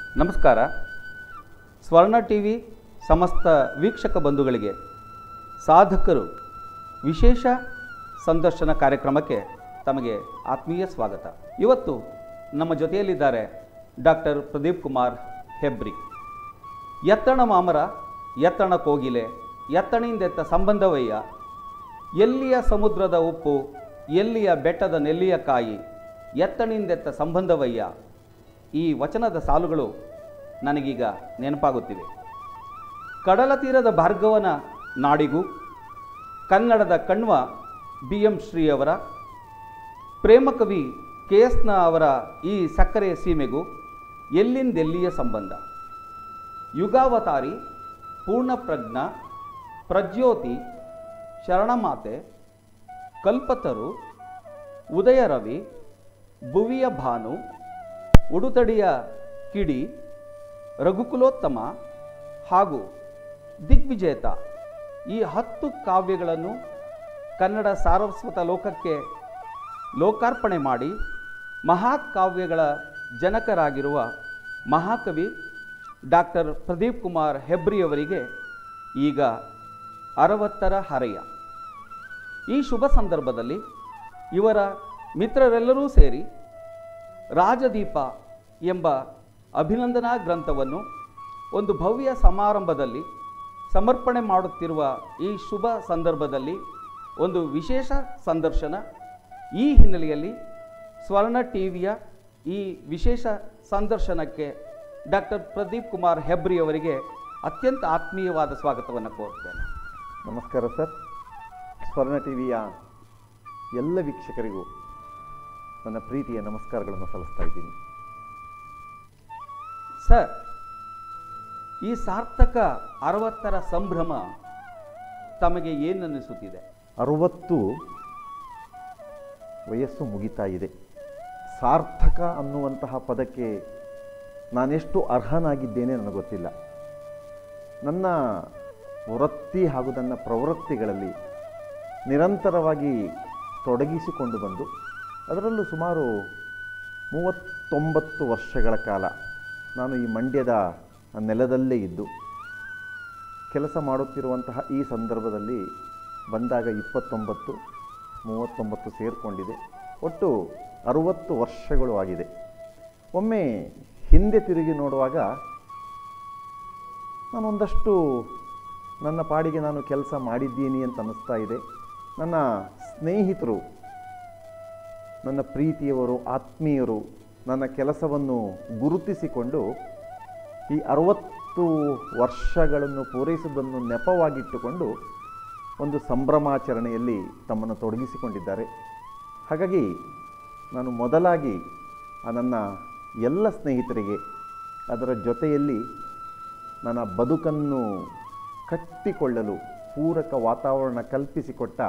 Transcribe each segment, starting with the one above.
ನಮಸ್ಕಾರ ಸ್ವರ್ಣ T V ಸಮಸ್ತ ವೀಕ್ಷಕ ಬಂಧುಗಳಿಗೆ ಸಾಧಕರು ವಿಶೇಷ ಸಂದರ್ಶನ ಕಾರ್ಯಕ್ರಮಕ್ಕೆ ತಮಗೆ ಆತ್ಮೀಯ ಸ್ವಾಗತ ಇವತ್ತು ನಮ್ಮ ಜೊತೆಯಲ್ಲಿದ್ದಾರೆ ಡಾಕ್ಟರ್ ಪ್ರದೀಪ್ ಕುಮಾರ್ ಹೆಬ್ರಿ ಎತ್ತಣ ಮಾಮರ ಎತ್ತಣ ಕೋಗಿಲೆ ಎತ್ತಣಿಂದೆತ್ತ ಸಂಬಂಧವಯ್ಯ ಎಲ್ಲಿಯ ಸಮುದ್ರದ ಉಪ್ಪು ಎಲ್ಲಿಯ ಬೆಟ್ಟದ ನೆಲ್ಲಿಯ ಕಾಯಿ ಎತ್ತಣಿಂದೆತ್ತ ಸಂಬಂಧವಯ್ಯ ಈ ವಚನದ ಸಾಲುಗಳು ನನಗೀಗ ನೆನಪಾಗುತ್ತಿವೆ ಕಡಲ ತೀರದ ಭಾರ್ಗವನ ನಾಡಿಗೂ ಕನ್ನಡದ ಕಣ್ವ ಬಿ ಎಂ ಶ್ರೀಯವರ ಪ್ರೇಮಕವಿ ಕೆ ಎಸ್ನ ಅವರ ಈ ಸಕ್ಕರೆ ಸೀಮೆಗೂ ಎಲ್ಲಿಂದೆಲ್ಲಿಯ ಸಂಬಂಧ ಯುಗಾವತಾರಿ ಪೂರ್ಣಪ್ರಜ್ಞ ಪ್ರಜ್ಯೋತಿ ಶರಣಮಾತೆ ಕಲ್ಪತರು ಉದಯ ರವಿ ಭುವಿಯ ಭಾನು ಉಡುತಡಿಯ ಕಿಡಿ ರಘುಕುಲೋತ್ತಮ ಹಾಗೂ ದಿಗ್ವಿಜೇತ ಈ ಹತ್ತು ಕಾವ್ಯಗಳನ್ನು ಕನ್ನಡ ಸಾರಸ್ವತ ಲೋಕಕ್ಕೆ ಲೋಕಾರ್ಪಣೆ ಮಾಡಿ ಮಹಾಕಾವ್ಯಗಳ ಜನಕರಾಗಿರುವ ಮಹಾಕವಿ ಡಾಕ್ಟರ್ ಪ್ರದೀಪ್ ಕುಮಾರ್ ಹೆಬ್ರಿಯವರಿಗೆ ಈಗ ಅರವತ್ತರ ಹರೆಯ ಈ ಶುಭ ಸಂದರ್ಭದಲ್ಲಿ ಇವರ ಮಿತ್ರರೆಲ್ಲರೂ ಸೇರಿ ರಾಜದೀಪ ಎಂಬ ಅಭಿನಂದನಾ ಗ್ರಂಥವನ್ನು ಒಂದು ಭವ್ಯ ಸಮಾರಂಭದಲ್ಲಿ ಸಮರ್ಪಣೆ ಮಾಡುತ್ತಿರುವ ಈ ಶುಭ ಸಂದರ್ಭದಲ್ಲಿ ಒಂದು ವಿಶೇಷ ಸಂದರ್ಶನ ಈ ಹಿನ್ನೆಲೆಯಲ್ಲಿ ಸ್ವರ್ಣ ಟಿವಿಯ ಈ ವಿಶೇಷ ಸಂದರ್ಶನಕ್ಕೆ ಡಾಕ್ಟರ್ ಪ್ರದೀಪ್ ಕುಮಾರ್ ಹೆಬ್ರಿ ಅವರಿಗೆ ಅತ್ಯಂತ ಆತ್ಮೀಯವಾದ ಸ್ವಾಗತವನ್ನು ಕೋರುತ್ತೇನೆ ನಮಸ್ಕಾರ ಸರ್ ಸ್ವರ್ಣ ಟಿ ವಿಯ ಎಲ್ಲ ವೀಕ್ಷಕರಿಗೂ ನನ್ನ ಪ್ರೀತಿಯ ನಮಸ್ಕಾರಗಳನ್ನು ಸಲ್ಲಿಸ್ತಾ ಇದ್ದೀನಿ ಸರ್ ಈ ಸಾರ್ಥಕ ಅರವತ್ತರ ಸಂಭ್ರಮ ತಮಗೆ ಏನನ್ನಿಸುತ್ತಿದೆ ಅರುವತ್ತು ವಯಸ್ಸು ಮುಗಿತಾ ಇದೆ ಸಾರ್ಥಕ ಅನ್ನುವಂತಹ ಪದಕ್ಕೆ ನಾನೆಷ್ಟು ಅರ್ಹನಾಗಿದ್ದೇನೆ ನನಗೆ ಗೊತ್ತಿಲ್ಲ ನನ್ನ ವೃತ್ತಿ ಹಾಗೂ ನನ್ನ ಪ್ರವೃತ್ತಿಗಳಲ್ಲಿ ನಿರಂತರವಾಗಿ ತೊಡಗಿಸಿಕೊಂಡು ಬಂದು ಅದರಲ್ಲೂ ಸುಮಾರು ಮೂವತ್ತೊಂಬತ್ತು ವರ್ಷಗಳ ಕಾಲ ನಾನು ಈ ಮಂಡ್ಯದ ನೆಲದಲ್ಲೇ ಇದ್ದು ಕೆಲಸ ಮಾಡುತ್ತಿರುವಂತಹ ಈ ಸಂದರ್ಭದಲ್ಲಿ ಬಂದಾಗ ಇಪ್ಪತ್ತೊಂಬತ್ತು ಮೂವತ್ತೊಂಬತ್ತು ಸೇರಿಕೊಂಡಿದೆ ಒಟ್ಟು ಅರುವತ್ತು ವರ್ಷಗಳು ಆಗಿದೆ ಒಮ್ಮೆ ಹಿಂದೆ ತಿರುಗಿ ನೋಡುವಾಗ ನಾನೊಂದಷ್ಟು ನನ್ನ ಪಾಡಿಗೆ ನಾನು ಕೆಲಸ ಮಾಡಿದ್ದೀನಿ ಅಂತ ಅನ್ನಿಸ್ತಾ ಇದೆ ನನ್ನ ಸ್ನೇಹಿತರು ನನ್ನ ಪ್ರೀತಿಯವರು ಆತ್ಮೀಯರು ನನ್ನ ಕೆಲಸವನ್ನು ಗುರುತಿಸಿಕೊಂಡು ಈ ಅರವತ್ತು ವರ್ಷಗಳನ್ನು ಪೂರೈಸುವುದನ್ನು ನೆಪವಾಗಿಟ್ಟುಕೊಂಡು ಒಂದು ಸಂಭ್ರಮಾಚರಣೆಯಲ್ಲಿ ತಮ್ಮನ್ನು ತೊಡಗಿಸಿಕೊಂಡಿದ್ದಾರೆ ಹಾಗಾಗಿ ನಾನು ಮೊದಲಾಗಿ ಆ ನನ್ನ ಎಲ್ಲ ಸ್ನೇಹಿತರಿಗೆ ಅದರ ಜೊತೆಯಲ್ಲಿ ನನ್ನ ಬದುಕನ್ನು ಕಟ್ಟಿಕೊಳ್ಳಲು ಪೂರಕ ವಾತಾವರಣ ಕಲ್ಪಿಸಿಕೊಟ್ಟ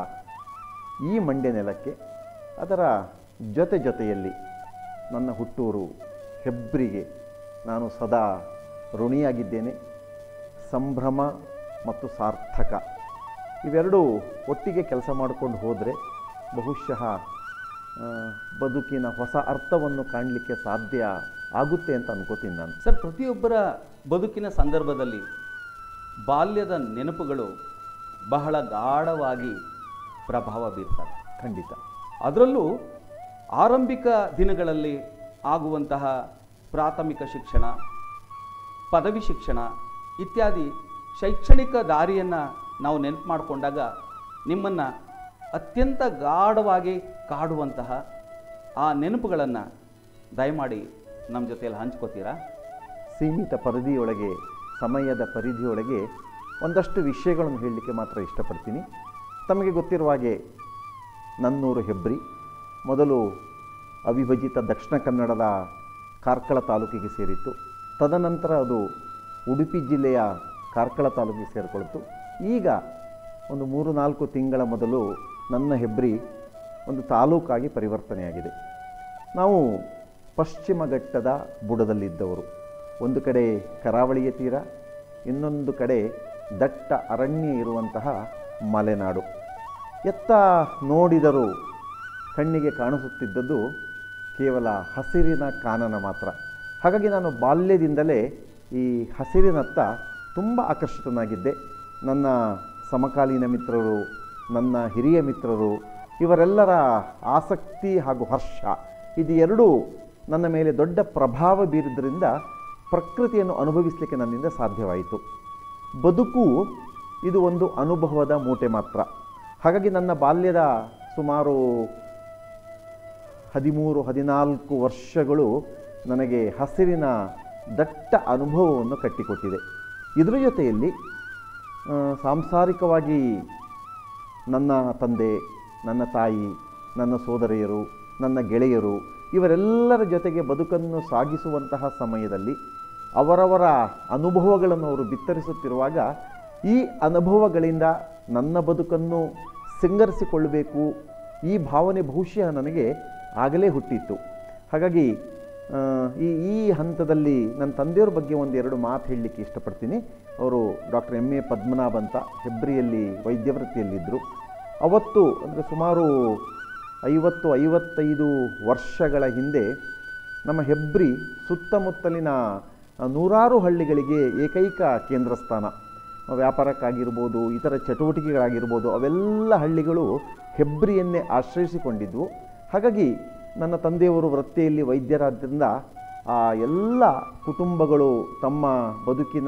ಈ ಮಂಡ್ಯ ನೆಲಕ್ಕೆ ಅದರ ಜೊತೆ ಜೊತೆಯಲ್ಲಿ ನನ್ನ ಹುಟ್ಟೂರು ಹೆಬ್ರಿಗೆ ನಾನು ಸದಾ ಋಣಿಯಾಗಿದ್ದೇನೆ ಸಂಭ್ರಮ ಮತ್ತು ಸಾರ್ಥಕ ಇವೆರಡೂ ಒಟ್ಟಿಗೆ ಕೆಲಸ ಮಾಡಿಕೊಂಡು ಹೋದರೆ ಬಹುಶಃ ಆ, ಬದುಕಿನ ಹೊಸ ಅರ್ಥವನ್ನು ಕಾಣಲಿಕ್ಕೆ ಸಾಧ್ಯ ಆಗುತ್ತೆ ಅಂತ ಅನ್ಕೋತೀನಿ ನಾನು ಸರ್ ಪ್ರತಿಯೊಬ್ಬರ ಬದುಕಿನ ಸಂದರ್ಭದಲ್ಲಿ ಬಾಲ್ಯದ ನೆನಪುಗಳು ಬಹಳ ಗಾಢವಾಗಿ ಪ್ರಭಾವ ಬೀರ್ತವೆ ಖಂಡಿತ ಅದರಲ್ಲೂ ಆರಂಭಿಕ ದಿನಗಳಲ್ಲಿ ಆಗುವಂತಹ ಪ್ರಾಥಮಿಕ ಶಿಕ್ಷಣ ಪದವಿ ಶಿಕ್ಷಣ ಇತ್ಯಾದಿ ಶೈಕ್ಷಣಿಕ ದಾರಿಯನ್ನು ನಾವು ನೆನಪು ಮಾಡಿಕೊಂಡಾಗ ನಿಮ್ಮನ್ನು ಅತ್ಯಂತ ಗಾಢವಾಗಿ ಕಾಡುವಂತಹ ಆ ನೆನಪುಗಳನ್ನು ದಯಮಾಡಿ ನಮ್ಮ ಜೊತೆಯಲ್ಲಿ ಹಂಚ್ಕೋತೀರಾ ಸೀಮಿತ ಪರಿಧಿಯೊಳಗೆ ಸಮಯದ ಪರಿಧಿಯೊಳಗೆ ಒಂದಷ್ಟು ವಿಷಯಗಳನ್ನು ಹೇಳಲಿಕ್ಕೆ ಮಾತ್ರ ಇಷ್ಟಪಡ್ತೀನಿ ತಮಗೆ ಗೊತ್ತಿರುವ ಹಾಗೆ ನನ್ನೂರು ಹೆಬ್ರಿ ಮೊದಲು ಅವಿಭಜಿತ ದಕ್ಷಿಣ ಕನ್ನಡದ ಕಾರ್ಕಳ ತಾಲೂಕಿಗೆ ಸೇರಿತ್ತು ತದನಂತರ ಅದು ಉಡುಪಿ ಜಿಲ್ಲೆಯ ಕಾರ್ಕಳ ತಾಲೂಕಿಗೆ ಸೇರಿಕೊಳ್ತು ಈಗ ಒಂದು ಮೂರು ನಾಲ್ಕು ತಿಂಗಳ ಮೊದಲು ನನ್ನ ಹೆಬ್ರಿ ಒಂದು ತಾಲೂಕಾಗಿ ಪರಿವರ್ತನೆಯಾಗಿದೆ ನಾವು ಪಶ್ಚಿಮ ಘಟ್ಟದ ಬುಡದಲ್ಲಿದ್ದವರು ಒಂದು ಕಡೆ ಕರಾವಳಿಯ ತೀರ ಇನ್ನೊಂದು ಕಡೆ ದಟ್ಟ ಅರಣ್ಯ ಇರುವಂತಹ ಮಲೆನಾಡು ಎತ್ತ ನೋಡಿದರೂ ಕಣ್ಣಿಗೆ ಕಾಣಿಸುತ್ತಿದ್ದದ್ದು ಕೇವಲ ಹಸಿರಿನ ಕಾನನ ಮಾತ್ರ ಹಾಗಾಗಿ ನಾನು ಬಾಲ್ಯದಿಂದಲೇ ಈ ಹಸಿರಿನತ್ತ ತುಂಬ ಆಕರ್ಷಿತನಾಗಿದ್ದೆ ನನ್ನ ಸಮಕಾಲೀನ ಮಿತ್ರರು ನನ್ನ ಹಿರಿಯ ಮಿತ್ರರು ಇವರೆಲ್ಲರ ಆಸಕ್ತಿ ಹಾಗೂ ಹರ್ಷ ಇದು ಎರಡೂ ನನ್ನ ಮೇಲೆ ದೊಡ್ಡ ಪ್ರಭಾವ ಬೀರಿದ್ರಿಂದ ಪ್ರಕೃತಿಯನ್ನು ಅನುಭವಿಸಲಿಕ್ಕೆ ನನ್ನಿಂದ ಸಾಧ್ಯವಾಯಿತು ಬದುಕು ಇದು ಒಂದು ಅನುಭವದ ಮೂಟೆ ಮಾತ್ರ ಹಾಗಾಗಿ ನನ್ನ ಬಾಲ್ಯದ ಸುಮಾರು ಹದಿಮೂರು ಹದಿನಾಲ್ಕು ವರ್ಷಗಳು ನನಗೆ ಹಸಿರಿನ ದಟ್ಟ ಅನುಭವವನ್ನು ಕಟ್ಟಿಕೊಟ್ಟಿದೆ ಇದರ ಜೊತೆಯಲ್ಲಿ ಆ, ಸಾಂಸಾರಿಕವಾಗಿ ನನ್ನ ತಂದೆ ನನ್ನ ತಾಯಿ ನನ್ನ ಸೋದರಿಯರು ನನ್ನ ಗೆಳೆಯರು ಇವರೆಲ್ಲರ ಜೊತೆಗೆ ಬದುಕನ್ನು ಸಾಗಿಸುವಂತಹ ಸಮಯದಲ್ಲಿ ಅವರವರ ಅನುಭವಗಳನ್ನು ಅವರು ಬಿತ್ತರಿಸುತ್ತಿರುವಾಗ ಈ ಅನುಭವಗಳಿಂದ ನನ್ನ ಬದುಕನ್ನು ಸಿಂಗರಿಸಿಕೊಳ್ಳಬೇಕು ಈ ಭಾವನೆ ಬಹುಶಃ ನನಗೆ ಆಗಲೇ ಹುಟ್ಟಿತ್ತು ಹಾಗಾಗಿ ಆ, ಈ ಈ ಹಂತದಲ್ಲಿ ನನ್ನ ತಂದೆಯವ್ರ ಬಗ್ಗೆ ಒಂದೆರಡು ಮಾತು ಹೇಳಲಿಕ್ಕೆ ಇಷ್ಟಪಡ್ತೀನಿ ಅವರು ಡಾಕ್ಟರ್ ಎಮ್ ಎ ಪದ್ಮನಾಭ್ ಅಂತ ಹೆಬ್ರಿಯಲ್ಲಿ ವೈದ್ಯವೃತ್ತಿಯಲ್ಲಿದ್ದರು ಅವತ್ತು ಅಂದರೆ ಸುಮಾರು ಐವತ್ತು ಐವತ್ತೈದು ವರ್ಷಗಳ ಹಿಂದೆ ನಮ್ಮ ಹೆಬ್ರಿ ಸುತ್ತಮುತ್ತಲಿನ ಆ, ನೂರಾರು ಹಳ್ಳಿಗಳಿಗೆ ಏಕೈಕ ಕೇಂದ್ರ ಸ್ಥಾನ ವ್ಯಾಪಾರಕ್ಕಾಗಿರ್ಬೋದು ಇತರ ಚಟುವಟಿಕೆಗಳಾಗಿರ್ಬೋದು ಅವೆಲ್ಲ ಹಳ್ಳಿಗಳು ಹೆಬ್ರಿಯನ್ನೇ ಆಶ್ರಯಿಸಿಕೊಂಡಿದ್ವು ಹಾಗಾಗಿ ನನ್ನ ತಂದೆಯವರು ವೃತ್ತಿಯಲ್ಲಿ ವೈದ್ಯರಾದ್ದರಿಂದ ಆ ಎಲ್ಲ ಕುಟುಂಬಗಳು ತಮ್ಮ ಬದುಕಿನ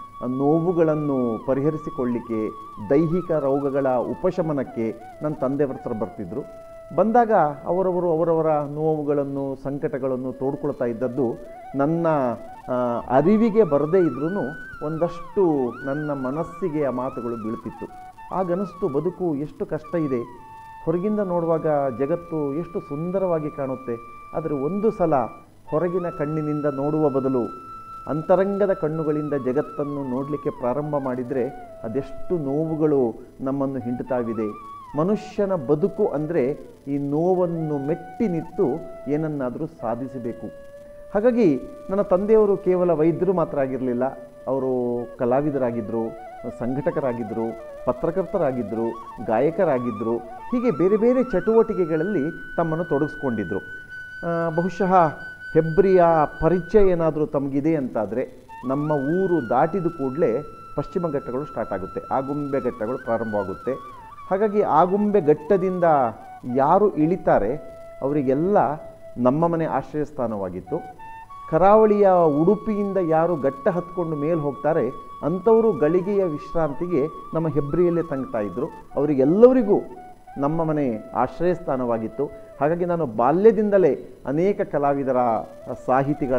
ನೋವುಗಳನ್ನು ಪರಿಹರಿಸಿಕೊಳ್ಳಿಕ್ಕೆ ದೈಹಿಕ ರೋಗಗಳ ಉಪಶಮನಕ್ಕೆ ನನ್ನ ತಂದೆಯವರ ಹತ್ರ ಬರ್ತಿದ್ರು ಬಂದಾಗ ಅವರವರು ಅವರವರ ನೋವುಗಳನ್ನು ಸಂಕಟಗಳನ್ನು ತೋಡ್ಕೊಳ್ತಾ ಇದ್ದದ್ದು ನನ್ನ ಆ, ಅರಿವಿಗೆ ಬರದೇ ಇದ್ರೂ ಒಂದಷ್ಟು ನನ್ನ ಮನಸ್ಸಿಗೆ ಆ ಮಾತುಗಳು ಬೀಳ್ತಿತ್ತು ಆಗನಿಸ್ತು ಬದುಕು ಎಷ್ಟು ಕಷ್ಟ ಇದೆ ಹೊರಗಿಂದ ನೋಡುವಾಗ ಜಗತ್ತು ಎಷ್ಟು ಸುಂದರವಾಗಿ ಕಾಣುತ್ತೆ ಆದರೆ ಒಂದು ಸಲ ಹೊರಗಿನ ಕಣ್ಣಿನಿಂದ ನೋಡುವ ಬದಲು ಅಂತರಂಗದ ಕಣ್ಣುಗಳಿಂದ ಜಗತ್ತನ್ನು ನೋಡಲಿಕ್ಕೆ ಪ್ರಾರಂಭ ಮಾಡಿದರೆ ಅದೆಷ್ಟು ನೋವುಗಳು ನಮ್ಮನ್ನು ಹಿಂಡುತ್ತಾವಿದೆ ಮನುಷ್ಯನ ಬದುಕು ಅಂದರೆ ಈ ನೋವನ್ನು ಮೆಟ್ಟಿ ನಿಂತು ಏನನ್ನಾದರೂ ಸಾಧಿಸಬೇಕು ಹಾಗಾಗಿ ನನ್ನ ತಂದೆಯವರು ಕೇವಲ ವೈದ್ಯರು ಮಾತ್ರ ಆಗಿರಲಿಲ್ಲ ಅವರು ಕಲಾವಿದರಾಗಿದ್ದರು ಸಂಘಟಕರಾಗಿದ್ದರು ಪತ್ರಕರ್ತರಾಗಿದ್ದರು ಗಾಯಕರಾಗಿದ್ದರು ಹೀಗೆ ಬೇರೆ ಬೇರೆ ಚಟುವಟಿಕೆಗಳಲ್ಲಿ ತಮ್ಮನ್ನು ತೊಡಗಿಸ್ಕೊಂಡಿದ್ದರು ಆ, ಬಹುಶಃ ಹೆಬ್ರಿಯ ಪರಿಚಯ ಏನಾದರೂ ತಮಗಿದೆ ಅಂತಾದರೆ ನಮ್ಮ ಊರು ದಾಟಿದ ಕೂಡಲೇ ಪಶ್ಚಿಮ ಘಟ್ಟಗಳು ಸ್ಟಾರ್ಟ್ ಆಗುತ್ತೆ ಆಗುಂಬೆ ಘಟ್ಟಗಳು ಪ್ರಾರಂಭವಾಗುತ್ತೆ ಹಾಗಾಗಿ ಆಗುಂಬೆ ಘಟ್ಟದಿಂದ ಯಾರು ಇಳಿತಾರೆ ಅವರಿಗೆಲ್ಲ ನಮ್ಮ ಮನೆ ಆಶ್ರಯ ಸ್ಥಾನವಾಗಿತ್ತು ಕರಾವಳಿಯ ಉಡುಪಿಯಿಂದ ಯಾರು ಗಟ್ಟ ಹತ್ಕೊಂಡು ಮೇಲೆ ಹೋಗ್ತಾರೆ ಅಂಥವರು ಗಳಿಗೆಯ ವಿಶ್ರಾಂತಿಗೆ ನಮ್ಮ ಹೆಬ್ರಿಯಲ್ಲೇ ತಂಗ್ತಾ ಇದ್ದರು ಅವರಿಗೆಲ್ಲರಿಗೂ ನಮ್ಮ ಮನೆ ಆಶ್ರಯ ಸ್ಥಾನವಾಗಿತ್ತು ಹಾಗಾಗಿ ನಾನು ಬಾಲ್ಯದಿಂದಲೇ ಅನೇಕ ಕಲಾವಿದರ ಸಾಹಿತಿಗಳ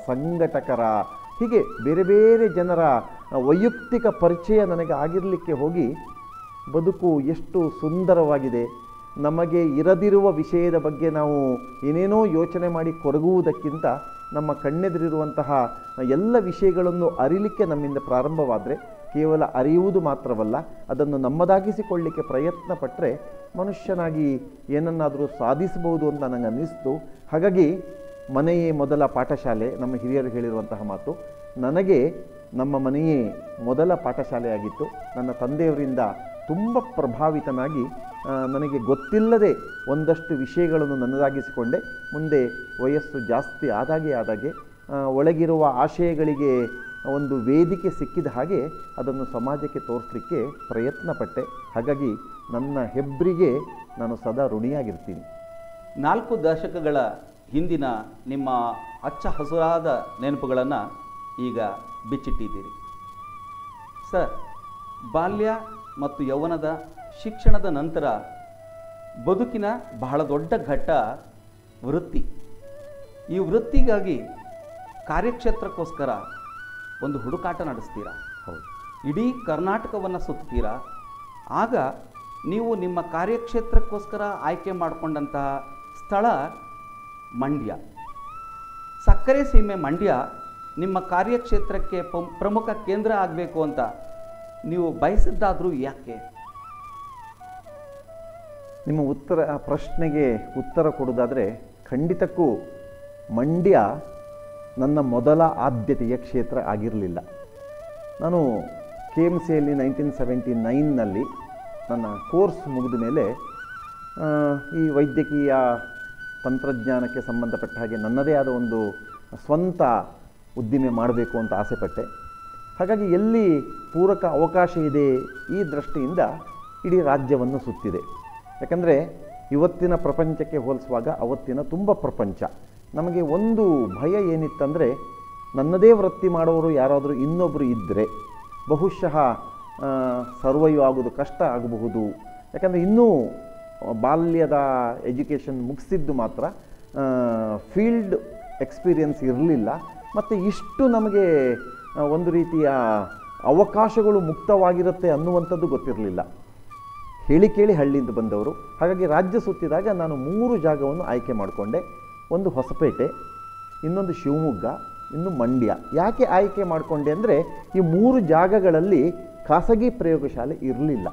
ಸಂಘಟಕರ ಹೀಗೆ ಬೇರೆ ಬೇರೆ ಜನರ ವೈಯಕ್ತಿಕ ಪರಿಚಯ ನನಗೆ ಆಗಿರಲಿಕ್ಕೆ ಹೋಗಿ ಬದುಕು ಎಷ್ಟು ಸುಂದರವಾಗಿದೆ ನಮಗೆ ಇರದಿರುವ ವಿಷಯದ ಬಗ್ಗೆ ನಾವು ಏನೇನೋ ಯೋಚನೆ ಮಾಡಿ ಕೊರಗುವುದಕ್ಕಿಂತ ನಮ್ಮ ಕಣ್ಣೆದುರಿರುವಂತಹ ಎಲ್ಲ ವಿಷಯಗಳನ್ನು ಅರಿಲಿಕ್ಕೆ ನಮ್ಮಿಂದ ಪ್ರಾರಂಭವಾದರೆ ಕೇವಲ ಅರಿಯುವುದು ಮಾತ್ರವಲ್ಲ ಅದನ್ನು ನಮ್ಮದಾಗಿಸಿಕೊಳ್ಳಿಕ್ಕೆ ಪ್ರಯತ್ನ ಪಟ್ಟರೆ ಮನುಷ್ಯನಾಗಿ ಏನನ್ನಾದರೂ ಸಾಧಿಸಬಹುದು ಅಂತ ನನಗೆ ಅನ್ನಿಸ್ತು ಹಾಗಾಗಿ ಮನೆಯೇ ಮೊದಲ ಪಾಠಶಾಲೆ ನಮ್ಮ ಹಿರಿಯರು ಹೇಳಿರುವಂತಹ ಮಾತು ನನಗೆ ನಮ್ಮ ಮನೆಯೇ ಮೊದಲ ಪಾಠಶಾಲೆಯಾಗಿತ್ತು ನನ್ನ ತಂದೆಯವರಿಂದ ತುಂಬ ಪ್ರಭಾವಿತನಾಗಿ ಆ, ನನಗೆ ಗೊತ್ತಿಲ್ಲದೆ ಒಂದಷ್ಟು ವಿಷಯಗಳನ್ನು ನನ್ನದಾಗಿಸಿಕೊಂಡೆ ಮುಂದೆ ವಯಸ್ಸು ಜಾಸ್ತಿ ಆದಾಗೆ ಆದಾಗೆ ಆ, ಒಳಗಿರುವ ಆಶಯಗಳಿಗೆ ಒಂದು ವೇದಿಕೆ ಸಿಕ್ಕಿದ ಹಾಗೆ ಅದನ್ನು ಸಮಾಜಕ್ಕೆ ತೋರಿಸಲಿಕ್ಕೆ ಪ್ರಯತ್ನ ಪಟ್ಟೆ ಹಾಗಾಗಿ ನನ್ನ ಹೆಬ್ರಿಗೆ ನಾನು ಸದಾ ಋಣಿಯಾಗಿರ್ತೀನಿ ನಾಲ್ಕು ದಶಕಗಳ ಹಿಂದಿನ ನಿಮ್ಮ ಹಚ್ಚ ಹಸುರಾದ ನೆನಪುಗಳನ್ನು ಈಗ ಬಿಚ್ಚಿಟ್ಟಿದ್ದೀರಿ ಸರ್ ಬಾಲ್ಯ ಮತ್ತು ಯೌವನದ ಶಿಕ್ಷಣದ ನಂತರ ಬದುಕಿನ ಬಹಳ ದೊಡ್ಡ ಘಟ್ಟ ವೃತ್ತಿ ಈ ವೃತ್ತಿಗಾಗಿ ಕಾರ್ಯಕ್ಷೇತ್ರಕ್ಕೋಸ್ಕರ ಒಂದು ಹುಡುಕಾಟ ನಡೆಸ್ತೀರಾ ಹೌದು ಇಡೀ ಕರ್ನಾಟಕವನ್ನು ಸುತ್ತೀರಾ ಆಗ ನೀವು ನಿಮ್ಮ ಕಾರ್ಯಕ್ಷೇತ್ರಕ್ಕೋಸ್ಕರ ಆಯ್ಕೆ ಮಾಡಿಕೊಂಡಂತಹ ಸ್ಥಳ ಮಂಡ್ಯ ಸಕ್ಕರೆ ಸೀಮೆ ಮಂಡ್ಯ ನಿಮ್ಮ ಕಾರ್ಯಕ್ಷೇತ್ರಕ್ಕೆ ಪಂ- ಪ್ರಮುಖ ಕೇಂದ್ರ ಆಗಬೇಕು ಅಂತ ನೀವು ಬಯಸಿದ್ದಾದರೂ ಯಾಕೆ ನಿಮ್ಮ ಉತ್ತರ ಪ್ರಶ್ನೆಗೆ ಉತ್ತರ ಕೊಡೋದಾದರೆ ಖಂಡಿತಕ್ಕೂ ಮಂಡ್ಯ ನನ್ನ ಮೊದಲ ಆದ್ಯತೆಯ ಕ್ಷೇತ್ರ ಆಗಿರಲಿಲ್ಲ ನಾನು ಕೆ ಎಮ್ ಸಿಯಲ್ಲಿ ನೈನ್ಟೀನ್ ಸೆವೆಂಟಿ ನೈನ್ನಲ್ಲಿ ನನ್ನ ಕೋರ್ಸ್ ಮುಗಿದ ಮೇಲೆ ಆ, ಈ ವೈದ್ಯಕೀಯ ತಂತ್ರಜ್ಞಾನಕ್ಕೆ ಸಂಬಂಧಪಟ್ಟ ಹಾಗೆ ನನ್ನದೇ ಆದ ಒಂದು ಸ್ವಂತ ಉದ್ದಿಮೆ ಮಾಡಬೇಕು ಅಂತ ಆಸೆಪಟ್ಟೆ ಹಾಗಾಗಿ ಎಲ್ಲಿ ಪೂರಕ ಅವಕಾಶ ಇದೆ ಈ ದೃಷ್ಟಿಯಿಂದ ಇಡೀ ರಾಜ್ಯವನ್ನು ಸುತ್ತಿದೆ ಯಾಕಂದರೆ ಇವತ್ತಿನ ಪ್ರಪಂಚಕ್ಕೆ ಹೋಲಿಸುವಾಗ ಅವತ್ತಿನ ತುಂಬ ಪ್ರಪಂಚ ನಮಗೆ ಒಂದು ಭಯ ಏನಿತ್ತಂದರೆ ನನ್ನದೇ ವೃತ್ತಿ ಮಾಡೋರು ಯಾರಾದರೂ ಇನ್ನೊಬ್ಬರು ಇದ್ದರೆ ಬಹುಶಃ ಸರ್ವೈವ್ ಆಗೋದು ಕಷ್ಟ ಆಗಬಹುದು ಯಾಕಂದರೆ ಇನ್ನೂ ಬಾಲ್ಯದ ಎಜುಕೇಷನ್ ಮುಗಿಸಿದ್ದು ಮಾತ್ರ ಫೀಲ್ಡ್ ಎಕ್ಸ್ಪೀರಿಯನ್ಸ್ ಇರಲಿಲ್ಲ ಮತ್ತು ಇಷ್ಟು ನಮಗೆ ಆ, ಒಂದು ರೀತಿಯ ಅವಕಾಶಗಳು ಮುಕ್ತವಾಗಿರುತ್ತೆ ಅನ್ನುವಂಥದ್ದು ಗೊತ್ತಿರಲಿಲ್ಲ ಹೇಳಿ ಕೇಳಿ ಹಳ್ಳಿಯಿಂದ ಬಂದವರು ಹಾಗಾಗಿ ರಾಜ್ಯ ಸುತ್ತಿದಾಗ ನಾನು ಮೂರು ಜಾಗವನ್ನು ಆಯ್ಕೆ ಮಾಡಿಕೊಂಡೆ ಒಂದು ಹೊಸಪೇಟೆ ಇನ್ನೊಂದು ಶಿವಮೊಗ್ಗ ಇನ್ನು ಮಂಡ್ಯ ಯಾಕೆ ಆಯ್ಕೆ ಮಾಡಿಕೊಂಡೆ ಅಂದರೆ ಈ ಮೂರು ಜಾಗಗಳಲ್ಲಿ ಖಾಸಗಿ ಪ್ರಯೋಗಶಾಲೆ ಇರಲಿಲ್ಲ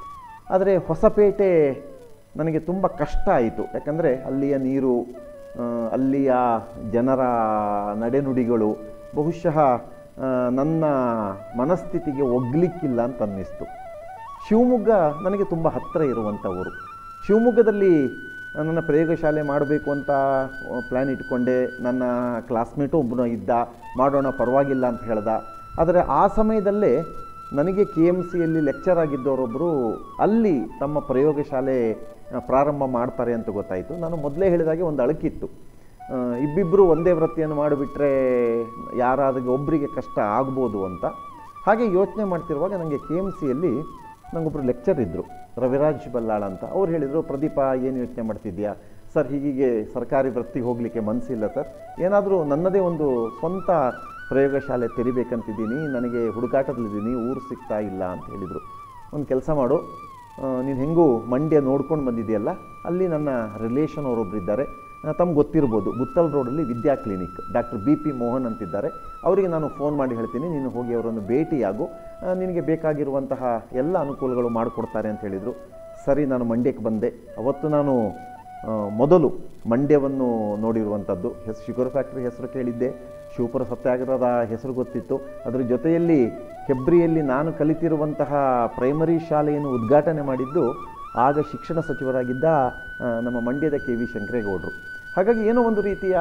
ಆದರೆ ಹೊಸಪೇಟೆ ನನಗೆ ತುಂಬ ಕಷ್ಟ ಆಯಿತು ಯಾಕಂದರೆ ಅಲ್ಲಿಯ ನೀರು ಆ, ಅಲ್ಲಿಯ ಜನರ ನಡೆನುಡಿಗಳು ಬಹುಶಃ ಆ, ನನ್ನ ಮನಸ್ಥಿತಿಗೆ ಒಗ್ಲಿಕ್ಕಿಲ್ಲ ಅಂತ ಅನ್ನಿಸ್ತು ಶಿವಮೊಗ್ಗ ನನಗೆ ತುಂಬ ಹತ್ತಿರ ಇರುವಂಥ ಊರು ಶಿವಮೊಗ್ಗದಲ್ಲಿ ನನ್ನ ಪ್ರಯೋಗಶಾಲೆ ಮಾಡಬೇಕು ಅಂತ ಪ್ಲ್ಯಾನ್ ಇಟ್ಕೊಂಡೆ ನನ್ನ ಕ್ಲಾಸ್ಮೇಟು ಒಬ್ಬನು ಇದ್ದ ಮಾಡೋಣ ಪರವಾಗಿಲ್ಲ ಅಂತ ಹೇಳ್ದ ಆದರೆ ಆ ಸಮಯದಲ್ಲೇ ನನಗೆ ಕೆ ಎಮ್ ಸಿಯಲ್ಲಿ ಲೆಕ್ಚರ್ ಆಗಿದ್ದವರೊಬ್ಬರು ಅಲ್ಲಿ ತಮ್ಮ ಪ್ರಯೋಗಶಾಲೆ ಆ, ಪ್ರಾರಂಭ ಮಾಡ್ತಾರೆ ಅಂತ ಗೊತ್ತಾಯಿತು ನಾನು ಮೊದಲೇ ಹೇಳಿದಾಗೆ ಒಂದು ಅಳಕಿತ್ತು ಆ, ಇಬ್ಬಿಬ್ಬರು ಒಂದೇ ವೃತ್ತಿಯನ್ನು ಮಾಡಿಬಿಟ್ರೆ ಯಾರಾದ್ರಿಗೆ ಒಬ್ಬರಿಗೆ ಕಷ್ಟ ಆಗ್ಬೋದು ಅಂತ ಹಾಗೆ ಯೋಚನೆ ಮಾಡ್ತಿರುವಾಗ ನನಗೆ ಕೆ ಎಮ್ ಸಿಯಲ್ಲಿ ನನಗೊಬ್ಬರು ಲೆಕ್ಚರ್ ಇದ್ದರು ರವಿರಾಜ್ ಬಲ್ಲಾಳ ಅಂತ ಅವ್ರು ಹೇಳಿದರು ಪ್ರದೀಪ ಏನು ಯೋಚನೆ ಮಾಡ್ತಿದ್ಯಾ ಸರ್ ಹೀಗೀಗೆ ಸರ್ಕಾರಿ ವೃತ್ತಿಗೆ ಹೋಗಲಿಕ್ಕೆ ಮನಸ್ಸಿಲ್ಲ ಸರ್ ಏನಾದರೂ ನನ್ನದೇ ಒಂದು ಸ್ವಂತ ಪ್ರಯೋಗಶಾಲೆ ತೆರಿಬೇಕಂತಿದ್ದೀನಿ ನನಗೆ ಹುಡುಕಾಟದಲ್ಲಿದ್ದೀನಿ ಊರು ಸಿಗ್ತಾ ಇಲ್ಲ ಅಂತ ಹೇಳಿದರು ಒಂದು ಕೆಲಸ ಮಾಡು ನೀನು ಹೆಂಗೂ ಮಂಡ್ಯ ನೋಡ್ಕೊಂಡು ಬಂದಿದೆಯಲ್ಲ ಅಲ್ಲಿ ನನ್ನ ರಿಲೇಷನ್ ಅವರೊಬ್ಬರು ಇದ್ದಾರೆ ತಮ್ಗೆ ಗೊತ್ತಿರ್ಬೋದು ಗುತ್ತಲ್ ರೋಡಲ್ಲಿ Vidya clinic doctor B P Mohan ಅಂತಿದ್ದಾರೆ ಅವರಿಗೆ ನಾನು ಫೋನ್ ಮಾಡಿ ಹೇಳ್ತೀನಿ ನೀನು ಹೋಗಿ ಅವರನ್ನು ಭೇಟಿಯಾಗು ಆ, ನಿನಗೆ ಬೇಕಾಗಿರುವಂತಹ ಎಲ್ಲ ಅನುಕೂಲಗಳು ಮಾಡಿಕೊಡ್ತಾರೆ ಅಂತ ಹೇಳಿದರು ಸರಿ ನಾನು ಮಂಡ್ಯಕ್ಕೆ ಬಂದೆ ಅವತ್ತು ನಾನು ಆ, ಮೊದಲು ಮಂಡ್ಯವನ್ನು ನೋಡಿರುವಂಥದ್ದು ಹೆಸ್ ಶುಗರ್ ಫ್ಯಾಕ್ಟ್ರಿ ಹೆಸರು ಕೇಳಿದ್ದೆ ಶಿವಪುರ ಸತ್ಯಾಗ್ರಹದ ಹೆಸರು ಗೊತ್ತಿತ್ತು ಅದರ ಜೊತೆಯಲ್ಲಿ ಹೆಬ್ರಿಯಲ್ಲಿ ನಾನು ಕಲಿತಿರುವಂತಹ ಪ್ರೈಮರಿ ಶಾಲೆಯನ್ನು ಉದ್ಘಾಟನೆ ಮಾಡಿದ್ದು ಆಗ ಶಿಕ್ಷಣ ಸಚಿವರಾಗಿದ್ದ ಆ, ನಮ್ಮ ಮಂಡ್ಯದ ಕೆ ವಿ ಶಂಕರೇಗೌಡರು ಹಾಗಾಗಿ ಏನೋ ಒಂದು ರೀತಿಯ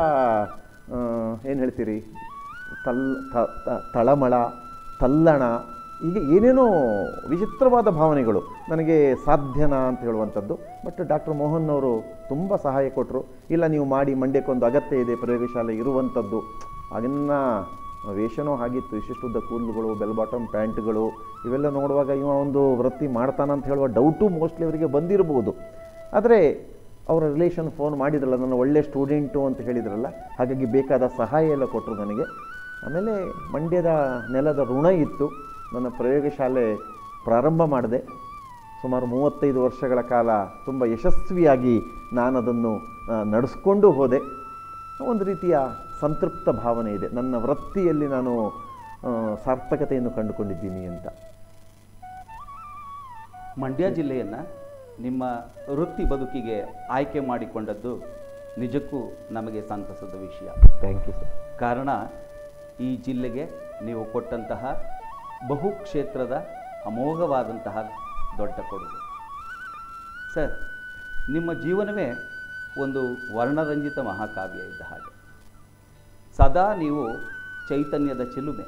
ಏನು ಹೇಳ್ತೀರಿ ತಲ್ ತ- ತ- ತಳಮಳ ತಲ್ಲಣ ಹೀಗೆ ಏನೇನೋ ವಿಚಿತ್ರವಾದ ಭಾವನೆಗಳು ನನಗೆ ಸಾಧ್ಯನಾ ಅಂತ ಹೇಳುವಂಥದ್ದು ಬಟ್ ಡಾಕ್ಟರ್ ಮೋಹನ್ ಅವರು ತುಂಬ ಸಹಾಯ ಕೊಟ್ಟರು ಇಲ್ಲ ನೀವು ಮಾಡಿ ಮಂಡ್ಯಕ್ಕೊಂದು ಅಗತ್ಯ ಇದೆ ಪ್ರಯೋಗಶಾಲೆ ಇರುವಂಥದ್ದು ಆಗಿನ ವೇಷನೂ ಆಗಿತ್ತು ಇಷ್ಟಿಷ್ಟುದ್ದ ಕೂದಲುಗಳು ಬೆಲ್ ಬಾಟಮ್ ಪ್ಯಾಂಟ್ಗಳು ಇವೆಲ್ಲ ನೋಡುವಾಗ ಇವ ಒಂದು ವೃತ್ತಿ ಮಾಡ್ತಾನಂತ ಹೇಳುವ ಡೌಟು ಮೋಸ್ಟ್ಲಿ ಅವರಿಗೆ ಬಂದಿರ್ಬೋದು ಆದರೆ ಅವರ ರಿಲೇಷನ್ ಫೋನ್ ಮಾಡಿದ್ರಲ್ಲ ನನ್ನ ಒಳ್ಳೆ ಸ್ಟೂಡೆಂಟು ಅಂತ ಹೇಳಿದ್ರಲ್ಲ ಹಾಗಾಗಿ ಬೇಕಾದ ಸಹಾಯ ಎಲ್ಲ ಕೊಟ್ಟರು ನನಗೆ ಆಮೇಲೆ ಮಂಡ್ಯದ ನೆಲದ ಋಣ ಇತ್ತು ನನ್ನ ಪ್ರಯೋಗಶಾಲೆ ಪ್ರಾರಂಭ ಮಾಡಿದೆ ಸುಮಾರು ಮೂವತ್ತೈದು ವರ್ಷಗಳ ಕಾಲ ತುಂಬ ಯಶಸ್ವಿಯಾಗಿ ನಾನು ಅದನ್ನು ಆ, ನಡೆಸ್ಕೊಂಡು ಹೋದೆ ಒಂದು ರೀತಿಯ ಸಂತೃಪ್ತ ಭಾವನೆ ಇದೆ ನನ್ನ ವೃತ್ತಿಯಲ್ಲಿ ನಾನು ಆ, ಸಾರ್ಥಕತೆಯನ್ನು ಕಂಡುಕೊಂಡಿದ್ದೀನಿ ಅಂತ ಮಂಡ್ಯ ಜಿಲ್ಲೆಯನ್ನು ನಿಮ್ಮ ವೃತ್ತಿ ಬದುಕಿಗೆ ಆಯ್ಕೆ ಮಾಡಿಕೊಂಡದ್ದು ನಿಜಕ್ಕೂ ನಮಗೆ ಸಂತಸದ ವಿಷಯ ಥ್ಯಾಂಕ್ ಯು ಸರ್ ಕಾರಣ ಈ ಜಿಲ್ಲೆಗೆ ನೀವು ಕೊಟ್ಟಂತಹ ಬಹುಕ್ಷೇತ್ರದ ಅಮೋಘವಾದಂತಹ ದೊಡ್ಡ ಕೊಡುಗೆ ಸರ್ ನಿಮ್ಮ ಜೀವನವೇ ಒಂದು ವರ್ಣರಂಜಿತ ಮಹಾಕಾವ್ಯ ಇದ್ದ ಹಾಗೆ ಸದಾ ನೀವು ಚೈತನ್ಯದ ಚಿಲುಮೆ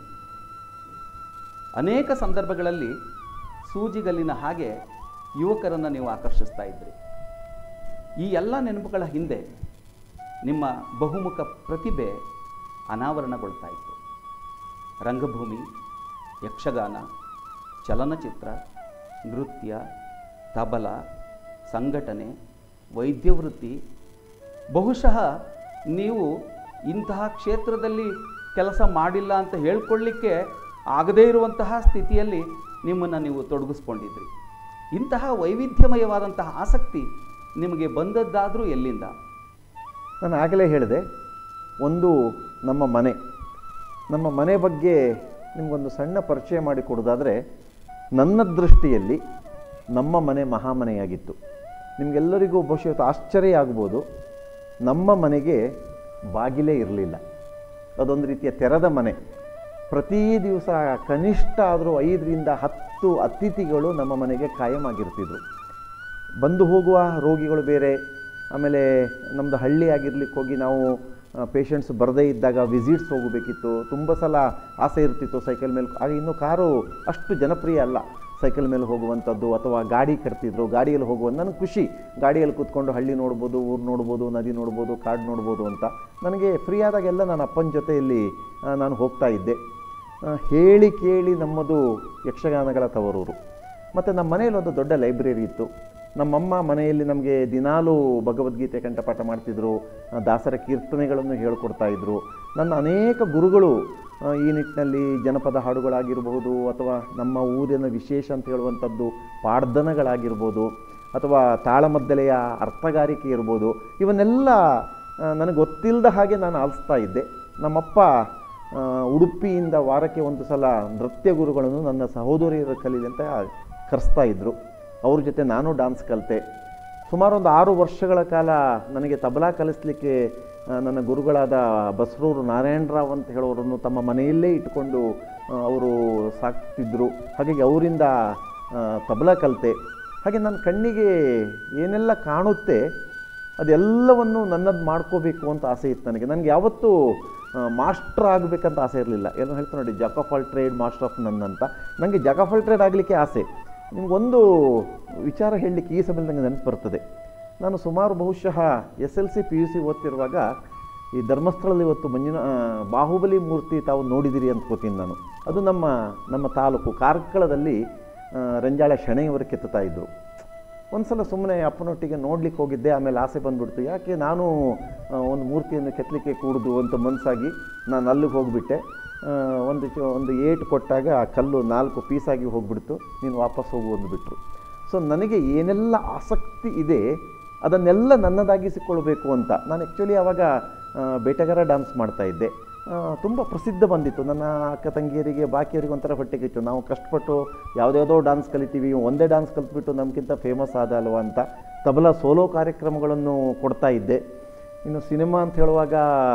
ಅನೇಕ ಸಂದರ್ಭಗಳಲ್ಲಿ ಸೂಜಿಗಲ್ಲಿನ ಹಾಗೆ ಯುವಕರನ್ನು ನೀವು ಆಕರ್ಷಿಸ್ತಾ ಇದ್ರಿ ಈ ಎಲ್ಲ ನೆನಪುಗಳ ಹಿಂದೆ ನಿಮ್ಮ ಬಹುಮುಖ ಪ್ರತಿಭೆ ಅನಾವರಣಗೊಳ್ತಾ ಇತ್ತು ರಂಗಭೂಮಿ ಯಕ್ಷಗಾನ ಚಲನಚಿತ್ರ ನೃತ್ಯ ತಬಲ ಸಂಘಟನೆ ವೈದ್ಯವೃತ್ತಿ ಬಹುಶಃ ನೀವು ಇಂತಹ ಕ್ಷೇತ್ರದಲ್ಲಿ ಕೆಲಸ ಮಾಡಿಲ್ಲ ಅಂತ ಹೇಳ್ಕೊಳ್ಳಿಕ್ಕೆ ಆಗದೇ ಇರುವಂತಹ ಸ್ಥಿತಿಯಲ್ಲಿ ನಿಮ್ಮನ್ನು ನೀವು ತೊಡಗಿಸ್ಕೊಂಡಿದ್ರಿ ಇಂತಹ ವೈವಿಧ್ಯಮಯವಾದಂತಹ ಆಸಕ್ತಿ ನಿಮಗೆ ಬಂದದ್ದಾದರೂ ಎಲ್ಲಿಂದ ನಾನು ಆಗಲೇ ಹೇಳಿದೆ ಒಂದು ನಮ್ಮ ಮನೆ ನಮ್ಮ ಮನೆ ಬಗ್ಗೆ ನಿಮಗೊಂದು ಸಣ್ಣ ಪರಿಚಯ ಮಾಡಿಕೊಡೋದಾದರೆ ನನ್ನ ದೃಷ್ಟಿಯಲ್ಲಿ ನಮ್ಮ ಮನೆ ಮಹಾಮನೆಯಾಗಿತ್ತು ನಿಮಗೆಲ್ಲರಿಗೂ ಬಹುಶಃ ಇವತ್ತು ಆಶ್ಚರ್ಯ ಆಗ್ಬೋದು ನಮ್ಮ ಮನೆಗೆ ಬಾಗಿಲೇ ಇರಲಿಲ್ಲ ಅದೊಂದು ರೀತಿಯ ತೆರೆದ ಮನೆ ಪ್ರತಿ ದಿವಸ ಕನಿಷ್ಠ ಆದರೂ ಐದರಿಂದ ಹತ್ತು ಅತಿಥಿಗಳು ನಮ್ಮ ಮನೆಗೆ ಕಾಯಂ ಆಗಿರ್ತಿದ್ರು ಬಂದು ಹೋಗುವ ರೋಗಿಗಳು ಬೇರೆ ಆಮೇಲೆ ನಮ್ಮದು ಹಳ್ಳಿ ಆಗಿರ್ಲಿಕ್ಕೆ ಹೋಗಿ ನಾವು ಪೇಷಂಟ್ಸ್ ಬರದೇ ಇದ್ದಾಗ ವಿಸಿಟ್ಸ್ ಹೋಗಬೇಕಿತ್ತು ತುಂಬ ಸಲ ಆಸೆ ಇರ್ತಿತ್ತು ಸೈಕಲ್ ಮೇಲೆ ಆಗ ಇನ್ನು ಕಾರು ಅಷ್ಟು ಜನಪ್ರಿಯ ಅಲ್ಲ ಸೈಕಲ್ ಮೇಲೆ ಹೋಗುವಂಥದ್ದು ಅಥವಾ ಗಾಡಿ ಕಟ್ತಿದ್ರು ಗಾಡಿಯಲ್ಲಿ ಹೋಗುವ ನನಗೆ ಖುಷಿ ಗಾಡಿಯಲ್ಲಿ ಕೂತ್ಕೊಂಡು ಹಳ್ಳಿ ನೋಡ್ಬೋದು ಊರು ನೋಡ್ಬೋದು ನದಿ ನೋಡ್ಬೋದು ಕಾಡು ನೋಡ್ಬೋದು ಅಂತ ನನಗೆ ಫ್ರೀ ಆದಾಗೆಲ್ಲ ನಾನು ಅಪ್ಪನ ಜೊತೆಯಲ್ಲಿ ಆ, ನಾನು ಹೋಗ್ತಾ ಇದ್ದೆ ಆ, ಹೇಳಿ ಕೇಳಿ ನಮ್ಮದು ಯಕ್ಷಗಾನಗಳ ತವರೂರು ಮತ್ತು ನಮ್ಮ ಮನೆಯಲ್ಲಿ ಒಂದು ದೊಡ್ಡ ಲೈಬ್ರರಿ ಇತ್ತು ನಮ್ಮಮ್ಮ ಮನೆಯಲ್ಲಿ ನಮಗೆ ದಿನಾಲೂ ಭಗವದ್ಗೀತೆ ಕಂಠಪಾಠ ಮಾಡ್ತಿದ್ರು ಆ, ದಾಸರ ಕೀರ್ತನೆಗಳನ್ನು ಹೇಳ್ಕೊಡ್ತಾ ಇದ್ರು ನನ್ನ ಅನೇಕ ಗುರುಗಳು ಆ, ಈ ನಿಟ್ಟಿನಲ್ಲಿ ಜನಪದ ಹಾಡುಗಳಾಗಿರಬಹುದು ಅಥವಾ ನಮ್ಮ ಊರಿನ ವಿಶೇಷ ಅಂತ ಹೇಳುವಂಥದ್ದು ಪಾಡ್ದನಗಳಾಗಿರ್ಬೋದು ಅಥವಾ ತಾಳಮದ್ದಲೆಯ ಅರ್ಥಗಾರಿಕೆ ಇರ್ಬೋದು ಇವನ್ನೆಲ್ಲ ಆ, ನನಗೆ ಗೊತ್ತಿಲ್ಲದ ಹಾಗೆ ನಾನು ಆಲಿಸ್ತಾ ಇದ್ದೆ ನಮ್ಮಪ್ಪ ಆ, ಉಡುಪಿಯಿಂದ ವಾರಕ್ಕೆ ಒಂದು ಸಲ ನೃತ್ಯ ಗುರುಗಳನ್ನು ನನ್ನ ಸಹೋದರಿಯರ ಕಲೀಲಿ ಅಂತ ಕರೆಸ್ತಾ ಇದ್ದರು ಅವ್ರ ಜೊತೆ ನಾನು ಡಾನ್ಸ್ ಕಲಿತೆ ಸುಮಾರು ಒಂದು ಆರು ವರ್ಷಗಳ ಕಾಲ ನನಗೆ ತಬಲಾ ಕಲಿಸ್ಲಿಕ್ಕೆ ಆ, ನನ್ನ ಗುರುಗಳಾದ ಬಸರೂರು ನಾರಾಯಣರಾವ್ ಅಂತ ಹೇಳೋರನ್ನು ತಮ್ಮ ಮನೆಯಲ್ಲೇ ಇಟ್ಕೊಂಡು ಆ, ಅವರು ಸಾಕ್ತಿದ್ರು ಹಾಗಾಗಿ ಅವರಿಂದ ಆ, ತಬಲಾ ಕಲಿತೆ ಹಾಗೆ ನನ್ನ ಕಣ್ಣಿಗೆ ಏನೆಲ್ಲ ಕಾಣುತ್ತೆ ಅದೆಲ್ಲವನ್ನು ನನ್ನದು ಮಾಡ್ಕೋಬೇಕು ಅಂತ ಆಸೆ ಇತ್ತು ನನಗೆ ನನಗೆ ಯಾವತ್ತೂ ಮಾಸ್ಟರ್ ಆಗಬೇಕಂತ ಆಸೆ ಇರಲಿಲ್ಲ ಏನೋ ಹೇಳ್ತಾರೆ ನೋಡಿ jack of all trade master of none ಅಂತ ನನಗೆ ಜಾಕ್ ಆಫ್ ಆಲ್ ಟ್ರೇಡ್ ಆಗಲಿಕ್ಕೆ ಆಸೆ ನಿಮಗೊಂದು ವಿಚಾರ ಹೇಳಲಿಕ್ಕೆ ಈ ಸಮಯದಲ್ಲಿ ನನಗೆ ನೆನಪು ಬರ್ತದೆ ನಾನು ಸುಮಾರು ಬಹುಶಃ S L C P U C ಓದ್ತಿರುವಾಗ ಈ ಧರ್ಮಸ್ಥಳದಲ್ಲಿ ಇವತ್ತು ಮಂಜುನ ಆ, ಬಾಹುಬಲಿ ಮೂರ್ತಿ ತಾವು ನೋಡಿದಿರಿ ಅಂದ್ಕೋತೀನಿ ನಾನು ಅದು ನಮ್ಮ ನಮ್ಮ ತಾಲೂಕು ಕಾರ್ಕಳದಲ್ಲಿ ಆ, ರಂಜಾಳ ಶೆಣೆಯವರು ಕೆತ್ತುತ್ತಾ ಇದ್ದರು ಒಂದು ಸಲ ಸುಮ್ಮನೆ ಅಪ್ಪನೊಟ್ಟಿಗೆ ನೋಡ್ಲಿಕ್ಕೆ ಹೋಗಿದ್ದೆ ಆಮೇಲೆ ಆಸೆ ಬಂದುಬಿಡ್ತು ಯಾಕೆ ನಾನು ಆ, ಒಂದು ಮೂರ್ತಿಯನ್ನು ಕೆತ್ತಲಿಕ್ಕೆ ಕೂಡುದು ಅಂತ ಮನಸ್ಸಾಗಿ ನಾನು ಅಲ್ಲಿಗೆ ಹೋಗಿಬಿಟ್ಟೆ ಒಂದು ಚ- ಒಂದು ಏಟು ಕೊಟ್ಟಾಗ ಆ ಕಲ್ಲು ನಾಲ್ಕು ಪೀಸಾಗಿ ಹೋಗ್ಬಿಡ್ತು ನೀನು ವಾಪಸ್ ಹೋಗು ಅಂದುಬಿಟ್ರು ಸೊ ನನಗೆ ಏನೆಲ್ಲ ಆಸಕ್ತಿ ಇದೆ ಅದನ್ನೆಲ್ಲ ನನ್ನದಾಗಿಸಿಕೊಳ್ಬೇಕು ಅಂತ ನಾನು ಆ್ಯಕ್ಚುಲಿ ಆವಾಗ ಆ, ಬೇಟೆಗಾರ ಡ್ಯಾನ್ಸ್ ಮಾಡ್ತಾ ಇದ್ದೆ ತುಂಬ ಪ್ರಸಿದ್ಧ ಬಂದಿತ್ತು ನನ್ನ ಅಕ್ಕ ತಂಗಿಯರಿಗೆ ಬಾಕಿಯವರಿಗೆ ಒಂಥರ ಹೊಟ್ಟೆಗಿತ್ತು ನಾವು ಕಷ್ಟಪಟ್ಟು ಯಾವುದ್ಯಾವುದೋ ಡ್ಯಾನ್ಸ್ ಕಲಿತೀವಿ ಇವ ಒಂದೇ ಡ್ಯಾನ್ಸ್ ಕಲಿತ್ಬಿಟ್ಟು ನಮಗಿಂತ ಫೇಮಸ್ ಆದ ಅಲ್ವಾ ಅಂತ ತಬಲಾ ಸೋಲೋ ಕಾರ್ಯಕ್ರಮಗಳನ್ನು ಕೊಡ್ತಾ ಇದ್ದೆ ಇನ್ನು ಸಿನಿಮಾ ಅಂತ ಹೇಳುವಾಗ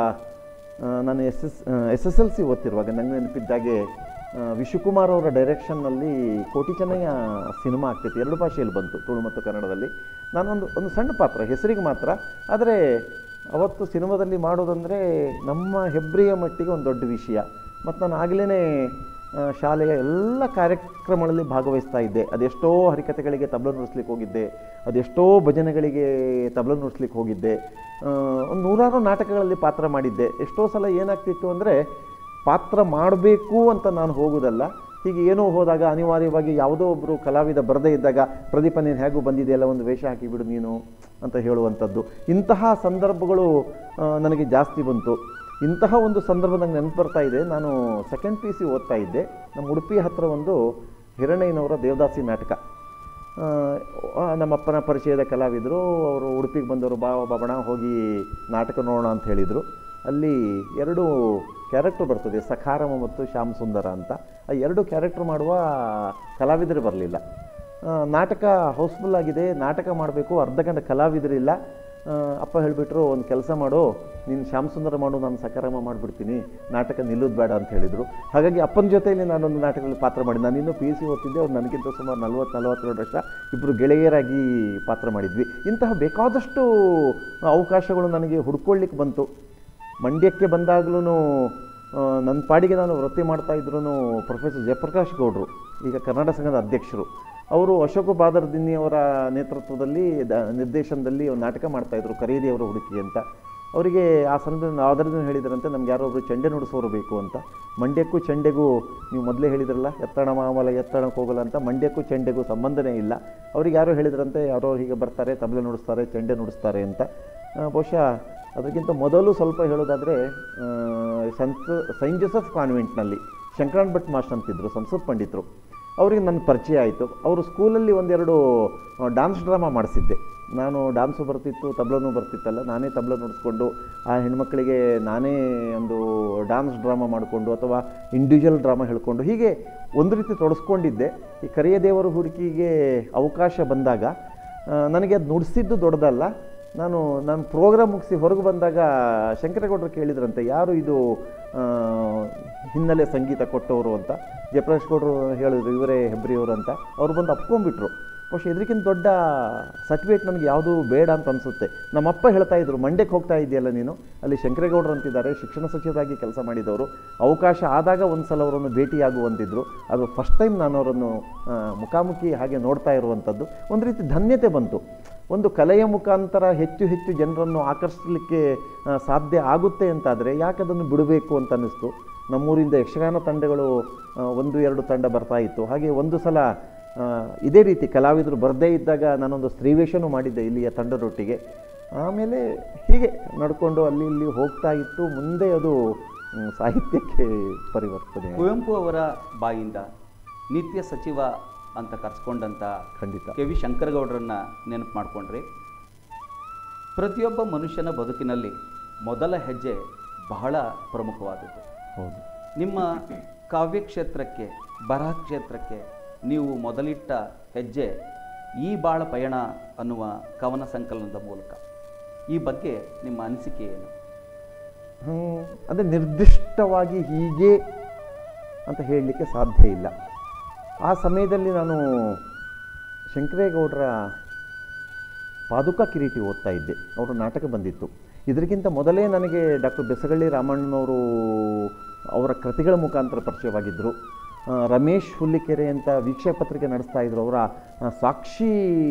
ಆ, ನಾನು S S S S L C ಓದ್ತಿರುವಾಗ ನನಗೆ ನೆನಪಿದ್ದಾಗೆ ಆ, ವಿಶ್ವಕುಮಾರ್ ಅವರ ಡೈರೆಕ್ಷನ್ನಲ್ಲಿ ಕೋಟಿ ಚೆನ್ನಯ್ಯ ಸಿನಿಮಾ ಆಗ್ತಿತ್ತು ಎರಡು ಭಾಷೆಯಲ್ಲಿ ಬಂತು ತುಳು ಮತ್ತು ಕನ್ನಡದಲ್ಲಿ ನಾನೊಂದು ಒಂದು ಸಣ್ಣ ಪಾತ್ರ ಹೆಸರಿಗೆ ಮಾತ್ರ ಆದರೆ ಅವತ್ತು ಸಿನಿಮಾದಲ್ಲಿ ಮಾಡೋದಂದರೆ ನಮ್ಮ ಹೆಬ್ರಿಯ ಮಟ್ಟಿಗೆ ಒಂದು ದೊಡ್ಡ ವಿಷಯ ಮತ್ತು ನಾನು ಆಗಲೇ ಶಾಲೆಯ ಎಲ್ಲ ಕಾರ್ಯಕ್ರಮಗಳಲ್ಲಿ ಭಾಗವಹಿಸ್ತಾ ಇದ್ದೆ ಅದೆಷ್ಟೋ ಹರಿಕತೆಗಳಿಗೆ ತಬಲ ನುಡಿಸ್ಲಿಕ್ಕೆ ಹೋಗಿದ್ದೆ ಅದೆಷ್ಟೋ ಭಜನೆಗಳಿಗೆ ತಬಲ ನುಡಿಸ್ಲಿಕ್ಕೆ ಹೋಗಿದ್ದೆ ಆ, ಒಂದು ನೂರಾರು ನಾಟಕಗಳಲ್ಲಿ ಪಾತ್ರ ಮಾಡಿದ್ದೆ ಎಷ್ಟೋ ಸಲ ಏನಾಗ್ತಿತ್ತು ಅಂದರೆ ಪಾತ್ರ ಮಾಡಬೇಕು ಅಂತ ನಾನು ಹೋಗೋದಲ್ಲ ಹೀಗೆ ಏನೋ ಹೋದಾಗ ಅನಿವಾರ್ಯವಾಗಿ ಯಾವುದೋ ಒಬ್ಬರು ಕಲಾವಿದ ಬರದೇ ಇದ್ದಾಗ ಪ್ರದೀಪ ನೀನು ಹೇಗೂ ಬಂದಿದೆಯಲ್ಲ ಒಂದು ವೇಷ ಹಾಕಿಬಿಡು ನೀನು ಅಂತ ಹೇಳುವಂಥದ್ದು ಇಂತಹ ಸಂದರ್ಭಗಳು ಆ, ನನಗೆ ಜಾಸ್ತಿ ಬಂತು ಇಂತಹ ಒಂದು ಸಂದರ್ಭ ನಂಗೆ ನೆನಪು ಬರ್ತಾ ಇದೆ ನಾನು ಸೆಕೆಂಡ್ ಪಿ ಸಿ ಓದ್ತಾ ಇದ್ದೆ ನಮ್ಮ ಉಡುಪಿ ಹತ್ತಿರ ಒಂದು ಹಿರಣ್ಣಯ್ಯನವರ ದೇವದಾಸಿ ನಾಟಕ ಆ, ಆ, ನಮ್ಮಪ್ಪನ ಪರಿಚಯದ ಕಲಾವಿದರು ಅವರು ಉಡುಪಿಗೆ ಬಂದವರು ಬಾ ಬಾಬಣ ಹೋಗಿ ನಾಟಕ ನೋಡೋಣ ಅಂತ ಹೇಳಿದರು ಅಲ್ಲಿ ಎರಡು ಕ್ಯಾರೆಕ್ಟರ್ ಬರ್ತದೆ ಸಖಾರಮ ಮತ್ತು ಶ್ಯಾಮ್ ಸುಂದರ ಅಂತ ಆ ಎರಡು ಕ್ಯಾರೆಕ್ಟರ್ ಮಾಡುವ ಕಲಾವಿದರು ಬರಲಿಲ್ಲ ನಾಟಕ ಹೌಸ್ಫುಲ್ ಆಗಿದೆ ನಾಟಕ ಮಾಡಬೇಕು ಅರ್ಧ ಗಂಟೆ ಕಲಾವಿದರಿಲ್ಲ ಆ, ಅಪ್ಪ ಹೇಳಿಬಿಟ್ರು ಒಂದು ಕೆಲಸ ಮಾಡು ನೀನು ಶ್ಯಾಮ್ ಸುಂದರ ಮಾಡು ನಾನು ಸಕಾರಾಮ ಮಾಡಿಬಿಡ್ತೀನಿ ನಾಟಕ ನಿಲ್ಲೋದು ಬೇಡ ಅಂತ ಹೇಳಿದರು ಹಾಗಾಗಿ ಅಪ್ಪನ ಜೊತೆಯಲ್ಲಿ ನಾನೊಂದು ನಾಟಕದಲ್ಲಿ ಪಾತ್ರ ಮಾಡಿ ನಾನು ಇನ್ನೂ ಪಿ ಯು ಸಿ ಓದ್ತಿದ್ದೆ ಅವ್ರು ನನಗಿಂತ ಸುಮಾರು ನಲ್ವತ್ತು ನಲವತ್ತೆರಡು ವರ್ಷ ಇಬ್ಬರು ಗೆಳೆಯರಾಗಿ ಪಾತ್ರ ಮಾಡಿದ್ವಿ ಇಂತಹ ಬೇಕಾದಷ್ಟು ಅವಕಾಶಗಳು ನನಗೆ ಹುಡ್ಕೊಳ್ಳಿಕ್ಕೆ ಬಂತು ಮಂಡ್ಯಕ್ಕೆ ಬಂದಾಗಲೂ ನನ್ನ ಪಾಡಿಗೆ ನಾನು ವೃತ್ತಿ ಮಾಡ್ತಾ ಇದ್ರು ಪ್ರೊಫೆಸರ್ ಜಯಪ್ರಕಾಶ್ ಗೌಡ್ರು ಈಗ ಕನ್ನಡ ಸಂಘದ ಅಧ್ಯಕ್ಷರು ಅವರು ಅಶೋಕ ಬಾದರ್ ದಿನ್ನಿ ಅವರ ನೇತೃತ್ವದಲ್ಲಿ ದ ನಿರ್ದೇಶನದಲ್ಲಿ ಒಂದು ನಾಟಕ ಮಾಡ್ತಾಯಿದ್ರು ಕರೀದಿ ಅವರ ಹುಡುಕಿ ಅಂತ ಅವರಿಗೆ ಆ ಸಂದರ್ಭದಲ್ಲಿ ಆಧಾರದಿಂದ ಹೇಳಿದ್ರಂತೆ ನಮ್ಗೆ ಯಾರೋ ಒಬ್ರು ಚೆಂಡೆ ನುಡಿಸೋರು ಬೇಕು ಅಂತ ಮಂಡ್ಯಕ್ಕೂ ಚೆಂಡೆಗೂ ನೀವು ಮೊದಲೇ ಹೇಳಿದ್ರಲ್ಲ ಎತ್ತಣ ಮಾಮಲ ಎತ್ತಣಕ್ಕೆ ಹೋಗಲ್ಲ ಅಂತ ಮಂಡ್ಯಕ್ಕೂ ಚೆಂಡೆಗೂ ಸಂಬಂಧನೇ ಇಲ್ಲ ಅವ್ರಿಗೆ ಯಾರೋ ಹೇಳಿದ್ರಂತೆ ಯಾರೋ ಹೀಗೆ ಬರ್ತಾರೆ ತಬಲೆ ನುಡಿಸ್ತಾರೆ ಚೆಂಡೆ ನುಡಿಸ್ತಾರೆ ಅಂತ ಆ, ಬಹುಶಃ ಅದಕ್ಕಿಂತ ಮೊದಲು ಸ್ವಲ್ಪ ಹೇಳೋದಾದರೆ ಸಂತ ಸೈಂಟ್ ಜೋಸಫ್ ಕಾನ್ವೆಂಟ್ನಲ್ಲಿ ಶಂಕರಾನ್ ಭಟ್ ಮಾಸ್ಟರ್ ಅಂತಿದ್ರು ಸಂಸ್ಕೃತ ಪಂಡಿತರು ಅವರಿಗೆ ನನ್ನ ಪರಿಚಯ ಆಯಿತು ಅವರು ಸ್ಕೂಲಲ್ಲಿ ಒಂದೆರಡು ಡ್ಯಾನ್ಸ್ ಡ್ರಾಮಾ ಮಾಡಿಸಿದ್ದೆ ನಾನು ಡ್ಯಾನ್ಸು ಬರ್ತಿತ್ತು ತಬ್ಲನೂ ಬರ್ತಿತ್ತಲ್ಲ ನಾನೇ ತಬ್ಲ ನುಡಿಸ್ಕೊಂಡು ಆ ಹೆಣ್ಮಕ್ಳಿಗೆ ನಾನೇ ಒಂದು ಡ್ಯಾನ್ಸ್ ಡ್ರಾಮಾ ಮಾಡಿಕೊಂಡು ಅಥವಾ ಇಂಡಿವಿಜುವಲ್ ಡ್ರಾಮಾ ಹೇಳ್ಕೊಂಡು ಹೀಗೆ ಒಂದು ರೀತಿ ತೊಡಸ್ಕೊಂಡಿದ್ದೆ ಈ ಕರಿಯ ದೇವರ ಹುಡುಕಿಗೆ ಅವಕಾಶ ಬಂದಾಗ ಆ, ನನಗೆ ಅದು ನುಡಿಸಿದ್ದು ದೊಡ್ಡದಲ್ಲ ನಾನು ನಾನು ಪ್ರೋಗ್ರಾಮ್ ಮುಗಿಸಿ ಹೊರಗೆ ಬಂದಾಗ ಶಂಕರೇಗೌಡರು ಕೇಳಿದ್ರಂತೆ ಯಾರು ಇದು ಆ, ಹಿನ್ನೆಲೆ ಸಂಗೀತ ಕೊಟ್ಟವರು ಅಂತ ಜಯಪ್ರಕಾಶ್ ಗೌಡರು ಹೇಳಿದ್ರು ಇವರೇ ಹೆಬ್ರಿಯವರು ಅಂತ ಅವ್ರು ಬಂದು ಅಪ್ಕೊಂಡ್ಬಿಟ್ರು ಬಹುಶಃ ಇದಕ್ಕಿಂತ ದೊಡ್ಡ ಸರ್ಟಿಫಿಕೇಟ್ ನನಗೆ ಯಾವುದು ಬೇಡ ಅಂತ ಅನಿಸುತ್ತೆ ನಮ್ಮಪ್ಪ ಹೇಳ್ತಾ ಇದ್ರು ಮಂಡ್ಯಕ್ಕೆ ಹೋಗ್ತಾ ಇದೆಯಲ್ಲ ನೀನು ಅಲ್ಲಿ ಶಂಕರೇಗೌಡರು ಅಂತಿದ್ದಾರೆ ಶಿಕ್ಷಣ ಸಚಿವರಾಗಿ ಕೆಲಸ ಮಾಡಿದವರು ಅವಕಾಶ ಆದಾಗ ಒಂದು ಸಲ ಅವರನ್ನು ಭೇಟಿಯಾಗುವಂತಿದ್ರು ಅದು ಫಸ್ಟ್ ಟೈಮ್ ನಾನು ಅವರನ್ನು ಆ, ಮುಖಾಮುಖಿ ಹಾಗೆ ನೋಡ್ತಾ ಇರುವಂಥದ್ದು ಒಂದು ರೀತಿ ಧನ್ಯತೆ ಬಂತು ಒಂದು ಕಲೆಯ ಮುಖಾಂತರ ಹೆಚ್ಚು ಹೆಚ್ಚು ಜನರನ್ನು ಆಕರ್ಷಿಸಲಿಕ್ಕೆ ಆ, ಸಾಧ್ಯ ಆಗುತ್ತೆ ಅಂತಾದರೆ ಯಾಕೆ ಅದನ್ನು ಬಿಡಬೇಕು ಅಂತ ಅನ್ನಿಸ್ತು ನಮ್ಮೂರಿಂದ ಯಕ್ಷಗಾನ ತಂಡಗಳು ಆ, ಒಂದು ಎರಡು ತಂಡ ಬರ್ತಾ ಇತ್ತು ಹಾಗೆ ಒಂದು ಸಲ ಆ, ಇದೇ ರೀತಿ ಕಲಾವಿದರು ಬರದೇ ಇದ್ದಾಗ ನಾನೊಂದು ಸ್ತ್ರೀವೇಷನೂ ಮಾಡಿದ್ದೆ ಇಲ್ಲಿಯ ತಂಡದೊಟ್ಟಿಗೆ ಆಮೇಲೆ ಹೀಗೆ ನಡ್ಕೊಂಡು ಅಲ್ಲಿ ಇಲ್ಲಿ ಹೋಗ್ತಾ ಇತ್ತು ಮುಂದೆ ಅದು ಮ್, ಸಾಹಿತ್ಯಕ್ಕೆ ಪರಿವರ್ತನೆ ಆಯ್ತು. ಕುವೆಂಪು ಅವರ ಬಾಯಿಂದ ನಿತ್ಯ ಸಚಿವ ಅಂತ ಕರೆಸ್ಕೊಂಡಂಥ ಖಂಡಿತ ಕೆ ವಿ ಶಂಕರಗೌಡರನ್ನ ನೆನಪು ಮಾಡಿಕೊಂಡ್ರಿ ಪ್ರತಿಯೊಬ್ಬ ಮನುಷ್ಯನ ಬದುಕಿನಲ್ಲಿ ಮೊದಲ ಹೆಜ್ಜೆ ಬಹಳ ಪ್ರಮುಖವಾದದ್ದು ಹೌದು ನಿಮ್ಮ ಕಾವ್ಯ ಕ್ಷೇತ್ರಕ್ಕೆ ಬರಹ ಕ್ಷೇತ್ರಕ್ಕೆ ನೀವು ಮೊದಲಿಟ್ಟ ಹೆಜ್ಜೆ ಈ ಬಾಳ ಪಯಣ ಅನ್ನುವ ಕವನ ಸಂಕಲನದ ಮೂಲಕ ಈ ಬಗ್ಗೆ ನಿಮ್ಮ ಅನಿಸಿಕೆ ಏನು ಹ್ಮ್, ಅಂದರೆ ನಿರ್ದಿಷ್ಟವಾಗಿ ಹೀಗೆ ಅಂತ ಹೇಳಲಿಕ್ಕೆ ಸಾಧ್ಯ ಇಲ್ಲ ಆ ಸಮಯದಲ್ಲಿ ನಾನು ಶಂಕರೇಗೌಡರ ಪಾದುಕ ಕಿರೀಟಿ ಓದ್ತಾ ಇದ್ದೆ ಅವರ ನಾಟಕ ಬಂದಿತ್ತು ಇದಕ್ಕಿಂತ ಮೊದಲೇ ನನಗೆ ಡಾಕ್ಟರ್ ಬೆಸಗಳ್ಳಿ ರಾಮಣ್ಣನವರು ಅವರ ಕೃತಿಗಳ ಮುಖಾಂತರ ಪರಿಚಯವಾಗಿದ್ದರು ಆ, ರಮೇಶ್ ಹುಲ್ಲಿಕೆರೆ ಅಂತ ವೀಕ್ಷಕ ಪತ್ರಿಕೆ ನಡೆಸ್ತಾ ಇದ್ರು ಅವರ ಆ, ಸಾಕ್ಷಿ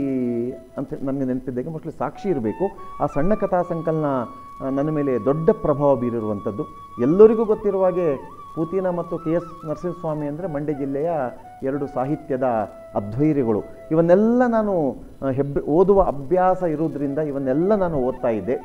ಅಂತ ನನಗೆ ನೆನಪಿದ್ದಾಗೆ ಮೋಸ್ಟ್ಲಿ ಸಾಕ್ಷಿ ಇರಬೇಕು ಆ ಸಣ್ಣ ಕಥಾ ಸಂಕಲನ ಆ, ನನ್ನ ಮೇಲೆ ದೊಡ್ಡ ಪ್ರಭಾವ ಬೀರಿರುವಂಥದ್ದು ಎಲ್ಲರಿಗೂ ಗೊತ್ತಿರುವ ಹಾಗೆ ಪೂತಿನ ಮತ್ತು ಕೆ ಎಸ್ ನರಸಿಂಹಸ್ವಾಮಿ ಅಂದರೆ ಮಂಡ್ಯ ಜಿಲ್ಲೆಯ ಎರಡು ಸಾಹಿತ್ಯದ ಅದ್ವೈರ್ಯಗಳು ಇವನ್ನೆಲ್ಲ ನಾನು ಆ, ಹೆಬ್ಬ ಓದುವ ಅಭ್ಯಾಸ ಇರುವುದರಿಂದ ಇವನ್ನೆಲ್ಲ ನಾನು ಓದ್ತಾ ಇದ್ದೆ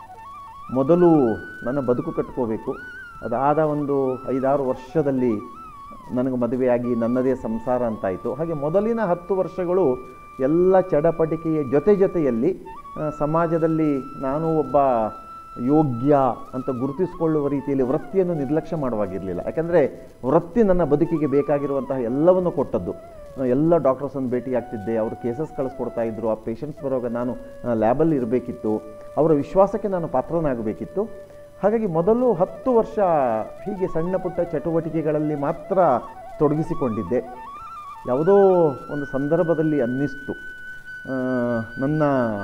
ಮೊದಲು ನನ್ನ ಬದುಕು ಕಟ್ಕೋಬೇಕು ಅದಾದ ಒಂದು ಐದಾರು ವರ್ಷದಲ್ಲಿ ನನಗೆ ಮದುವೆಯಾಗಿ ನನ್ನದೇ ಸಂಸಾರ ಅಂತಾಯಿತು ಹಾಗೆ ಮೊದಲಿನ ಹತ್ತು ವರ್ಷಗಳು ಎಲ್ಲ ಚಡಪಟಿಕೆಯ ಜೊತೆ ಜೊತೆಯಲ್ಲಿ ಆ, ಸಮಾಜದಲ್ಲಿ ನಾನು ಒಬ್ಬ ಯೋಗ್ಯ ಅಂತ ಗುರುತಿಸಿಕೊಳ್ಳುವ ರೀತಿಯಲ್ಲಿ ವೃತ್ತಿಯನ್ನು ನಿರ್ಲಕ್ಷ್ಯ ಮಾಡುವಾಗಿರಲಿಲ್ಲ ಯಾಕಂದರೆ ವೃತ್ತಿ ನನ್ನ ಬದುಕಿಗೆ ಬೇಕಾಗಿರುವಂತಹ ಎಲ್ಲವನ್ನು ಕೊಟ್ಟದ್ದು ಆ, ಎಲ್ಲ ಡಾಕ್ಟರ್ಸನ್ನು ಭೇಟಿ ಆಗ್ತಿದ್ದೆ ಅವರು ಕೇಸಸ್ ಕಳಿಸ್ಕೊಡ್ತಾ ಇದ್ದರು ಆ ಪೇಷಂಟ್ಸ್ ಬರುವಾಗ ನಾನು ಲ್ಯಾಬಲ್ಲಿ ಇರಬೇಕಿತ್ತು ಅವರ ವಿಶ್ವಾಸಕ್ಕೆ ನಾನು ಪಾತ್ರನಾಗಬೇಕಿತ್ತು ಹಾಗಾಗಿ ಮೊದಲು ಹತ್ತು ವರ್ಷ ಹೀಗೆ ಸಣ್ಣ ಪುಟ್ಟ ಚಟುವಟಿಕೆಗಳಲ್ಲಿ ಮಾತ್ರ ತೊಡಗಿಸಿಕೊಂಡಿದ್ದೆ ಯಾವುದೋ ಒಂದು ಸಂದರ್ಭದಲ್ಲಿ ಅನ್ನಿಸ್ತು ಆ, ನನ್ನ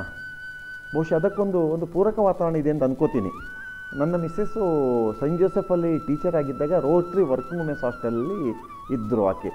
ಬಹುಶಃ ಅದಕ್ಕೊಂದು ಒಂದು ಪೂರಕ ವಾತಾವರಣ ಇದೆ ಅಂತ ಅನ್ಕೋತೀನಿ ನನ್ನ ಮಿಸ್ಸಸ್ಸು ಸೈಂಟ್ ಜೋಸೆಫಲ್ಲಿ ಟೀಚರ್ ಆಗಿದ್ದಾಗ ರೋಟ್ರಿ ವರ್ಕಿಂಗ್ ವುಮೆನ್ಸ್ ಹಾಸ್ಟೆಲಲ್ಲಿ ಇದ್ದರು ಆಕೆ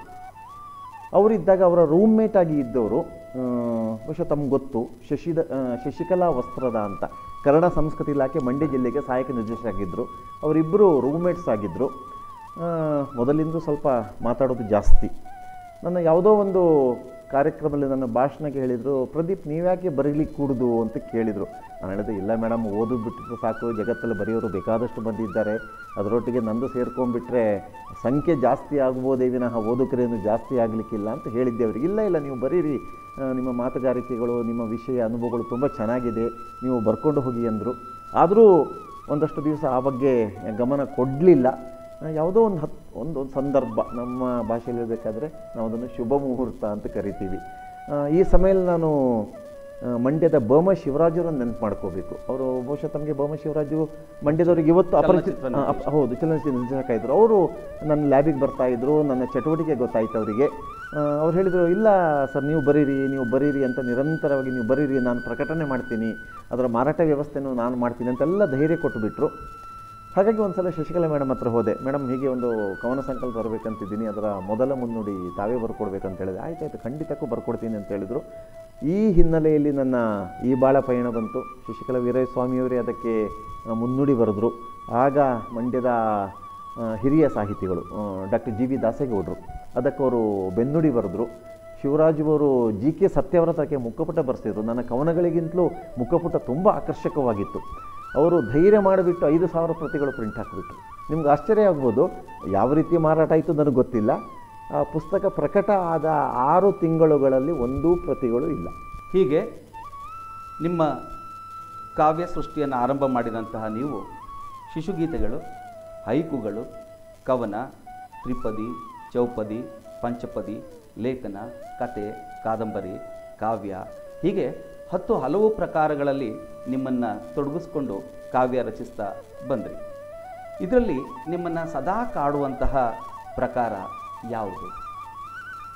ಅವರಿದ್ದಾಗ ಅವರ ರೂಮ್ಮೇಟ್ ಆಗಿ ಇದ್ದವರು ಆ, ಬಹುಶಃ ತಮ್ಗೆ ಗೊತ್ತು ಶಶಿದ ಆ, ಶಶಿಕಲಾ ವಸ್ತ್ರದ ಅಂತ ಕನ್ನಡ ಸಂಸ್ಕೃತಿ ಇಲಾಖೆ ಮಂಡ್ಯ ಜಿಲ್ಲೆಗೆ ಸಹಾಯಕ ನಿರ್ದೇಶಕರಾಗಿದ್ದರು ಅವರಿಬ್ಬರು ರೂಮ್ಮೇಟ್ಸ್ ಆಗಿದ್ದರು ಆ, ಮೊದಲಿಂದ ಸ್ವಲ್ಪ ಮಾತಾಡೋದು ಜಾಸ್ತಿ ನನ್ನ ಯಾವುದೋ ಒಂದು ಕಾರ್ಯಕ್ರಮದಲ್ಲಿ ನನ್ನ ಭಾಷಣಕ್ಕೆ ಹೇಳಿದರು ಪ್ರದೀಪ್ ನೀವ್ಯಾಕೆ ಬರೀಲಿಕ್ಕೆ ಕೂಡುದು ಅಂತ ಕೇಳಿದರು ನಾನು ಹೇಳಿದೆ ಇಲ್ಲ ಮೇಡಮ್ ಓದು ಬಿಟ್ಟಿದ್ರೆ ಸಾಕು ಜಗತ್ತಲ್ಲಿ ಬರೆಯೋರು ಬೇಕಾದಷ್ಟು ಮಂದಿ ಇದ್ದಾರೆ ಅದರೊಟ್ಟಿಗೆ ನಂದು ಸೇರ್ಕೊಂಡ್ಬಿಟ್ರೆ ಸಂಖ್ಯೆ ಜಾಸ್ತಿ ಆಗ್ಬೋದೇ ವಿನಃ ಓದುಗರೇನು ಜಾಸ್ತಿ ಆಗಲಿಕ್ಕಿಲ್ಲ ಅಂತ ಹೇಳಿದ್ದೆ ಅವರಿಗೆ ಇಲ್ಲ ಇಲ್ಲ ನೀವು ಬರೀರಿ ಆ, ನಿಮ್ಮ ಮಾತುಗಾರಿಕೆಗಳು ನಿಮ್ಮ ವಿಷಯ ಅನುಭವಗಳು ತುಂಬ ಚೆನ್ನಾಗಿದೆ ನೀವು ಬರ್ಕೊಂಡು ಹೋಗಿ ಅಂದರು ಆದರೂ ಒಂದಷ್ಟು ದಿವಸ ಆ ಬಗ್ಗೆ ಗಮನ ಕೊಡಲಿಲ್ಲ ಯಾವುದೋ ಒಂದು ಹತ್ತು ಒಂದು ಒಂದು ಸಂದರ್ಭ ನಮ್ಮ ಭಾಷೆಯಲ್ಲಿ ಹೇಳಬೇಕಾದ್ರೆ ನಾವು ಅದನ್ನು ಶುಭ ಮುಹೂರ್ತ ಅಂತ ಕರಿತೀವಿ ಆ, ಈ ಸಮಯದಲ್ಲಿ ನಾನು ಆ, ಮಂಡ್ಯದ ಬಮ ಶಿವರಾಜರನ್ನು ನೆನಪು ಮಾಡ್ಕೋಬೇಕು ಅವರು ಬಹುಶಃ ತಮಗೆ ಬಮ ಶಿವರಾಜು ಮಂಡ್ಯದವ್ರಿಗೆ ಇವತ್ತು ಅಪರಿಚಿತ ಚಲನಚಿತ್ರ ಆ, ಅಪ್- ಹೌದು ಚಲನಚಿತ್ರ ನಿರ್ದೇಶಕ ಇದ್ದರು ಅವರು ನನ್ನ ಲ್ಯಾಬಿಗೆ ಬರ್ತಾ ಇದ್ರು ನನ್ನ ಚಟುವಟಿಕೆ ಗೊತ್ತಾಯ್ತು ಅವರಿಗೆ ಅವ್ರು ಹೇಳಿದರು ಇಲ್ಲ ಸರ್ ನೀವು ಬರೀರಿ ನೀವು ಬರೀರಿ ಅಂತ ನಿರಂತರವಾಗಿ ನೀವು ಬರೀರಿ ನಾನು ಪ್ರಕಟಣೆ ಮಾಡ್ತೀನಿ ಅದರ ಮಾರಾಟ ವ್ಯವಸ್ಥೆನೂ ನಾನು ಮಾಡ್ತೀನಿ ಅಂತೆಲ್ಲ ಧೈರ್ಯ ಕೊಟ್ಟುಬಿಟ್ರು ಹಾಗಾಗಿ ಒಂದು ಸಲ ಶಶಿಕಲಾ ಮೇಡಮ್ ಹತ್ರ ಹೋದೆ ಮೇಡಮ್ ಹೀಗೆ ಒಂದು ಕವನ ಸಂಕಲ್ಪ ಬರಬೇಕಂತಿದ್ದೀನಿ ಅದರ ಮೊದಲ ಮುನ್ನುಡಿ ತಾವೇ ಬರ್ಕೊಡ್ಬೇಕಂತ ಹೇಳಿದೆ ಆಯ್ತಾಯ್ತು ಖಂಡಿತಕ್ಕೂ ಬರ್ಕೊಡ್ತೀನಿ ಅಂತ ಹೇಳಿದರು ಈ ಹಿನ್ನೆಲೆಯಲ್ಲಿ ನನ್ನ ಈ ಬಾಳ ಪಯಣ ಬಂತು ಶಶಿಕಲಾ ವೀರಯ್ಯ ಸ್ವಾಮಿಯವರೇ ಅದಕ್ಕೆ ಆ, ಮುನ್ನುಡಿ ಬರೆದ್ರು ಆಗ ಮಂಡ್ಯದ ಆ, ಹಿರಿಯ ಸಾಹಿತಿಗಳು ಡಾಕ್ಟರ್ ಜಿ ವಿ ದಾಸೇಗೌಡರು ಅದಕ್ಕೆ ಅವರು ಬೆನ್ನುಡಿ ಬರೆದ್ರು ಶಿವರಾಜ್ ಅವರು ಜಿ ಕೆ ಸತ್ಯವ್ರತಕ್ಕೆ ಮುಖಪುಟ ಬರೆಸಿದ್ರು ನನ್ನ ಕವನಗಳಿಗಿಂತಲೂ ಮುಖಪುಟ ತುಂಬ ಆಕರ್ಷಕವಾಗಿತ್ತು ಅವರು ಧೈರ್ಯ ಮಾಡಿಬಿಟ್ಟು ಐದು ಸಾವಿರ ಪ್ರತಿಗಳು ಪ್ರಿಂಟ್ ಹಾಕಿಬಿಟ್ರು ನಿಮ್ಗೆ ಆಶ್ಚರ್ಯ ಆಗ್ಬೋದು ಯಾವ ರೀತಿ ಮಾರಾಟ ಆಯಿತು ನನಗೆ ಗೊತ್ತಿಲ್ಲ ಆ ಪುಸ್ತಕ ಪ್ರಕಟ ಆದ ಆರು ತಿಂಗಳುಗಳಲ್ಲಿ ಒಂದೂ ಪ್ರತಿಗಳು ಇಲ್ಲ ಹೀಗೆ ನಿಮ್ಮ ಕಾವ್ಯ ಸೃಷ್ಟಿಯನ್ನು ಆರಂಭ ಮಾಡಿದಂತಹ ನೀವು ಶಿಶುಗೀತೆಗಳು ಹೈಕುಗಳು ಕವನ ತ್ರಿಪದಿ ಚೌಪದಿ ಪಂಚಪದಿ ಲೇಖನ ಕತೆ ಕಾದಂಬರಿ ಕಾವ್ಯ ಹೀಗೆ ಹತ್ತು ಹಲವು ಪ್ರಕಾರಗಳಲ್ಲಿ ನಿಮ್ಮನ್ನು ತೊಡಗಿಸ್ಕೊಂಡು ಕಾವ್ಯ ರಚಿಸ್ತಾ ಬಂದ್ರಿ ಇದರಲ್ಲಿ ನಿಮ್ಮನ್ನು ಸದಾ ಕಾಡುವಂತಹ ಪ್ರಕಾರ ಯಾವುದು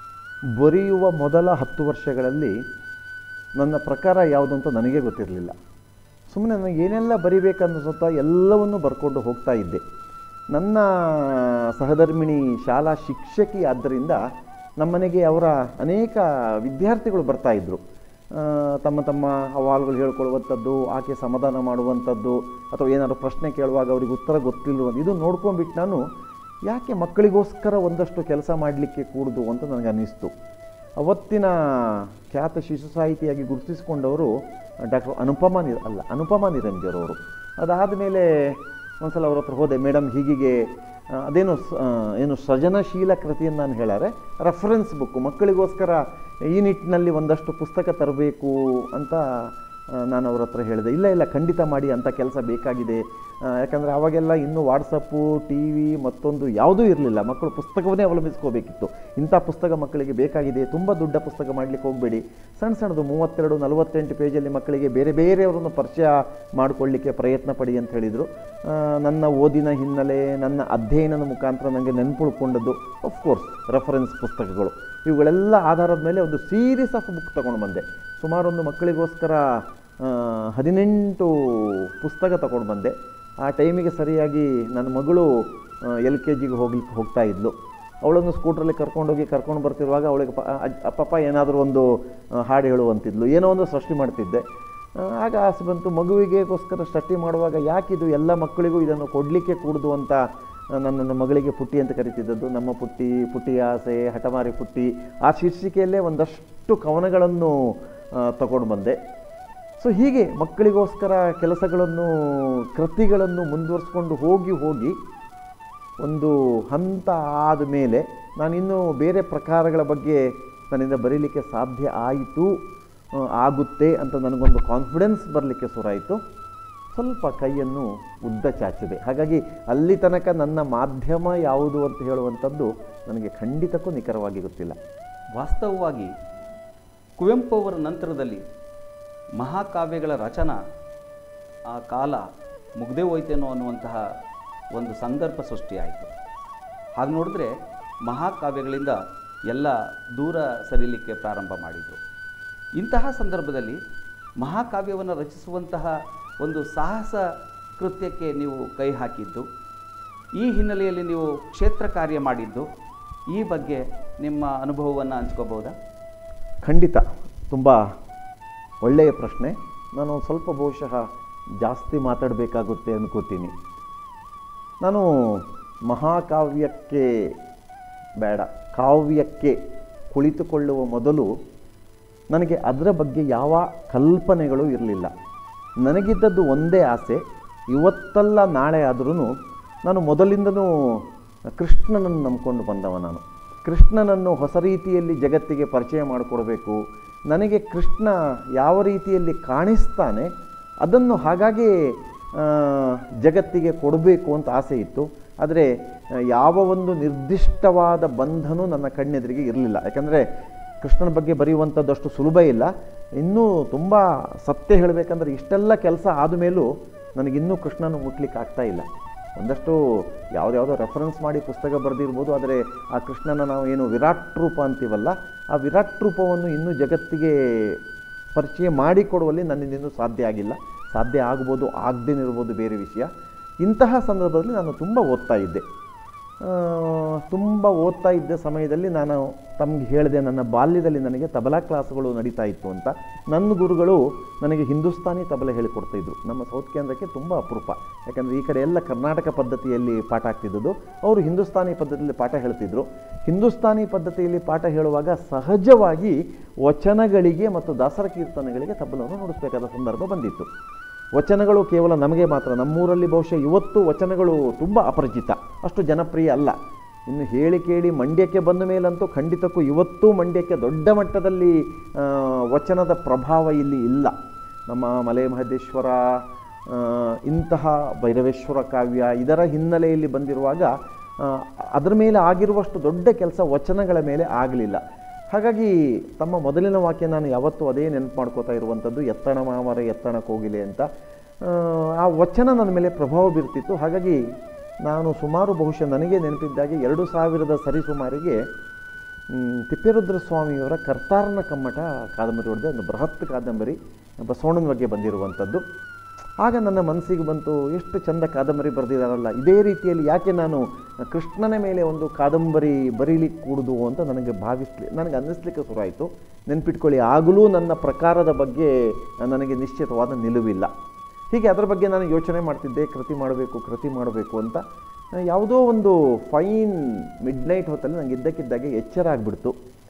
ಬರೆಯುವ ಮೊದಲ ಹತ್ತು ವರ್ಷಗಳಲ್ಲಿ ನನ್ನ ಪ್ರಕಾರ ಯಾವುದು ಅಂತ ನನಗೆ ಗೊತ್ತಿರಲಿಲ್ಲ ಸುಮ್ಮನೆ ನನಗೆ ಏನೆಲ್ಲ ಬರಿಬೇಕನ್ನಿಸುತ್ತಾ ಎಲ್ಲವನ್ನೂ ಬರ್ಕೊಂಡು ಹೋಗ್ತಾ ಇದ್ದೆ ನನ್ನ ಸಹಧರ್ಮಿಣಿ ಶಾಲಾ ಶಿಕ್ಷಕಿ ಆದ್ದರಿಂದ ನಮ್ಮನೆಗೆ ಅವರ ಅನೇಕ ವಿದ್ಯಾರ್ಥಿಗಳು ಬರ್ತಾ ಇದ್ದರು ಆ, ತಮ್ಮ ತಮ್ಮ ಅಹವಾಲುಗಳು ಹೇಳ್ಕೊಳ್ಳುವಂಥದ್ದು ಆಕೆ ಸಮಾಧಾನ ಮಾಡುವಂಥದ್ದು ಅಥವಾ ಏನಾದ್ರು ಪ್ರಶ್ನೆ ಕೇಳುವಾಗ ಅವ್ರಿಗೆ ಉತ್ತರ ಗೊತ್ತಿಲ್ಲವಂಥ ಇದು ನೋಡ್ಕೊಂಡ್ಬಿಟ್ಟು ನಾನು ಯಾಕೆ ಮಕ್ಕಳಿಗೋಸ್ಕರ ಒಂದಷ್ಟು ಕೆಲಸ ಮಾಡಲಿಕ್ಕೆ ಕೂಡುದು ಅಂತ ನನಗೆ ಅನ್ನಿಸ್ತು ಅವತ್ತಿನ ಖ್ಯಾತ ಶಿಶು ಸಾಹಿತಿಯಾಗಿ ಗುರುತಿಸಿಕೊಂಡವರು ಡಾಕ್ಟರ್ ಅನುಪಮ ನಿ ಅಲ್ಲ ಅನುಪಮ ನಿರಂಜರ್ ಅವರು ಅದಾದ ಮೇಲೆ ಒಂದ್ಸಲ ಅವ್ರ ಹತ್ರ ಹೋದೆ ಮೇಡಮ್ ಹೀಗೀಗೆ ಆ, ಅದೇನು ಸ- ಆ, ಏನು ಸೃಜನಶೀಲ ಕೃತಿಯನ್ನು ನಾನು ಹೇಳಾರೆ ರೆಫರೆನ್ಸ್ ಬುಕ್ಕು ಮಕ್ಕಳಿಗೋಸ್ಕರ ಈ ನಿಟ್ಟಿನಲ್ಲಿ ಒಂದಷ್ಟು ಪುಸ್ತಕ ತರಬೇಕು ಅಂತ ಆ, ನಾನು ಅವ್ರ ಹತ್ರ ಹೇಳಿದೆ ಇಲ್ಲ ಇಲ್ಲ ಖಂಡಿತ ಮಾಡಿ ಅಂಥ ಕೆಲಸ ಬೇಕಾಗಿದೆ ಆ, ಯಾಕಂದರೆ ಅವಾಗೆಲ್ಲ ಇನ್ನೂ ವಾಟ್ಸಪ್ಪು ಟಿ ವಿ ಮತ್ತೊಂದು ಯಾವುದೂ ಇರಲಿಲ್ಲ ಮಕ್ಕಳು ಪುಸ್ತಕವನ್ನೇ ಅವಲಂಬಿಸ್ಕೋಬೇಕಿತ್ತು ಇಂಥ ಪುಸ್ತಕ ಮಕ್ಕಳಿಗೆ ಬೇಕಾಗಿದೆ ತುಂಬ ದೊಡ್ಡ ಪುಸ್ತಕ ಮಾಡಲಿಕ್ಕೆ ಹೋಗಬೇಡಿ ಸಣ್ಣ ಸಣ್ಣದು ಮೂವತ್ತೆರಡು ನಲವತ್ತೆಂಟು ಪೇಜಲ್ಲಿ ಮಕ್ಕಳಿಗೆ ಬೇರೆ ಬೇರೆಯವರನ್ನು ಪರಿಚಯ ಮಾಡಿಕೊಳ್ಳಿಕ್ಕೆ ಪ್ರಯತ್ನ ಪಡಿ ಅಂತ ಹೇಳಿದರು ಆ, ನನ್ನ ಓದಿನ ಹಿನ್ನೆಲೆ ನನ್ನ ಅಧ್ಯಯನದ ಮುಖಾಂತರ ನನಗೆ ನೆನಪುಳ್ಕೊಂಡದ್ದು ಕೋರ್ಸ್ ರೆಫರೆನ್ಸ್ ಪುಸ್ತಕಗಳು ಇವುಗಳೆಲ್ಲ ಆಧಾರದ ಮೇಲೆ ಒಂದು ಸೀರೀಸ್ ಆಫ್ ಬುಕ್ ತೊಗೊಂಡು ಬಂದೆ ಸುಮಾರು ಒಂದು ಮಕ್ಕಳಿಗೋಸ್ಕರ ಆ, ಹದಿನೆಂಟು ಪುಸ್ತಕ ತಗೊಂಡು ಬಂದೆ ಆ ಟೈಮಿಗೆ ಸರಿಯಾಗಿ ನನ್ನ ಮಗಳು ಎಲ್ ಕೆ ಜಿಗೆ ಹೋಗ್ಲಿಕ್ಕೆ ಹೋಗ್ತಾ ಇದ್ಲು ಅವಳನ್ನು ಸ್ಕೂಟ್ರಲ್ಲಿ ಕರ್ಕೊಂಡೋಗಿ ಕರ್ಕೊಂಡು ಬರ್ತಿರುವಾಗ ಅವಳಿಗೆ ಪ ಅಜ್ಜ- ಅಪ್ಪಪ್ಪ ಏನಾದರೂ ಒಂದು ಆ, ಹಾಡು ಹೇಳುವಂತಿದ್ಲು ಏನೋ ಒಂದು ಸೃಷ್ಟಿ ಮಾಡ್ತಿದ್ದೆ ಆ, ಆಗ ಆಸೆ ಬಂತು ಮಗುವಿಗೆಗೋಸ್ಕರ ಸೃಷ್ಟಿ ಮಾಡುವಾಗ ಯಾಕಿದು ಎಲ್ಲ ಮಕ್ಕಳಿಗೂ ಇದನ್ನು ಕೊಡಲಿಕ್ಕೆ ಕೂಡುದು ಅಂತ ಆ, ನನ್ನ ನನ್ನ ಮಗಳಿಗೆ ಪುಟ್ಟಿ ಅಂತ ಕರಿತಿದ್ದದ್ದು ನಮ್ಮ ಪುಟ್ಟಿ ಪುಟ್ಟಿ ಆಸೆ ಹಠಮಾರಿ ಪುಟ್ಟಿ ಆ ಶೀರ್ಷಿಕೆಯಲ್ಲೇ ಒಂದಷ್ಟು ಕವನಗಳನ್ನು ತಗೊಂಡು ಬಂದೆ ಸೊ ಹೀಗೆ ಮಕ್ಕಳಿಗೋಸ್ಕರ ಕೆಲಸಗಳನ್ನು ಕೃತಿಗಳನ್ನು ಮುಂದುವರಿಸ್ಕೊಂಡು ಹೋಗಿ ಹೋಗಿ ಒಂದು ಹಂತ ಆದ ಮೇಲೆ ನಾನಿನ್ನೂ ಬೇರೆ ಪ್ರಕಾರಗಳ ಬಗ್ಗೆ ನನ್ನಿಂದ ಬರೀಲಿಕ್ಕೆ ಸಾಧ್ಯ ಆಯಿತು ಆ, ಆಗುತ್ತೆ ಅಂತ ನನಗೊಂದು ಕಾನ್ಫಿಡೆನ್ಸ್ ಬರಲಿಕ್ಕೆ ಶುರುವಾಯಿತು ಸ್ವಲ್ಪ ಕೈಯನ್ನು ಉದ್ದ ಚಾಚಿದೆ ಹಾಗಾಗಿ ಅಲ್ಲಿ ತನಕ ನನ್ನ ಮಾಧ್ಯಮ ಯಾವುದು ಅಂತ ಹೇಳುವಂಥದ್ದು ನನಗೆ ಖಂಡಿತಕ್ಕೂ ನಿಖರವಾಗಿ ಗೊತ್ತಿಲ್ಲ ವಾಸ್ತವವಾಗಿ ಕುವೆಂಪು ಅವರ ನಂತರದಲ್ಲಿ ಮಹಾಕಾವ್ಯಗಳ ರಚನಾ ಆ ಕಾಲ ಮುಗ್ದೇ ಹೋಯ್ತೇನೋ ಅನ್ನುವಂತಹ ಒಂದು ಸಂದರ್ಭ ಸೃಷ್ಟಿಯಾಯಿತು ಹಾಗೆ ನೋಡಿದ್ರೆ ಮಹಾಕಾವ್ಯಗಳಿಂದ ಎಲ್ಲ ದೂರ ಸರಿಲಿಕ್ಕೆ ಪ್ರಾರಂಭ ಮಾಡಿದರು ಇಂತಹ ಸಂದರ್ಭದಲ್ಲಿ ಮಹಾಕಾವ್ಯವನ್ನು ರಚಿಸುವಂತಹ ಒಂದು ಸಾಹಸ ಕೃತ್ಯಕ್ಕೆ ನೀವು ಕೈ ಹಾಕಿದ್ದು ಈ ಹಿನ್ನೆಲೆಯಲ್ಲಿ ನೀವು ಕ್ಷೇತ್ರ ಕಾರ್ಯ ಮಾಡಿದ್ದು ಈ ಬಗ್ಗೆ ನಿಮ್ಮ ಅನುಭವವನ್ನು ಹಂಚ್ಕೋಬೋದಾ ಖಂಡಿತ ತುಂಬ ಒಳ್ಳೆಯ ಪ್ರಶ್ನೆ ನಾನು ಒಂದ್ ಸ್ವಲ್ಪ ಬಹುಶಃ ಜಾಸ್ತಿ ಮಾತಾಡಬೇಕಾಗುತ್ತೆ ಅನ್ಕೋತೀನಿ ನಾನು ಮಹಾಕಾವ್ಯಕ್ಕೆ ಬೇಡ ಕಾವ್ಯಕ್ಕೆ ಕುಳಿತುಕೊಳ್ಳುವ ಮೊದಲು ನನಗೆ ಅದರ ಬಗ್ಗೆ ಯಾವ ಕಲ್ಪನೆಗಳು ಇರಲಿಲ್ಲ ನನಗಿದ್ದದ್ದು ಒಂದೇ ಆಸೆ ಇವತ್ತಲ್ಲ ನಾಳೆ ಆದ್ರೂ ನಾನು ಮೊದಲಿಂದನೂ ಕೃಷ್ಣನನ್ನು ನಂಬ್ಕೊಂಡು ಬಂದವ ನಾನು ಕೃಷ್ಣನನ್ನು ಹೊಸ ರೀತಿಯಲ್ಲಿ ಜಗತ್ತಿಗೆ ಪರಿಚಯ ಮಾಡಿಕೊಡ್ಬೇಕು ನನಗೆ ಕೃಷ್ಣ ಯಾವ ರೀತಿಯಲ್ಲಿ ಕಾಣಿಸ್ತಾನೆ ಅದನ್ನು ಹಾಗಾಗಿ ಆ, ಜಗತ್ತಿಗೆ ಕೊಡಬೇಕು ಅಂತ ಆಸೆ ಇತ್ತು ಆದರೆ ಆ, ಯಾವ ಒಂದು ನಿರ್ದಿಷ್ಟವಾದ ಬಂಧನೂ ನನ್ನ ಕಣ್ಣೆದುರಿಗೆ ಇರಲಿಲ್ಲ ಯಾಕಂದರೆ ಕೃಷ್ಣನ ಬಗ್ಗೆ ಬರೆಯುವಂಥದ್ದು ಸುಲಭ ಇಲ್ಲ ಇನ್ನೂ ತುಂಬ ಸತ್ಯ ಹೇಳಬೇಕಂದ್ರೆ ಇಷ್ಟೆಲ್ಲ ಕೆಲಸ ಆದಮೇಲೂ ನನಗಿನ್ನೂ ಕೃಷ್ಣನ ಮುಟ್ಲಿಕ್ಕೆ ಆಗ್ತಾ ಇಲ್ಲ ಒಂದಷ್ಟು ಯಾವುದ್ಯಾವುದೋ ರೆಫರೆನ್ಸ್ ಮಾಡಿ ಪುಸ್ತಕ ಬರೆದಿರ್ಬೋದು ಆದರೆ ಆ ಕೃಷ್ಣನ ನಾವು ಏನು ವಿರಾಟ್ ರೂಪ ಅಂತೀವಲ್ಲ ಆ ವಿರಾಟ್ ರೂಪವನ್ನು ಇನ್ನೂ ಜಗತ್ತಿಗೆ ಪರಿಚಯ ಮಾಡಿಕೊಡುವಲ್ಲಿ ನನ್ನಿಂದ ಇನ್ನೂ ಸಾಧ್ಯ ಆಗಿಲ್ಲ ಸಾಧ್ಯ ಆಗ್ಬೋದು ಆಗದೇನಿರ್ಬೋದು ಬೇರೆ ವಿಷಯ ಇಂತಹ ಸಂದರ್ಭದಲ್ಲಿ ನಾನು ತುಂಬ ಓದ್ತಾ ಇದ್ದೆ ಆ, ತುಂಬ ಓದ್ತಾ ಇದ್ದ ಸಮಯದಲ್ಲಿ ನಾನು ತಮಗೆ ಹೇಳಿದೆ ನನ್ನ ಬಾಲ್ಯದಲ್ಲಿ ನನಗೆ ತಬಲಾ ಕ್ಲಾಸ್ಗಳು ನಡೀತಾ ಇತ್ತು ಅಂತ ನನ್ನ ಗುರುಗಳು ನನಗೆ ಹಿಂದೂಸ್ತಾನಿ ತಬಲೆ ಹೇಳಿಕೊಡ್ತಾ ಇದ್ರು ನಮ್ಮ ಸೌತ್ ಕೇಂದ್ರಕ್ಕೆ ತುಂಬ ಅಪರೂಪ ಯಾಕಂದರೆ ಈ ಕಡೆ ಎಲ್ಲ ಕರ್ನಾಟಕ ಪದ್ಧತಿಯಲ್ಲಿ ಪಾಠ ಆಗ್ತಿದ್ದದ್ದು ಅವರು ಹಿಂದೂಸ್ತಾನಿ ಪದ್ಧತಿಯಲ್ಲಿ ಪಾಠ ಹೇಳ್ತಿದ್ರು ಹಿಂದೂಸ್ತಾನಿ ಪದ್ಧತಿಯಲ್ಲಿ ಪಾಠ ಹೇಳುವಾಗ ಸಹಜವಾಗಿ ವಚನಗಳಿಗೆ ಮತ್ತು ದಾಸರ ಕೀರ್ತನೆಗಳಿಗೆ ತಬಲವನ್ನು ನುಡಿಸ್ಬೇಕಾದ ಸಂದರ್ಭ ಬಂದಿತ್ತು ವಚನಗಳು ಕೇವಲ ನಮಗೆ ಮಾತ್ರ ನಮ್ಮೂರಲ್ಲಿ ಬಹುಶಃ ಇವತ್ತು ವಚನಗಳು ತುಂಬ ಅಪರಿಚಿತ ಅಷ್ಟು ಜನಪ್ರಿಯ ಅಲ್ಲ ಇನ್ನು ಹೇಳಿ ಕೇಳಿ ಮಂಡ್ಯಕ್ಕೆ ಬಂದ ಮೇಲಂತೂ ಖಂಡಿತಕ್ಕೂ ಇವತ್ತೂ ಮಂಡ್ಯಕ್ಕೆ ದೊಡ್ಡ ಮಟ್ಟದಲ್ಲಿ ಆ, ವಚನದ ಪ್ರಭಾವ ಇಲ್ಲಿ ಇಲ್ಲ ನಮ್ಮ ಮಲೆ ಮಹದೇಶ್ವರ ಆ, ಇಂತಹ ಭೈರವೇಶ್ವರ ಕಾವ್ಯ ಇದರ ಹಿನ್ನೆಲೆಯಲ್ಲಿ ಬಂದಿರುವಾಗ ಆ, ಅದರ ಮೇಲೆ ಆಗಿರುವಷ್ಟು ದೊಡ್ಡ ಕೆಲಸ ವಚನಗಳ ಮೇಲೆ ಆಗಲಿಲ್ಲ ಹಾಗಾಗಿ ತಮ್ಮ ಮೊದಲಿನ ವಾಕ್ಯ ನಾನು ಯಾವತ್ತೂ ಅದೇ ನೆನಪು ಮಾಡ್ಕೋತಾ ಇರುವಂಥದ್ದು ಎತ್ತಣ ಮಾಮರ ಎತ್ತಣ ಕೋಗಿಲೆ ಅಂತ ಆ, ಆ ವಚನ ನನ್ನ ಮೇಲೆ ಪ್ರಭಾವ ಬೀರ್ತಿತ್ತು ಹಾಗಾಗಿ ನಾನು ಸುಮಾರು ಬಹುಶಃ ನನಗೆ ನೆನಪಿದ್ದಾಗೆ ಎರಡು ಸಾವಿರದ ಸರಿಸುಮಾರಿಗೆ ಮ್, ತಿಪ್ಪೇರುದ್ರ ಸ್ವಾಮಿಯವರ ಕರ್ತಾರನ ಕಮ್ಮಟ ಕಾದಂಬರಿ ಹೊಡೆದೆ ಒಂದು ಬೃಹತ್ ಕಾದಂಬರಿ ಬಸವಣ್ಣನ ಬಗ್ಗೆ ಬಂದಿರುವಂಥದ್ದು ಆಗ ನನ್ನ ಮನಸ್ಸಿಗೆ ಬಂತು ಎಷ್ಟು ಚಂದ ಕಾದಂಬರಿ ಬರೆದಿದ್ದಾರಲ್ಲ ಇದೇ ರೀತಿಯಲ್ಲಿ ಯಾಕೆ ನಾನು ಕೃಷ್ಣನ ಮೇಲೆ ಒಂದು ಕಾದಂಬರಿ ಬರೀಲಿಕ್ಕೆ ಕೂಡುದು ಅಂತ ನನಗೆ ಭಾವಿಸ್ಲಿ ನನಗೆ ಅನ್ನಿಸ್ಲಿಕ್ಕೆ ಶುರುವಾಯಿತು ನೆನ್ಪಿಟ್ಕೊಳ್ಳಿ ಆಗಲೂ ನನ್ನ ಪ್ರಕಾರದ ಬಗ್ಗೆ ನನಗೆ ನಿಶ್ಚಿತವಾದ ನಿಲುವಿಲ್ಲ ಹೀಗೆ ಅದರ ಬಗ್ಗೆ ನಾನು ಯೋಚನೆ ಮಾಡ್ತಿದ್ದೆ ಕೃತಿ ಮಾಡಬೇಕು ಕೃತಿ ಮಾಡಬೇಕು ಅಂತ ಯಾವುದೋ ಒಂದು ಫೈನ್ ಮಿಡ್ ನೈಟ್ ಹೊತ್ತಲ್ಲಿ ನನಗೆ ಇದ್ದಕ್ಕಿದ್ದಾಗೆ ಎಚ್ಚರ ಆಗಿಬಿಡ್ತು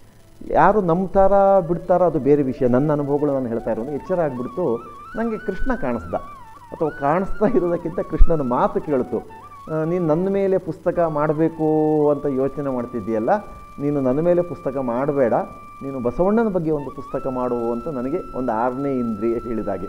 ಯಾರು ನಂಬ್ತಾರ ಬಿಡ್ತಾರ ಅದು ಬೇರೆ ವಿಷಯ ನನ್ನ ಅನುಭವಗಳು ನಾನು ಹೇಳ್ತಾ ಇರೋದು ಎಚ್ಚರ ಆಗಿಬಿಡ್ತು ನನಗೆ ಕೃಷ್ಣ ಕಾಣಿಸ್ದ ಅಥವಾ ಕಾಣಿಸ್ತಾ ಇರೋದಕ್ಕಿಂತ ಕೃಷ್ಣನ ಮಾತು ಕೇಳ್ತು ಆ, ನೀನು ನನ್ನ ಮೇಲೆ ಪುಸ್ತಕ ಮಾಡಬೇಕು ಅಂತ ಯೋಚನೆ ಮಾಡ್ತಿದ್ದೀಯಲ್ಲ ನೀನು ನನ್ನ ಮೇಲೆ ಪುಸ್ತಕ ಮಾಡಬೇಡ ನೀನು ಬಸವಣ್ಣನ ಬಗ್ಗೆ ಒಂದು ಪುಸ್ತಕ ಮಾಡು ಅಂತ ನನಗೆ ಒಂದು ಆರನೇ ಇಂದ್ರಿಯ ಹೇಳಿದಾಗೆ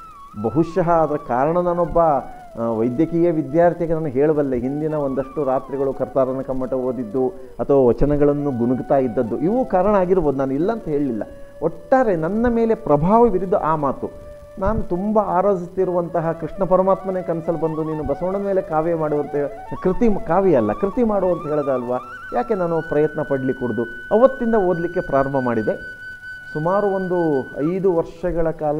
ಬಹುಶಃ ಅದರ ಕಾರಣ ನಾನೊಬ್ಬ ಆ, ವೈದ್ಯಕೀಯ ವಿದ್ಯಾರ್ಥಿಗೆ ನಾನು ಹೇಳಬಲ್ಲೆ ಹಿಂದಿನ ಒಂದಷ್ಟು ರಾತ್ರಿಗಳು ಕರ್ತಾರನ ಕಮ್ಮಟ ಓದಿದ್ದು ಅಥವಾ ವಚನಗಳನ್ನು ಗುನುಗ್ತಾ ಇದ್ದದ್ದು ಇವು ಕಾರಣ ಆಗಿರ್ಬೋದು ನಾನು ಇಲ್ಲ ಅಂತ ಹೇಳಲಿಲ್ಲ ಒಟ್ಟಾರೆ ನನ್ನ ಮೇಲೆ ಪ್ರಭಾವ ಬೀರಿದ್ದು ಆ ಮಾತು ನಾನು ತುಂಬ ಆರಾಧಿಸ್ತಿರುವಂತಹ ಕೃಷ್ಣ ಪರಮಾತ್ಮನೇ ಕನಸಲ್ಲಿ ಬಂದು ನೀನು ಬಸವಣ್ಣನ ಮೇಲೆ ಕಾವ್ಯ ಮಾಡುವಂತೆ ಕೃತಿ ಕಾವ್ಯ ಅಲ್ಲ ಕೃತಿ ಮಾಡು ಅಂತ ಹೇಳ್ದೆ ಅಲ್ವಾ ಯಾಕೆ ನಾನು ಪ್ರಯತ್ನ ಪಡಲಿಕ್ಕೆ ಕುಡ್ದು ಅವತ್ತಿಂದ ಓದಲಿಕ್ಕೆ ಪ್ರಾರಂಭ ಮಾಡಿದೆ ಸುಮಾರು ಒಂದು ಐದು ವರ್ಷಗಳ ಕಾಲ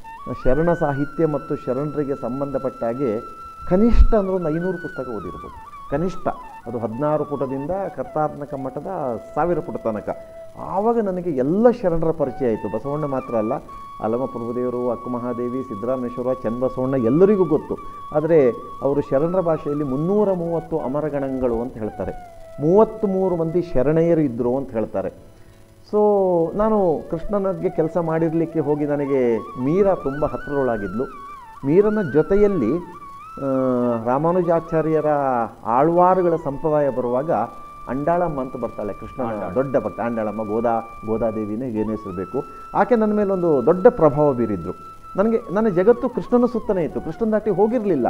ಶರಣ ಸಾಹಿತ್ಯ ಮತ್ತು ಶರಣರಿಗೆ ಸಂಬಂಧಪಟ್ಟ ಹಾಗೆ ಕನಿಷ್ಠ ಅಂದರೆ ಒಂದು ಐನೂರು ಪುಸ್ತಕ ಓದಿರ್ಬೋದು ಕನಿಷ್ಠ ಅದು ಹದಿನಾರು ಪುಟದಿಂದ ಕರ್ತಾರ್ನ ಕಮ್ಮಟದ ಸಾವಿರ ಪುಟ ತನಕ ಆವಾಗ ನನಗೆ ಎಲ್ಲ ಶರಣರ ಪರಿಚಯ ಆಯಿತು ಬಸವಣ್ಣ ಮಾತ್ರ ಅಲ್ಲ ಅಲಮ ಪ್ರಭುದೇವರು ಅಕ್ಕು ಮಹಾದೇವಿ ಸಿದ್ದರಾಮೇಶ್ವರ ಚನ್ನಬಸವಣ್ಣ ಎಲ್ಲರಿಗೂ ಗೊತ್ತು ಆದರೆ ಅವರು ಶರಣರ ಭಾಷೆಯಲ್ಲಿ ಮುನ್ನೂರ ಮೂವತ್ತು ಅಮರಗಣಗಳು ಅಂತ ಹೇಳ್ತಾರೆ ಮೂವತ್ತ್ ಮೂರು ಮಂದಿ ಶರಣೆಯರು ಇದ್ದರು ಅಂತ ಹೇಳ್ತಾರೆ ಸೊ ನಾನು ಕೃಷ್ಣನಿಗೆ ಕೆಲಸ ಮಾಡಿರಲಿಕ್ಕೆ ಹೋಗಿ ನನಗೆ ಮೀರಾ ತುಂಬ ಹತ್ತಿರೊಳಗಿದ್ಲು ಮೀರನ ಜೊತೆಯಲ್ಲಿ ಆ, ರಾಮಾನುಜಾಚಾರ್ಯರ ಆಳ್ವಾರುಗಳ ಸಂಪ್ರದಾಯ ಬರುವಾಗ ಅಂಡಾಳಮ್ಮ ಅಂತ ಬರ್ತಾಳೆ ಕೃಷ್ಣನ ದೊಡ್ಡ ಭಕ್ತ ಅಂಡಾಳಮ್ಮ ಗೋದಾ ಗೋದಾದೇವಿನೇ ಏನು ಹೆಸರು ಆಕೆ ನನ್ನ ಮೇಲೆ ಒಂದು ದೊಡ್ಡ ಪ್ರಭಾವ ಬೀರಿದ್ರು ನನಗೆ ನನ್ನ ಜಗತ್ತು ಕೃಷ್ಣನ ಸುತ್ತನೇ ಇತ್ತು ಕೃಷ್ಣನ ದಾಟಿ ಹೋಗಿರಲಿಲ್ಲ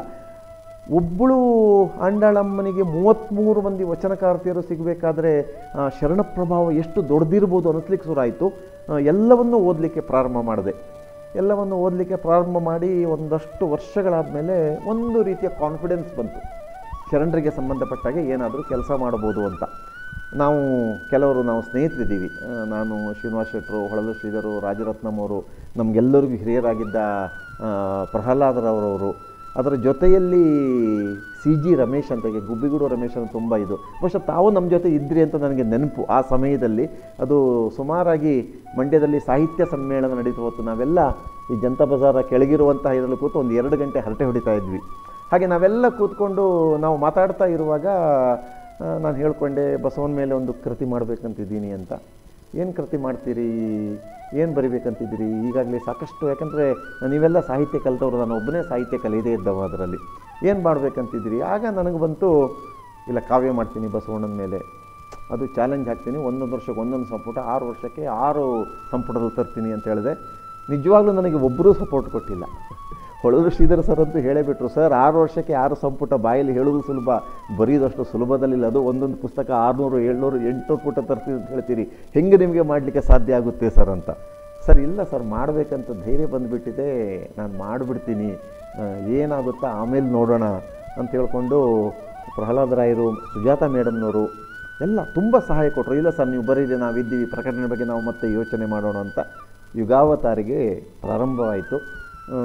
ಒಬ್ಬಳು ಆಂಡಾಳಮ್ಮನಿಗೆ ಮೂವತ್ತ್ಮೂರು ಮಂದಿ ವಚನಕಾರ್ತಿಯರು ಸಿಗಬೇಕಾದ್ರೆ ಶರಣ ಪ್ರಭಾವ ಎಷ್ಟು ದೊಡ್ಡದಿರ್ಬೋದು ಅನ್ನಿಸ್ಲಿಕ್ಕೆ ಶುರುವಾಯಿತು ಎಲ್ಲವನ್ನು ಓದಲಿಕ್ಕೆ ಪ್ರಾರಂಭ ಮಾಡಿದೆ ಎಲ್ಲವನ್ನು ಓದಲಿಕ್ಕೆ ಪ್ರಾರಂಭ ಮಾಡಿ ಒಂದಷ್ಟು ವರ್ಷಗಳಾದ ಮೇಲೆ ಒಂದು ರೀತಿಯ ಕಾನ್ಫಿಡೆನ್ಸ್ ಬಂತು ಶರಣರಿಗೆ ಸಂಬಂಧಪಟ್ಟಾಗೆ ಏನಾದರೂ ಕೆಲಸ ಮಾಡ್ಬೋದು ಅಂತ ನಾವು ಕೆಲವರು ನಾವು ಸ್ನೇಹಿತರಿದ್ದೀವಿ ಆ, ನಾನು ಶ್ರೀನಿವಾಸ ಶೆಟ್ಟರು ಹೊಳಲು ಶ್ರೀಧರು ರಾಜರತ್ನಂ ಅವರು ನಮಗೆಲ್ಲರಿಗೂ ಹಿರಿಯರಾಗಿದ್ದ ಆ, ಪ್ರಹ್ಲಾದರವರವರು ಅದರ ಜೊತೆಯಲ್ಲಿ ಸಿ ಜಿ ರಮೇಶ್ ಅಂತ ಈಗ ಗುಬ್ಬಿಗೂಡು ರಮೇಶ್ ಅಂತ ತುಂಬ ಇದು ಬಹುಶಃ ತಾವು ನಮ್ಮ ಜೊತೆ ಇದ್ರಿ ಅಂತ ನನಗೆ ನೆನಪು ಆ ಸಮಯದಲ್ಲಿ ಅದು ಸುಮಾರಾಗಿ ಮಂಡ್ಯದಲ್ಲಿ ಸಾಹಿತ್ಯ ಸಮ್ಮೇಳನ ನಡೀತು ಹೊತ್ತು ನಾವೆಲ್ಲ ಈ ಜನತಾ ಬಜಾರ ಕೆಳಗಿರುವಂತಹ ಇದರಲ್ಲಿ ಕೂತು ಒಂದು ಎರಡು ಗಂಟೆ ಹರಟೆ ಹೊಡಿತಾ ಇದ್ವಿ ಹಾಗೆ ನಾವೆಲ್ಲ ಕೂತ್ಕೊಂಡು ನಾವು ಮಾತಾಡ್ತಾ ಇರುವಾಗ ನಾನು ಹೇಳ್ಕೊಂಡೆ ಬಸವನ ಮೇಲೆ ಒಂದು ಕೃತಿ ಮಾಡಬೇಕಂತಿದ್ದೀನಿ ಅಂತ ಏನು ಕೃತಿ ಮಾಡ್ತೀರಿ ಏನು ಬರಿಬೇಕಂತಿದ್ದೀರಿ ಈಗಾಗಲೇ ಸಾಕಷ್ಟು ಯಾಕಂದರೆ ನೀವೆಲ್ಲ ಸಾಹಿತ್ಯ ಕಲಿತವ್ರು ನಾನು ಒಬ್ಬನೇ ಸಾಹಿತ್ಯ ಕಲಿಯದೇ ಇದ್ದವ ಅದರಲ್ಲಿ ಏನು ಮಾಡಬೇಕಂತಿದ್ದೀರಿ ಆಗ ನನಗೆ ಬಂತು ಇಲ್ಲ ಕಾವ್ಯ ಮಾಡ್ತೀನಿ ಬಸವಣ್ಣನ ಮೇಲೆ ಅದು ಚಾಲೆಂಜ್ ಹಾಕ್ತೀನಿ ಒಂದೊಂದು ವರ್ಷಕ್ಕೆ ಒಂದೊಂದು ಸಂಪುಟ ಆರು ವರ್ಷಕ್ಕೆ ಆರು ಸಂಪುಟದಲ್ಲಿ ತರ್ತೀನಿ ಅಂತ ಹೇಳಿದೆ ನಿಜವಾಗ್ಲೂ ನನಗೆ ಒಬ್ಬರೂ ಸಪೋರ್ಟ್ ಕೊಟ್ಟಿಲ್ಲ ಹೊಳಲು ಶ್ರೀಧರ್ ಸರ್ ಅಂತೂ ಹೇಳೇ ಬಿಟ್ರು ಸರ್ ಆರು ವರ್ಷಕ್ಕೆ ಆರು ಸಂಪುಟ ಬಾಯಲ್ಲಿ ಹೇಳೋದು ಸುಲಭ ಬರೆಯೋದಷ್ಟು ಸುಲಭದಲ್ಲಿಲ್ಲ ಅದು ಒಂದೊಂದು ಪುಸ್ತಕ ಆರುನೂರು ಏಳ್ನೂರು ಎಂಟುನೂರು ಪುಟ ತರ್ತೀನಿ ಅಂತ ಹೇಳ್ತೀರಿ ಹೆಂಗೆ ನಿಮಗೆ ಮಾಡಲಿಕ್ಕೆ ಸಾಧ್ಯ ಆಗುತ್ತೆ ಸರ್ ಅಂತ ಸರ್ ಇಲ್ಲ ಸರ್ ಮಾಡಬೇಕಂತ ಧೈರ್ಯ ಬಂದುಬಿಟ್ಟಿದೆ ನಾನು ಮಾಡಿಬಿಡ್ತೀನಿ ಏನಾಗುತ್ತಾ ಆಮೇಲೆ ನೋಡೋಣ ಅಂತ ಹೇಳ್ಕೊಂಡು ಪ್ರಹ್ಲಾದ್ ರಾಯರು ಸುಜಾತ ಮೇಡಮ್ನವರು ಎಲ್ಲ ತುಂಬ ಸಹಾಯ ಕೊಟ್ಟರು ಇಲ್ಲ ಸರ್ ನೀವು ಬರೀರಿ ನಾವಿದ್ದೀವಿ ಪ್ರಕಟಣೆ ಬಗ್ಗೆ ನಾವು ಮತ್ತೆ ಯೋಚನೆ ಮಾಡೋಣ ಅಂತ ಯುಗಾವತಾರಿಗೆ ಪ್ರಾರಂಭವಾಯಿತು ಆ,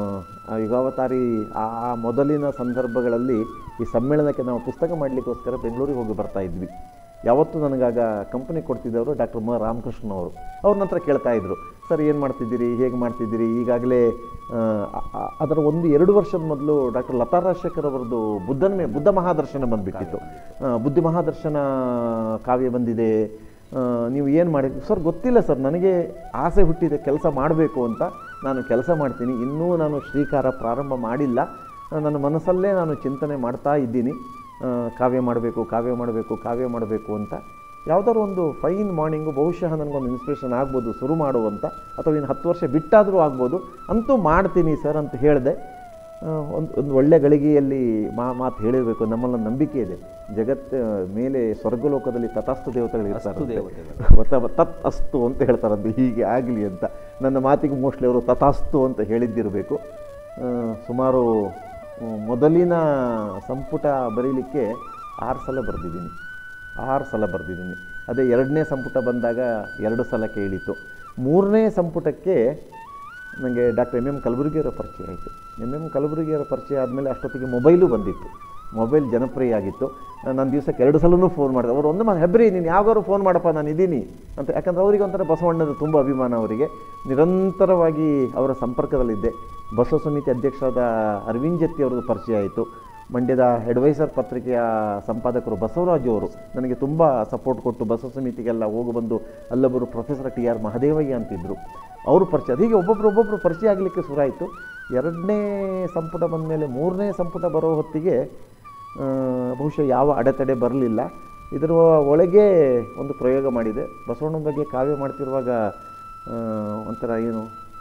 ಆ ಯುಗಾವತಾರಿ ಆ ಆ ಮೊದಲಿನ ಸಂದರ್ಭಗಳಲ್ಲಿ ಈ ಸಮ್ಮೇಳನಕ್ಕೆ ನಾವು ಪುಸ್ತಕ ಮಾಡಲಿಕ್ಕೋಸ್ಕರ ಬೆಂಗಳೂರಿಗೆ ಹೋಗಿ ಬರ್ತಾ ಇದ್ವಿ ಯಾವತ್ತೂ ನನಗಾಗ ಕಂಪನಿ ಕೊಡ್ತಿದ್ದವರು ಡಾಕ್ಟರ್ ಮ ರಾಮಕೃಷ್ಣ ಅವರು ಅವ್ರ ನಂತರ ಕೇಳ್ತಾ ಇದ್ರು ಸರ್ ಏನು ಮಾಡ್ತಿದ್ದೀರಿ ಹೇಗೆ ಮಾಡ್ತಿದ್ದೀರಿ ಈಗಾಗಲೇ ಆ, ಆ- ಆ- ಅದರ ಒಂದು ಎರಡು ವರ್ಷದ ಮೊದಲು ಡಾಕ್ಟರ್ ಲತಾ ರಾಜಶೇಖರ್ ಅವರದ್ದು ಬುದ್ಧನ ಮೇ ಬುದ್ಧ ಮಹಾದರ್ಶನ ಬಂದುಬಿಟ್ಟಿತ್ತು ಬುದ್ಧಿ ಮಹಾದರ್ಶನ ಕಾವ್ಯ ಬಂದಿದೆ ಆ, ನೀವು ಏನು ಮಾಡಿ ಸರ್ ಗೊತ್ತಿಲ್ಲ ಸರ್ ನನಗೆ ಆಸೆ ಹುಟ್ಟಿದೆ ಕೆಲಸ ಮಾಡಬೇಕು ಅಂತ ನಾನು ಕೆಲಸ ಮಾಡ್ತೀನಿ ಇನ್ನೂ ನಾನು ಶ್ರೀಕಾರ ಪ್ರಾರಂಭ ಮಾಡಿಲ್ಲ ಆ, ನನ್ನ ಮನಸ್ಸಲ್ಲೇ ನಾನು ಚಿಂತನೆ ಮಾಡ್ತಾ ಇದ್ದೀನಿ ಆ, ಕಾವ್ಯ ಮಾಡಬೇಕು ಕಾವ್ಯ ಮಾಡಬೇಕು ಕಾವ್ಯ ಮಾಡಬೇಕು ಅಂತ ಯಾವುದಾದ್ರು ಒಂದು ಫೈನ್ ಮಾರ್ನಿಂಗು ಬಹುಶಃ ನನಗೊಂದು ಇನ್ಸ್ಪಿರೇಷನ್ ಆಗ್ಬೋದು ಶುರು ಮಾಡುವಂತ ಅಥವಾ ಇನ್ನು ಹತ್ತು ವರ್ಷ ಬಿಟ್ಟಾದರೂ ಆಗ್ಬೋದು ಅಂತೂ ಮಾಡ್ತೀನಿ ಸರ್ ಅಂತ ಹೇಳಿದೆ ಒಂದು ಒಂದು ಒಳ್ಳೆ ಗಳಿಗೆಯಲ್ಲಿ ಮಾ ಮಾತು ಹೇಳಿರಬೇಕು ನಮ್ಮಲ್ಲಿ ಒಂದು ನಂಬಿಕೆ ಇದೆ ಜಗತ್ತ ಮೇಲೆ ಸ್ವರ್ಗಲೋಕದಲ್ಲಿ ತಥಾಸ್ತು ದೇವತೆಗಳು ಇರ್ತಾರೆ ದೇವತೆಗಳು. ಅಥವಾ ತತ್ ಅಸ್ತು ಅಂತ ಹೇಳ್ತಾರಂತೆ ಹೀಗೆ ಆಗಲಿ ಅಂತ ನನ್ನ ಮಾತಿಗೆ ಮೋಸ್ಟ್ಲಿ ಅವರು ತಥಾಸ್ತು ಅಂತ ಹೇಳಿದ್ದಿರಬೇಕು ಆ, ಸುಮಾರು ಆ, ಮೊದಲಿನ ಸಂಪುಟ ಬರೀಲಿಕ್ಕೆ ಆರು ಸಲ ಬರೆದಿದ್ದೀನಿ ಆರು ಸಲ ಬರೆದಿದ್ದೀನಿ ಅದೇ ಎರಡನೇ ಸಂಪುಟ ಬಂದಾಗ ಎರಡು ಸಲ ಕೇಳಿತು ಮೂರನೇ ಸಂಪುಟಕ್ಕೆ ನನಗೆ ಡಾಕ್ಟರ್ ಎಮ್ ಎಮ್ ಕಲಬುರಗಿಯವರ ಪರಿಚಯ ಆಯಿತು ಎಮ್ ಎಮ್ ಕಲಬುರಗಿಯವರ ಪರಿಚಯ ಆದಮೇಲೆ ಅಷ್ಟೊತ್ತಿಗೆ ಮೊಬೈಲು ಬಂದಿತ್ತು ಮೊಬೈಲ್ ಜನಪ್ರಿಯ ಆಗಿತ್ತು ನಾನು ದಿವಸಕ್ಕೆ ಎರಡು ಸಲನೂ ಫೋನ್ ಮಾಡಿದೆ ಅವರು ಒಂದು ಮಾತು ಹೆಬ್ರಿ ನೀನು ಯಾವಾಗಾರು ಫೋನ್ ಮಾಡಪ್ಪ ನಾನು ಇದ್ದೀನಿ ಅಂತ ಯಾಕಂದ್ರೆ ಅವರಿಗೆ ಒಂಥರ ಬಸವಣ್ಣದ ತುಂಬ ಅಭಿಮಾನ ಅವರಿಗೆ ನಿರಂತರವಾಗಿ ಅವರ ಸಂಪರ್ಕದಲ್ಲಿದ್ದೆ ಬಸವ ಸಮಿತಿ ಅಧ್ಯಕ್ಷರಾದ ಅರವಿಂದ್ ಜತ್ತಿ ಅವ್ರದ್ದು ಪರಿಚಯ ಆಯಿತು ಮಂಡ್ಯದ ಅಡ್ವೈಸರ್ ಪತ್ರಿಕೆಯ ಸಂಪಾದಕರು ಬಸವರಾಜು ಅವರು ನನಗೆ ತುಂಬ ಸಪೋರ್ಟ್ ಕೊಟ್ಟು ಬಸವ ಸಮಿತಿಗೆಲ್ಲ ಹೋಗಿ ಬಂದು ಅಲ್ಲೊಬ್ಬರು ಪ್ರೊಫೆಸರ್ ಟಿ ಆರ್ ಮಹದೇವಯ್ಯ ಅಂತಿದ್ದರು ಅವರು ಪರಿಚಯ ಹೀಗೆ ಒಬ್ಬೊಬ್ಬರು ಒಬ್ಬೊಬ್ಬರು ಪರಿಚಯ ಆಗಲಿಕ್ಕೆ ಶುರುವಾಯಿತು ಎರಡನೇ ಸಂಪುಟ ಬಂದ ಮೇಲೆ ಮೂರನೇ ಸಂಪುಟ ಬರೋ ಹೊತ್ತಿಗೆ ಆ, ಬಹುಶಃ ಯಾವ ಅಡೆತಡೆ ಬರಲಿಲ್ಲ ಇದರ ಒಳಗೆ ಒಂದು ಪ್ರಯೋಗ ಮಾಡಿದೆ ಬಸವಣ್ಣನ ಬಗ್ಗೆ ಕಾವ್ಯ ಮಾಡ್ತಿರುವಾಗ ಆ, ಒಂಥರ ಏನು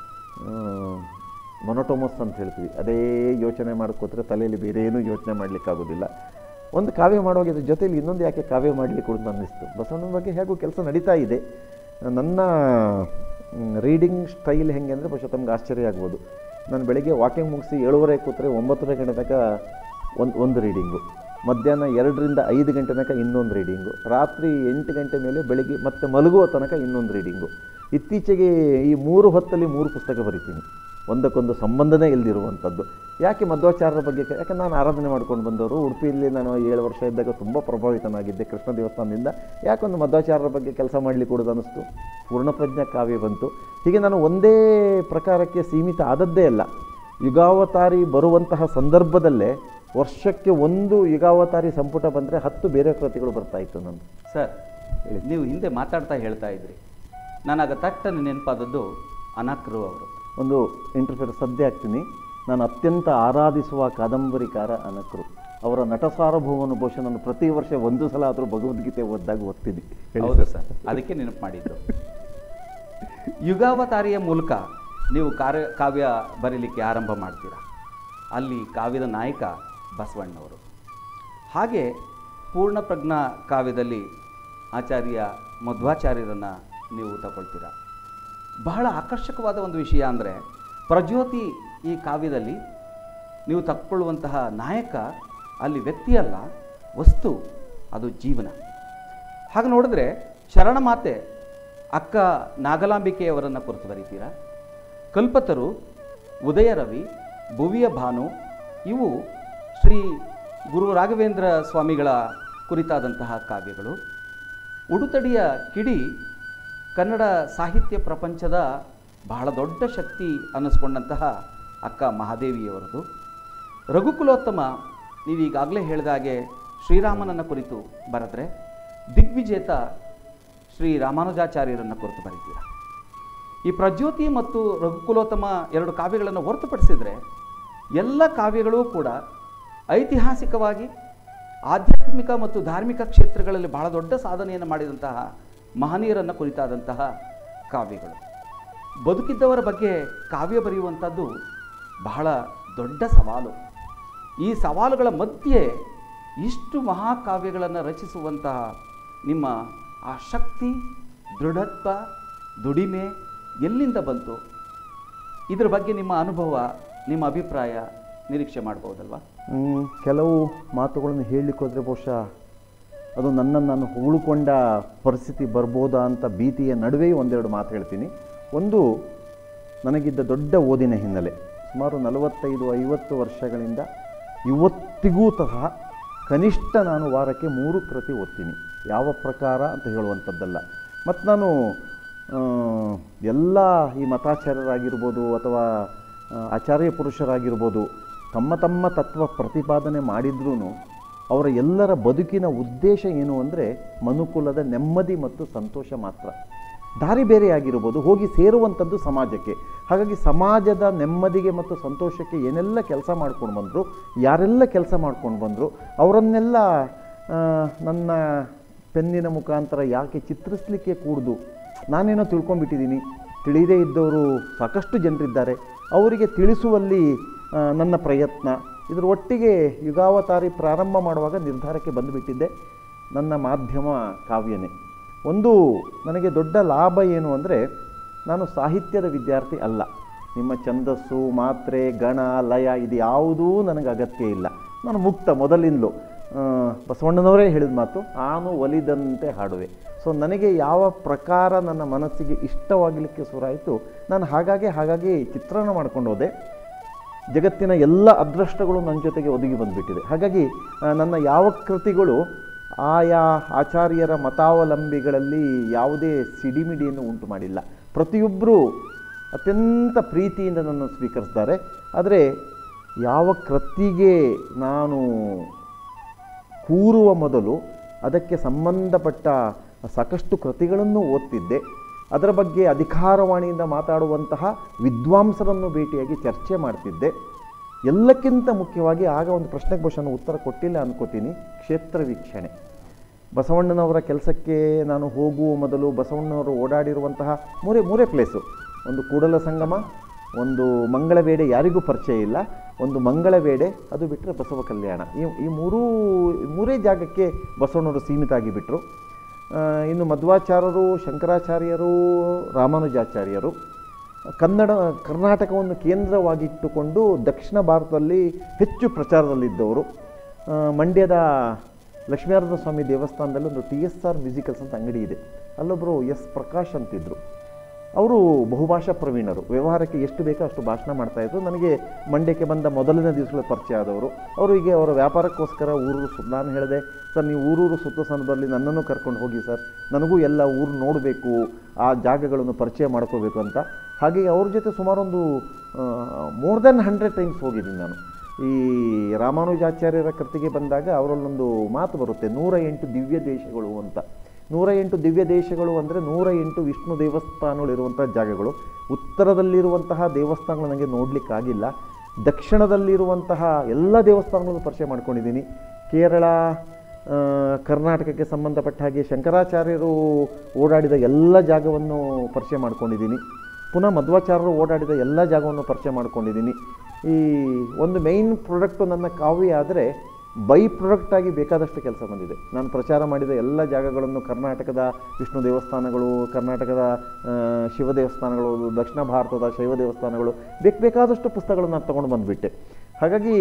ಮೊನೊಟೋಮಸ್ ಅಂತ ಹೇಳ್ತೀವಿ ಅದೇ ಯೋಚನೆ ಮಾಡ್ಕೋತ್ರೆ ತಲೆಯಲ್ಲಿ ಬೇರೆ ಏನೂ ಯೋಚನೆ ಮಾಡಲಿಕ್ಕಾಗೋದಿಲ್ಲ ಒಂದು ಕಾವ್ಯ ಮಾಡುವಾಗ ಇದ್ರ ಜೊತೆಲಿ ಇನ್ನೊಂದು ಯಾಕೆ ಕಾವ್ಯ ಮಾಡಲಿಕ್ಕೆ ಕೊಡುದು ಅನ್ನಿಸ್ತು ಬಸವಣ್ಣನ ಬಗ್ಗೆ ಹೇಗೂ ಕೆಲಸ ನಡೀತಾ ಇದೆ ನನ್ನ ರೀಡಿಂಗ್ ಸ್ಟೈಲ್ ಹೆಂಗೆ ಅಂದರೆ ಬಹುಶಃ ತಮ್ಗೆ ಆಶ್ಚರ್ಯ ಆಗ್ಬೋದು ನಾನು ಬೆಳಗ್ಗೆ ವಾಕಿಂಗ್ ಮುಗಿಸಿ ಏಳುವರೆ ಕೂತ್ರೆ ಒಂಬತ್ತುವರೆ ಗಂಟೆ ತನಕ ಒಂದು ಒಂದು ರೀಡಿಂಗು ಮಧ್ಯಾಹ್ನ ಎರಡರಿಂದ ಐದು ಗಂಟೆ ತನಕ ಇನ್ನೊಂದು ರೀಡಿಂಗು ರಾತ್ರಿ ಎಂಟು ಗಂಟೆ ಮೇಲೆ ಬೆಳಿಗ್ಗೆ ಮತ್ತೆ ಮಲಗುವ ತನಕ ಇನ್ನೊಂದು ರೀಡಿಂಗು ಇತ್ತೀಚೆಗೆ ಈ ಮೂರು ಹೊತ್ತಲ್ಲಿ ಮೂರು ಪುಸ್ತಕ ಬರಿತೀನಿ ಒಂದಕ್ಕೊಂದು ಸಂಬಂಧನೇ ಇಲ್ಲದಿರುವಂಥದ್ದು ಯಾಕೆ ಮಧ್ವಾಚಾರ್ಯರ ಬಗ್ಗೆ ಕೆ- ಯಾಕೆ ನಾನು ಆರಾಧನೆ ಮಾಡ್ಕೊಂಡು ಬಂದವರು ಉಡುಪಿಯಲ್ಲಿ ನಾನು ಏಳು ವರ್ಷ ಇದ್ದಾಗ ತುಂಬ ಪ್ರಭಾವಿತನಾಗಿದ್ದೆ ಕೃಷ್ಣ ದೇವಸ್ಥಾನದಿಂದ ಯಾಕೊಂದು ಮಧ್ವಾಚಾರ್ಯರ ಬಗ್ಗೆ ಕೆಲಸ ಮಾಡಲಿಕ್ಕೆ ಕೊಡೋದು ಅನ್ನಿಸ್ತು ಪೂರ್ಣಪ್ರಜ್ಞ ಕಾವ್ಯ ಬಂತು ಹೀಗೆ ನಾನು ಒಂದೇ ಪ್ರಕಾರಕ್ಕೆ ಸೀಮಿತ ಆದದ್ದೇ ಅಲ್ಲ ಯುಗಾವತಾರಿ ಬರುವಂತಹ ಸಂದರ್ಭದಲ್ಲೇ ವರ್ಷಕ್ಕೆ ಒಂದು ಯುಗಾವತಾರಿ ಸಂಪುಟ ಬಂದರೆ ಹತ್ತು ಬೇರೆ ಕೃತಿಗಳು ಬರ್ತಾ ಇತ್ತು ನಂದು ಸರ್ ನೀವು ಹಿಂದೆ ಮಾತಾಡ್ತಾ ಹೇಳ್ತಾ ಇದ್ರಿ ನನಗೆ ತಟ್ಟನೆ ನೆನಪಾದದ್ದು ಅನಕ್ರು ಅವರು ಒಂದು ಇಂಟರ್ಫಿಯರ್ ಸದ್ಯ ಆಗ್ತೀನಿ ನಾನು ಅತ್ಯಂತ ಆರಾಧಿಸುವ ಕಾದಂಬರಿಕಾರ ಅನಕರು ಅವರ ನಟ ಸಾರ್ವಭೌಮನ ಬಹುಶಃ ನಾನು ಪ್ರತಿ ವರ್ಷ ಒಂದು ಸಲ ಆದರೂ ಭಗವದ್ಗೀತೆ ಓದಿದಾಗ ಓದ್ತೀನಿ ಹೇಳಿ ಹೌದು ಸರ್. ಸರ್ ಅದಕ್ಕೆ ನೆನಪು ಮಾಡಿದ್ದು ಯುಗಾವತಾರಿಯ ಮೂಲಕ ನೀವು ಕಾರ್ಯ ಕಾವ್ಯ ಬರೀಲಿಕ್ಕೆ ಆರಂಭ ಮಾಡ್ತೀರಾ ಅಲ್ಲಿ ಕಾವ್ಯದ ನಾಯಕ ಬಸವಣ್ಣವರು ಹಾಗೆ ಪೂರ್ಣಪ್ರಜ್ಞಾ ಕಾವ್ಯದಲ್ಲಿ ಆಚಾರ್ಯ ಮಧ್ವಾಚಾರ್ಯರನ್ನು ನೀವು ತಗೊಳ್ತೀರಾ ಬಹಳ ಆಕರ್ಷಕವಾದ ಒಂದು ವಿಷಯ ಅಂದರೆ ಪ್ರಜ್ಯೋತಿ ಈ ಕಾವ್ಯದಲ್ಲಿ ನೀವು ತಕ್ಕೊಳ್ಳುವಂತಹ ನಾಯಕ ಅಲ್ಲಿ ವ್ಯಕ್ತಿಯಲ್ಲ ವಸ್ತು ಅದು ಜೀವನ ಹಾಗೆ ನೋಡಿದ್ರೆ ಶರಣ ಮಾತೆ ಅಕ್ಕ ನಾಗಲಾಂಬಿಕೆಯವರನ್ನು ಕುರಿತು ಬರೀತೀರಾ ಕಲ್ಪತರು ಉದಯ ರವಿ ಭುವಿಯ ಭಾನು ಇವು ಶ್ರೀ ಗುರು ರಾಘವೇಂದ್ರ ಸ್ವಾಮಿಗಳ ಕುರಿತಾದಂತಹ ಕಾವ್ಯಗಳು ಉಡುತಡಿಯ ಕಿಡಿ ಕನ್ನಡ ಸಾಹಿತ್ಯ ಪ್ರಪಂಚದ ಬಹಳ ದೊಡ್ಡ ಶಕ್ತಿ ಅನ್ನಿಸ್ಕೊಂಡಂತಹ ಅಕ್ಕ ಮಹಾದೇವಿಯವರದು ರಘುಕುಲೋತ್ತಮ ನೀವೀಗಾಗಲೇ ಹೇಳಿದ ಹಾಗೆ ಶ್ರೀರಾಮನನ್ನ ಕುರಿತು ಬರೆದ್ರೆ ದಿಗ್ವಿಜೇತ ಶ್ರೀ ರಾಮಾನುಜಾಚಾರ್ಯರನ್ನು ಕುರಿತು ಬರೀತೀರಾ ಈ ಪ್ರಜ್ಯೋತಿ ಮತ್ತು ರಘುಕುಲೋತ್ತಮ ಎರಡು ಕಾವ್ಯಗಳನ್ನು ಹೊರತುಪಡಿಸಿದರೆ ಎಲ್ಲ ಕಾವ್ಯಗಳೂ ಕೂಡ ಐತಿಹಾಸಿಕವಾಗಿ ಆಧ್ಯಾತ್ಮಿಕ ಮತ್ತು ಧಾರ್ಮಿಕ ಕ್ಷೇತ್ರಗಳಲ್ಲಿ ಬಹಳ ದೊಡ್ಡ ಸಾಧನೆಯನ್ನು ಮಾಡಿದಂತಹ ಮಹನೀಯರನ್ನು ಕುರಿತಾದಂತಹ ಕಾವ್ಯಗಳು ಬದುಕಿದ್ದವರ ಬಗ್ಗೆ ಕಾವ್ಯ ಬರೆಯುವಂಥದ್ದು ಬಹಳ ದೊಡ್ಡ ಸವಾಲು ಈ ಸವಾಲುಗಳ ಮಧ್ಯೆ ಇಷ್ಟು ಮಹಾಕಾವ್ಯಗಳನ್ನು ರಚಿಸುವಂತಹ ನಿಮ್ಮ ಆ ಶಕ್ತಿ ದೃಢತ್ವ ದುಡಿಮೆ ಎಲ್ಲಿಂದ ಬಂತು ಇದ್ರ ಬಗ್ಗೆ ನಿಮ್ಮ ಅನುಭವ ನಿಮ್ಮ ಅಭಿಪ್ರಾಯ ನಿರೀಕ್ಷೆ ಮಾಡ್ಬೋದಲ್ವಾ ಮ್, ಕೆಲವು ಮಾತುಗಳನ್ನು ಹೇಳಲಿಕ್ಕೆ ಹೋದರೆ ಬಹುಶಃ ಅದು ನನ್ನನ್ನು ನಾನು ಹೊಗಳುಕೊಂಡ ಪರಿಸ್ಥಿತಿ ಬರ್ಬೋದಾ ಅಂತ ಭೀತಿಯ ನಡುವೆಯೂ ಒಂದೆರಡು ಮಾತು ಹೇಳ್ತೀನಿ ಒಂದು ನನಗಿದ್ದ ದೊಡ್ಡ ಓದಿನ ಹಿನ್ನೆಲೆ ಸುಮಾರು ನಲವತ್ತೈದು ಐವತ್ತು ವರ್ಷಗಳಿಂದ ಇವತ್ತಿಗೂ ಸಹ ಕನಿಷ್ಠ ನಾನು ವಾರಕ್ಕೆ ಮೂರು ಕೃತಿ ಓದ್ತೀನಿ ಯಾವ ಪ್ರಕಾರ ಅಂತ ಹೇಳುವಂಥದ್ದಲ್ಲ ಮತ್ತು ನಾನು ಆ, ಎಲ್ಲ ಈ ಮತಾಚಾರ್ಯರಾಗಿರ್ಬೋದು ಅಥವಾ ಆ, ಆಚಾರ್ಯ ಪುರುಷರಾಗಿರ್ಬೋದು ತಮ್ಮ ತಮ್ಮ ತತ್ವ ಪ್ರತಿಪಾದನೆ ಮಾಡಿದ್ರೂ ಅವರ ಎಲ್ಲರ ಬದುಕಿನ ಉದ್ದೇಶ ಏನು ಅಂದರೆ ಮನುಕುಲದ ನೆಮ್ಮದಿ ಮತ್ತು ಸಂತೋಷ ಮಾತ್ರ ದಾರಿ ಬೇರೆ ಆಗಿರ್ಬೋದು ಹೋಗಿ ಸೇರುವಂಥದ್ದು ಸಮಾಜಕ್ಕೆ ಹಾಗಾಗಿ ಸಮಾಜದ ನೆಮ್ಮದಿಗೆ ಮತ್ತು ಸಂತೋಷಕ್ಕೆ ಏನೆಲ್ಲ ಕೆಲಸ ಮಾಡ್ಕೊಂಡು ಬಂದರು ಯಾರೆಲ್ಲ ಕೆಲಸ ಮಾಡ್ಕೊಂಡು ಬಂದರು ಅವರನ್ನೆಲ್ಲ ಆ, ನನ್ನ ಪೆನ್ನಿನ ಮುಖಾಂತರ ಯಾಕೆ ಚಿತ್ರಿಸಲಿಕ್ಕೆ ಕೂಡ್ದು ನಾನೇನೋ ತಿಳ್ಕೊಂಡ್ಬಿಟ್ಟಿದ್ದೀನಿ ತಿಳಿದೇ ಇದ್ದವರು ಸಾಕಷ್ಟು ಜನರಿದ್ದಾರೆ ಅವರಿಗೆ ತಿಳಿಸುವಲ್ಲಿ ಆ, ನನ್ನ ಪ್ರಯತ್ನ ಇದರ ಒಟ್ಟಿಗೆ ಯುಗಾವತಾರಿ ಪ್ರಾರಂಭ ಮಾಡುವಾಗ ನಿರ್ಧಾರಕ್ಕೆ ಬಂದುಬಿಟ್ಟಿದ್ದೆ ನನ್ನ ಮಾಧ್ಯಮ ಕಾವ್ಯನೇ ಒಂದು ನನಗೆ ದೊಡ್ಡ ಲಾಭ ಏನು ಅಂದರೆ ನಾನು ಸಾಹಿತ್ಯದ ವಿದ್ಯಾರ್ಥಿ ಅಲ್ಲ ನಿಮ್ಮ ಛಂದಸ್ಸು ಮಾತ್ರೆ ಗಣ ಲಯ ಇದು ಯಾವುದೂ ನನಗೆ ಅಗತ್ಯ ಇಲ್ಲ ನಾನು ಮುಕ್ತ ಮೊದಲಿಂದಲೂ ಆ, ಬಸವಣ್ಣನವರೇ ಹೇಳಿದ ಮಾತು ಆನು ಒಲಿದಂತೆ ಹಾಡುವೆ ಸೊ ನನಗೆ ಯಾವ ಪ್ರಕಾರ ನನ್ನ ಮನಸ್ಸಿಗೆ ಇಷ್ಟವಾಗಲಿಕ್ಕೆ ಶುರುವಾಯಿತು ನಾನು ಹಾಗಾಗಿ ಹಾಗಾಗಿ ಚಿತ್ರಣ ಮಾಡ್ಕೊಂಡು ಹೋದೆ ಜಗತ್ತಿನ ಎಲ್ಲ ಅದೃಷ್ಟಗಳು ನನ್ನ ಜೊತೆಗೆ ಒದಗಿ ಬಂದುಬಿಟ್ಟಿದೆ ಹಾಗಾಗಿ ಆ, ನನ್ನ ಯಾವ ಕೃತಿಗಳು ಆಯಾ ಆಚಾರ್ಯರ ಮತಾವಲಂಬಿಗಳಲ್ಲಿ ಯಾವುದೇ ಸಿಡಿಮಿಡಿಯನ್ನು ಉಂಟು ಮಾಡಿಲ್ಲ ಪ್ರತಿಯೊಬ್ಬರೂ ಅತ್ಯಂತ ಪ್ರೀತಿಯಿಂದ ನನ್ನನ್ನು ಸ್ವೀಕರಿಸ್ತಾರೆ ಆದರೆ ಯಾವ ಕೃತಿಗೆ ನಾನು ಕೂರುವ ಮೊದಲು ಅದಕ್ಕೆ ಸಂಬಂಧಪಟ್ಟ ಸಾಕಷ್ಟು ಕೃತಿಗಳನ್ನು ಓದ್ತಿದ್ದೆ ಅದರ ಬಗ್ಗೆ ಅಧಿಕಾರವಾಣಿಯಿಂದ ಮಾತಾಡುವಂತಹ ವಿದ್ವಾಂಸರನ್ನು ಭೇಟಿಯಾಗಿ ಚರ್ಚೆ ಮಾಡ್ತಿದ್ದೆ ಎಲ್ಲಕ್ಕಿಂತ ಮುಖ್ಯವಾಗಿ ಆಗ ಒಂದು ಪ್ರಶ್ನೆಗೆ ಬಹುಶಃ ನಾನು ಉತ್ತರ ಕೊಟ್ಟಿಲ್ಲ ಅನ್ಕೋತೀನಿ ಕ್ಷೇತ್ರ ವೀಕ್ಷಣೆ ಬಸವಣ್ಣನವರ ಕೆಲಸಕ್ಕೆ ನಾನು ಹೋಗುವ ಮೊದಲು ಬಸವಣ್ಣನವರು ಓಡಾಡಿರುವಂತಹ ಮೂರೇ ಮೂರೇ ಪ್ಲೇಸು ಒಂದು ಕೂಡಲ ಸಂಗಮ ಒಂದು ಮಂಗಳವೇಡೆ ಯಾರಿಗೂ ಪರಿಚಯ ಇಲ್ಲ ಒಂದು ಮಂಗಳವೇಡೆ ಅದು ಬಿಟ್ಟರೆ ಬಸವ ಕಲ್ಯಾಣ ಈ ಈ ಮೂರೂ ಮೂರೇ ಜಾಗಕ್ಕೆ ಬಸವಣ್ಣವರು ಸೀಮಿತ ಆಗಿಬಿಟ್ರು ಆ, ಇನ್ನು ಮಧ್ವಾಚಾರ್ಯರು ಶಂಕರಾಚಾರ್ಯರು ರಾಮಾನುಜಾಚಾರ್ಯರು ಕನ್ನಡ ಕರ್ನಾಟಕವನ್ನು ಕೇಂದ್ರವಾಗಿಟ್ಟುಕೊಂಡು ದಕ್ಷಿಣ ಭಾರತದಲ್ಲಿ ಹೆಚ್ಚು ಪ್ರಚಾರದಲ್ಲಿದ್ದವರು ಆ, ಮಂಡ್ಯದ ಲಕ್ಷ್ಮೀನಾರಾಯಣ ಸ್ವಾಮಿ ದೇವಸ್ಥಾನದಲ್ಲಿ ಒಂದು ಟಿ ಎಸ್ ಆರ್ ಮ್ಯೂಸಿಕಲ್ಸ್ ಅಂತ ಅಂಗಡಿ ಇದೆ ಅಲ್ಲೊಬ್ಬರು ಎಸ್ ಪ್ರಕಾಶ್ ಅಂತಿದ್ದರು ಅವರು ಬಹುಭಾಷಾ ಪ್ರವೀಣರು ವ್ಯವಹಾರಕ್ಕೆ ಎಷ್ಟು ಬೇಕೋ ಅಷ್ಟು ಭಾಷಣ ಮಾಡ್ತಾಯಿದ್ರು ನನಗೆ ಮಂಡ್ಯಕ್ಕೆ ಬಂದ ಮೊದಲನೇ ದಿವಸಗಳ ಪರಿಚಯ ಆದವರು ಅವರು ಹೀಗೆ ಅವರ ವ್ಯಾಪಾರಕ್ಕೋಸ್ಕರ ಊರೂರು ಸು ನಾನು ಹೇಳಿದೆ ಸರ್ ನೀವು ಊರೂರು ಸುತ್ತ ಸಂದರ್ಭದಲ್ಲಿ ನನ್ನನ್ನು ಕರ್ಕೊಂಡು ಹೋಗಿ ಸರ್ ನನಗೂ ಎಲ್ಲ ಊರು ನೋಡಬೇಕು ಆ ಜಾಗಗಳನ್ನು ಪರಿಚಯ ಮಾಡ್ಕೋಬೇಕು ಅಂತ ಹಾಗೆ ಅವ್ರ ಜೊತೆ ಸುಮಾರೊಂದು ಮೋರ್ ದೆನ್ ಹಂಡ್ರೆಡ್ ಟೈಮ್ಸ್ ಹೋಗಿದ್ದೀನಿ ನಾನು ಈ ರಾಮಾನುಜಾಚಾರ್ಯರ ಕೃತಿಗೆ ಬಂದಾಗ ಅವರಲ್ಲೊಂದು ಮಾತು ಬರುತ್ತೆ ನೂರ ಎಂಟು ದಿವ್ಯ ದೇಶಗಳು ಅಂತ ನೂರ ಎಂಟು ದಿವ್ಯ ದೇಶಗಳು ಅಂದರೆ ನೂರ ಎಂಟು ವಿಷ್ಣು ದೇವಸ್ಥಾನಗಳಿರುವಂಥ ಜಾಗಗಳು ಉತ್ತರದಲ್ಲಿರುವಂತಹ ದೇವಸ್ಥಾನಗಳು ನನಗೆ ನೋಡಲಿಕ್ಕಾಗಿಲ್ಲ ದಕ್ಷಿಣದಲ್ಲಿರುವಂತಹ ಎಲ್ಲ ದೇವಸ್ಥಾನಗಳನ್ನು ಪರಿಚಯ ಮಾಡ್ಕೊಂಡಿದ್ದೀನಿ ಕೇರಳ ಆ, ಕರ್ನಾಟಕಕ್ಕೆ ಸಂಬಂಧಪಟ್ಟ ಹಾಗೆ ಶಂಕರಾಚಾರ್ಯರು ಓಡಾಡಿದ ಎಲ್ಲ ಜಾಗವನ್ನು ಪರಿಚಯ ಮಾಡ್ಕೊಂಡಿದ್ದೀನಿ ಪುನಃ ಮಧ್ವಾಚಾರ್ಯರು ಓಡಾಡಿದ ಎಲ್ಲ ಜಾಗವನ್ನು ಪರಿಚಯ ಮಾಡ್ಕೊಂಡಿದ್ದೀನಿ ಈ ಒಂದು ಮೇಯ್ನ್ ಪ್ರಾಡಕ್ಟು ನನ್ನ ಕಾವ್ಯ ಆದರೆ ಬೈ ಪ್ರಾಡಕ್ಟ್ ಆಗಿ ಬೇಕಾದಷ್ಟು ಕೆಲಸ ಬಂದಿದೆ ನಾನು ಪ್ರಚಾರ ಮಾಡಿದ ಎಲ್ಲ ಜಾಗಗಳನ್ನು ಕರ್ನಾಟಕದ ವಿಷ್ಣು ದೇವಸ್ಥಾನಗಳು ಕರ್ನಾಟಕದ ಆ, ಶಿವ ದೇವಸ್ಥಾನಗಳು ದಕ್ಷಿಣ ಭಾರತದ ಶೈವ ದೇವಸ್ಥಾನಗಳು ಬೇಕು ಬೇಕಾದಷ್ಟು ಪುಸ್ತಕಗಳನ್ನು ನಾನು ತೊಗೊಂಡು ಬಂದುಬಿಟ್ಟೆ ಹಾಗಾಗಿ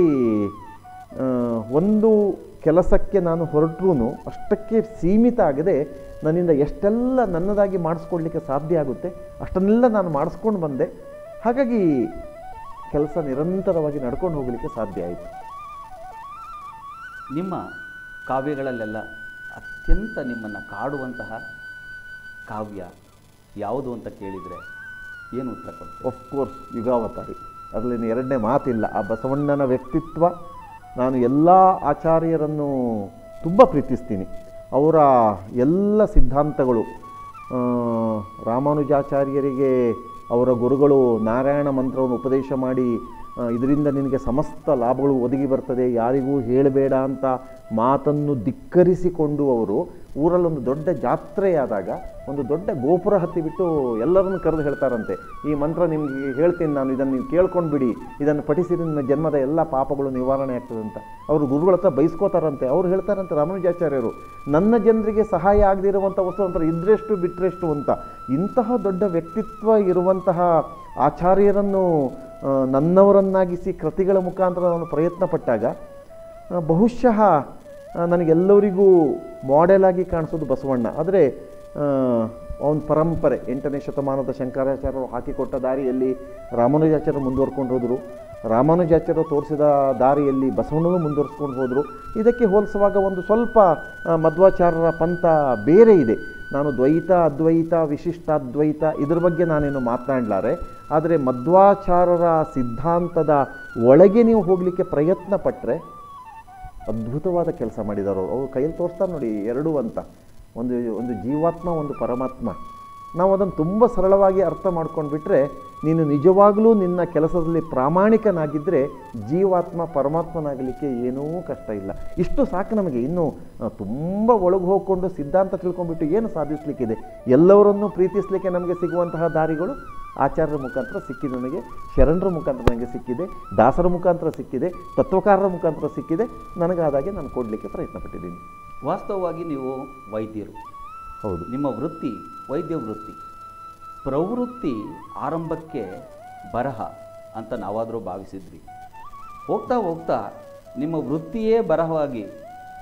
ಆ, ಒಂದು ಕೆಲಸಕ್ಕೆ ನಾನು ಹೊರಟ್ರೂ ಅಷ್ಟಕ್ಕೆ ಸೀಮಿತ ಆಗದೆ ನನ್ನಿಂದ ಎಷ್ಟೆಲ್ಲ ನನ್ನದಾಗಿ ಮಾಡಿಸ್ಕೊಡ್ಲಿಕ್ಕೆ ಸಾಧ್ಯ ಆಗುತ್ತೆ ಅಷ್ಟನ್ನೆಲ್ಲ ನಾನು ಮಾಡಿಸ್ಕೊಂಡು ಬಂದೆ ಹಾಗಾಗಿ ಕೆಲಸ ನಿರಂತರವಾಗಿ ನಡ್ಕೊಂಡು ಹೋಗಲಿಕ್ಕೆ ಸಾಧ್ಯ ಆಯಿತು ನಿಮ್ಮ ಕಾವ್ಯಗಳಲ್ಲೆಲ್ಲ ಅತ್ಯಂತ ನಿಮ್ಮನ್ನು ಕಾಡುವಂತಹ ಕಾವ್ಯ ಯಾವುದು ಅಂತ ಕೇಳಿದರೆ ಏನು ಉತ್ತರ ಕೊಡ್ತೀರಿ ಆಫ್ ಕೋರ್ಸ್ ಯುಗಾವತಾರಿ ಅದರಲ್ಲಿ ಎರಡನೇ ಮಾತಿಲ್ಲ ಆ ಬಸವಣ್ಣನ ವ್ಯಕ್ತಿತ್ವ ನಾನು ಎಲ್ಲ ಆಚಾರ್ಯರನ್ನು ತುಂಬ ಪ್ರೀತಿಸ್ತೀನಿ ಅವರ ಎಲ್ಲ ಸಿದ್ಧಾಂತಗಳು ಆ, ರಾಮಾನುಜಾಚಾರ್ಯರಿಗೆ ಅವರ ಗುರುಗಳು ನಾರಾಯಣ ಮಂತ್ರವನ್ನು ಉಪದೇಶ ಮಾಡಿ ಆ, ಇದರಿಂದ ನಿನಗೆ ಸಮಸ್ತ ಲಾಭಗಳು ಒದಗಿ ಬರ್ತದೆ ಯಾರಿಗೂ ಹೇಳಬೇಡ ಅಂತ ಮಾತನ್ನು ಧಿಕ್ಕರಿಸಿಕೊಂಡು ಅವರು ಊರಲ್ಲೊಂದು ದೊಡ್ಡ ಜಾತ್ರೆಯಾದಾಗ ಒಂದು ದೊಡ್ಡ ಗೋಪುರ ಹತ್ತಿಬಿಟ್ಟು ಎಲ್ಲರನ್ನು ಕರೆದು ಹೇಳ್ತಾರಂತೆ ಈ ಮಂತ್ರ ನಿಮಗೆ ಹೇಳ್ತೀನಿ ನಾನು ಇದನ್ನು ನೀವು ಕೇಳ್ಕೊಂಡು ಬಿಡಿ ಇದನ್ನು ಪಠಿಸಿದ್ರೆ ನಿಮ್ಮ ಜನ್ಮದ ಎಲ್ಲ ಪಾಪಗಳು ನಿವಾರಣೆ ಆಗ್ತದೆ ಅಂತ ಅವರು ಗುರುಗಳ ಹತ್ರ ಬೈಸ್ಕೋತಾರಂತೆ ಅವ್ರು ಹೇಳ್ತಾರಂತೆ ರಾಮಾನುಜಾಚಾರ್ಯರು ನನ್ನ ಜನರಿಗೆ ಸಹಾಯ ಆಗದಿರುವಂಥ ವಸ್ತು ಅಂತ ಇದ್ರೆಷ್ಟು ಬಿಟ್ಟರೆಷ್ಟು ಅಂತ ಇಂತಹ ದೊಡ್ಡ ವ್ಯಕ್ತಿತ್ವ ಇರುವಂತಹ ಆಚಾರ್ಯರನ್ನು ಆ, ನನ್ನವರನ್ನಾಗಿಸಿ ಕೃತಿಗಳ ಮುಖಾಂತರ ನಾನು ಪ್ರಯತ್ನ ಪಟ್ಟಾಗ ಆ, ಬಹುಶಃ ಆ, ನನಗೆಲ್ಲರಿಗೂ ಮಾಡೆಲ್ ಆಗಿ ಕಾಣಿಸೋದು ಬಸವಣ್ಣ ಆದರೆ ಅವನ ಪರಂಪರೆ ಎಂಟನೇ ಶತಮಾನದ ಶಂಕರಾಚಾರ್ಯರು ಹಾಕಿಕೊಟ್ಟ ದಾರಿಯಲ್ಲಿ ರಾಮಾನುಜಾಚಾರ್ಯರು ಮುಂದುವರ್ಕೊಂಡು ಹೋದರು ರಾಮಾನುಜಾಚಾರ್ಯರು ತೋರಿಸಿದ ದಾರಿಯಲ್ಲಿ ಬಸವಣ್ಣನೂ ಮುಂದುವರಿಸ್ಕೊಂಡು ಹೋದರು ಇದಕ್ಕೆ ಹೋಲಿಸುವಾಗ ಒಂದು ಸ್ವಲ್ಪ ಆ, ಮಧ್ವಾಚಾರ್ಯರ ಪಂಥ ಬೇರೆ ಇದೆ ನಾನು ದ್ವೈತ ಅದ್ವೈತ ವಿಶಿಷ್ಟಾದ್ವೈತ ಇದ್ರ ಬಗ್ಗೆ ನಾನೇನು ಮಾತನಾಡಲಾರೆ ಆದರೆ ಮಧ್ವಾಚಾರ್ಯರ ಸಿದ್ಧಾಂತದ ಒಳಗೆ ನೀವು ಹೋಗಲಿಕ್ಕೆ ಪ್ರಯತ್ನ ಪಟ್ಟರೆ ಅದ್ಭುತವಾದ ಕೆಲಸ ಮಾಡಿದ್ದಾರೆ ಅವರು ಅವ್ರು ಕೈಯಲ್ಲಿ ತೋರಿಸ್ತಾರೆ ನೋಡಿ ಎರಡೂ ಅಂತ ಒಂದು ಒಂದು ಜೀವಾತ್ಮ ಒಂದು ಪರಮಾತ್ಮ ನಾವು ಅದನ್ನು ತುಂಬ ಸರಳವಾಗಿ ಅರ್ಥ ಮಾಡ್ಕೊಂಡು ಬಿಟ್ಟರೆ ನೀನು ನಿಜವಾಗಲೂ ನಿನ್ನ ಕೆಲಸದಲ್ಲಿ ಪ್ರಾಮಾಣಿಕನಾಗಿದ್ದರೆ ಜೀವಾತ್ಮ ಪರಮಾತ್ಮನಾಗಲಿಕ್ಕೆ ಏನೂ ಕಷ್ಟ ಇಲ್ಲ ಇಷ್ಟು ಸಾಕು ನಮಗೆ ಇನ್ನು ಆ, ತುಂಬ ಒಳಗೆ ಹೋಗ್ಕೊಂಡು ಸಿದ್ಧಾಂತ ತಿಳ್ಕೊಂಡ್ಬಿಟ್ಟು ಏನು ಸಾಧಿಸಲಿಕ್ಕಿದೆ ಎಲ್ಲವರನ್ನೂ ಪ್ರೀತಿಸಲಿಕ್ಕೆ ನಮಗೆ ಸಿಗುವಂತಹ ದಾರಿಗಳು ಆಚಾರ್ಯರ ಮುಖಾಂತರ ಸಿಕ್ಕಿದೆ ನನಗೆ ಶರಣರ ಮುಖಾಂತರ ನನಗೆ ಸಿಕ್ಕಿದೆ ದಾಸರ ಮುಖಾಂತರ ಸಿಕ್ಕಿದೆ ತತ್ವಕಾರರ ಮುಖಾಂತರ ಸಿಕ್ಕಿದೆ ನನಗಾದಾಗೆ ನಾನು ಕೊಡಲಿಕ್ಕೆ ಪ್ರಯತ್ನ ಪಟ್ಟಿದ್ದೀನಿ ವಾಸ್ತವವಾಗಿ ನೀವು ವೈದ್ಯರು ಹೌದು ನಿಮ್ಮ ವೃತ್ತಿ ವೈದ್ಯ ವೃತ್ತಿ ಪ್ರವೃತ್ತಿ ಆರಂಭಕ್ಕೆ ಬರಹ ಅಂತ ನಾವಾದರೂ ಭಾವಿಸಿದ್ವಿ ಹೋಗ್ತಾ ಹೋಗ್ತಾ ನಿಮ್ಮ ವೃತ್ತಿಯೇ ಬರಹವಾಗಿ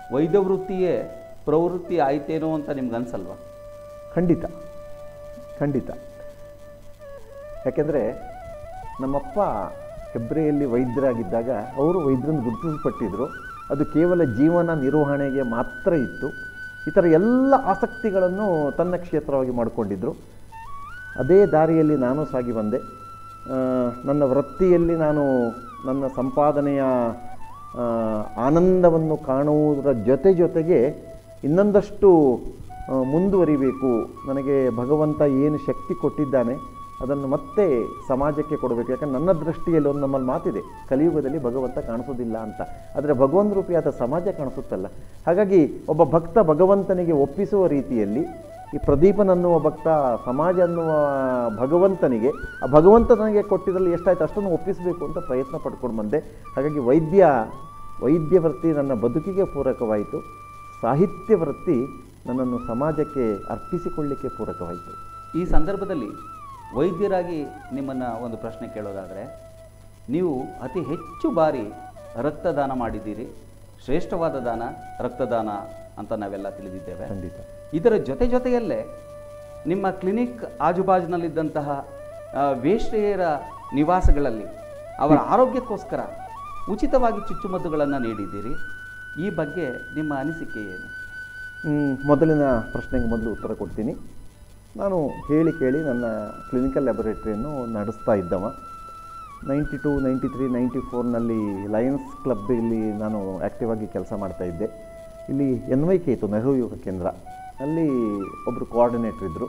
ವೈದ್ಯ ವೃತ್ತಿಯೇ ಪ್ರವೃತ್ತಿ ಆಯ್ತೇನೋ ಅಂತ ನಿಮ್ಗೆ ಅನ್ಸಲ್ವಾ ಖಂಡಿತ ಖಂಡಿತ ಯಾಕೆಂದರೆ ನಮ್ಮಪ್ಪ ಹೆಬ್ರಿಯಲ್ಲಿ ವೈದ್ಯರಾಗಿದ್ದಾಗ ಅವರು ವೈದ್ಯರನ್ನು ಗುರುತಿಸಲ್ಪಟ್ಟಿದ್ರು ಅದು ಕೇವಲ ಜೀವನ ನಿರ್ವಹಣೆಗೆ ಮಾತ್ರ ಇತ್ತು ಈ ಥರ ಎಲ್ಲ ಆಸಕ್ತಿಗಳನ್ನು ತನ್ನ ಕ್ಷೇತ್ರವಾಗಿ ಮಾಡಿಕೊಂಡಿದ್ದರು ಅದೇ ದಾರಿಯಲ್ಲಿ ನಾನು ಸಾಗಿ ಬಂದೆ ಆ, ನನ್ನ ವೃತ್ತಿಯಲ್ಲಿ ನಾನು ನನ್ನ ಸಂಪಾದನೆಯ ಆ, ಆನಂದವನ್ನು ಕಾಣುವುದರ ಜೊತೆ ಜೊತೆಗೆ ಇನ್ನೊಂದಷ್ಟು ಆ, ಮುಂದುವರಿಬೇಕು ನನಗೆ ಭಗವಂತ ಏನು ಶಕ್ತಿ ಕೊಟ್ಟಿದ್ದಾನೆ ಅದನ್ನು ಮತ್ತೆ ಸಮಾಜಕ್ಕೆ ಕೊಡಬೇಕು ಯಾಕಂದ್ರೆ ನನ್ನ ದೃಷ್ಟಿಯಲ್ಲಿ ಒಂದು ನಮ್ಮಲ್ಲಿ ಮಾತಿದೆ ಕಲಿಯುಗದಲ್ಲಿ ಭಗವಂತ ಕಾಣಿಸೋದಿಲ್ಲ ಅಂತ ಆದರೆ ಭಗವಂತ ರೂಪಿಯಾದ ಸಮಾಜ ಕಾಣಿಸುತ್ತಲ್ಲ ಹಾಗಾಗಿ ಒಬ್ಬ ಭಕ್ತ ಭಗವಂತನಿಗೆ ಒಪ್ಪಿಸುವ ರೀತಿಯಲ್ಲಿ ಈ ಪ್ರದೀಪನನ್ನುವ ಭಕ್ತ ಸಮಾಜ ಅನ್ನುವ ಭಗವಂತನಿಗೆ ಆ ಭಗವಂತ ನನಗೆ ಕೊಟ್ಟಿದ್ರಲ್ಲಿ ಎಷ್ಟಾಯ್ತು ಅಷ್ಟನ್ನು ಒಪ್ಪಿಸಬೇಕು ಅಂತ ಪ್ರಯತ್ನ ಪಡ್ಕೊಂಡು ಬಂದೆ ಹಾಗಾಗಿ ವೈದ್ಯ ವೈದ್ಯ ವೃತ್ತಿ ನನ್ನ ಬದುಕಿಗೆ ಪೂರಕವಾಯಿತು ಸಾಹಿತ್ಯ ವೃತ್ತಿ ನನ್ನನ್ನು ಸಮಾಜಕ್ಕೆ ಅರ್ಪಿಸಿಕೊಳ್ಳಿಕ್ಕೆ ಪೂರಕವಾಯಿತು ಈ ಸಂದರ್ಭದಲ್ಲಿ ವೈದ್ಯರಾಗಿ ನಿಮ್ಮನ್ನು ಒಂದು ಪ್ರಶ್ನೆ ಕೇಳೋದಾದರೆ ನೀವು ಅತಿ ಹೆಚ್ಚು ಬಾರಿ ರಕ್ತದಾನ ಮಾಡಿದ್ದೀರಿ ಶ್ರೇಷ್ಠವಾದ ದಾನ ರಕ್ತದಾನ ಅಂತ ನಾವೆಲ್ಲ ತಿಳಿದಿದ್ದೇವೆ ಖಂಡಿತ ಇದರ ಜೊತೆ ಜೊತೆಯಲ್ಲೇ ನಿಮ್ಮ ಕ್ಲಿನಿಕ್ ಆಜುಬಾಜಿನಲ್ಲಿದ್ದಂತಹ ಆ, ವೇಶ್ಯೆಯರ ನಿವಾಸಗಳಲ್ಲಿ ಅವರ ಆರೋಗ್ಯಕ್ಕೋಸ್ಕರ ಉಚಿತವಾಗಿ ಚುಚ್ಚುಮದ್ದುಗಳನ್ನು ನೀಡಿದ್ದೀರಿ ಈ ಬಗ್ಗೆ ನಿಮ್ಮ ಅನಿಸಿಕೆ ಏನು ಮ್, ಮೊದಲಿನ ಪ್ರಶ್ನೆಗೆ ಮೊದಲು ಉತ್ತರ ಕೊಡ್ತೀನಿ ನಾನು ಹೇಳಿ ಕೇಳಿ ನನ್ನ ಕ್ಲಿನಿಕಲ್ ಲ್ಯಾಬೊರೇಟರಿಯನ್ನು ನಡೆಸ್ತಾ ಇದ್ದವ ninety two ninety three ninety ಫೋರ್ನಲ್ಲಿ ಲಯನ್ಸ್ ಕ್ಲಬ್ ಇಲ್ಲಿ ನಾನು ಆ್ಯಕ್ಟಿವ್ ಆಗಿ ಕೆಲಸ ಮಾಡ್ತಾ ಇದ್ದೆ ಇಲ್ಲಿ ಎನ್ ವೈ ಕೆ ಇತ್ತು ನೆಹರು ಯೋಗ ಕೇಂದ್ರ ಅಲ್ಲಿ ಒಬ್ಬರು ಕೋಆರ್ಡಿನೇಟ್ರ್ ಇದ್ದರು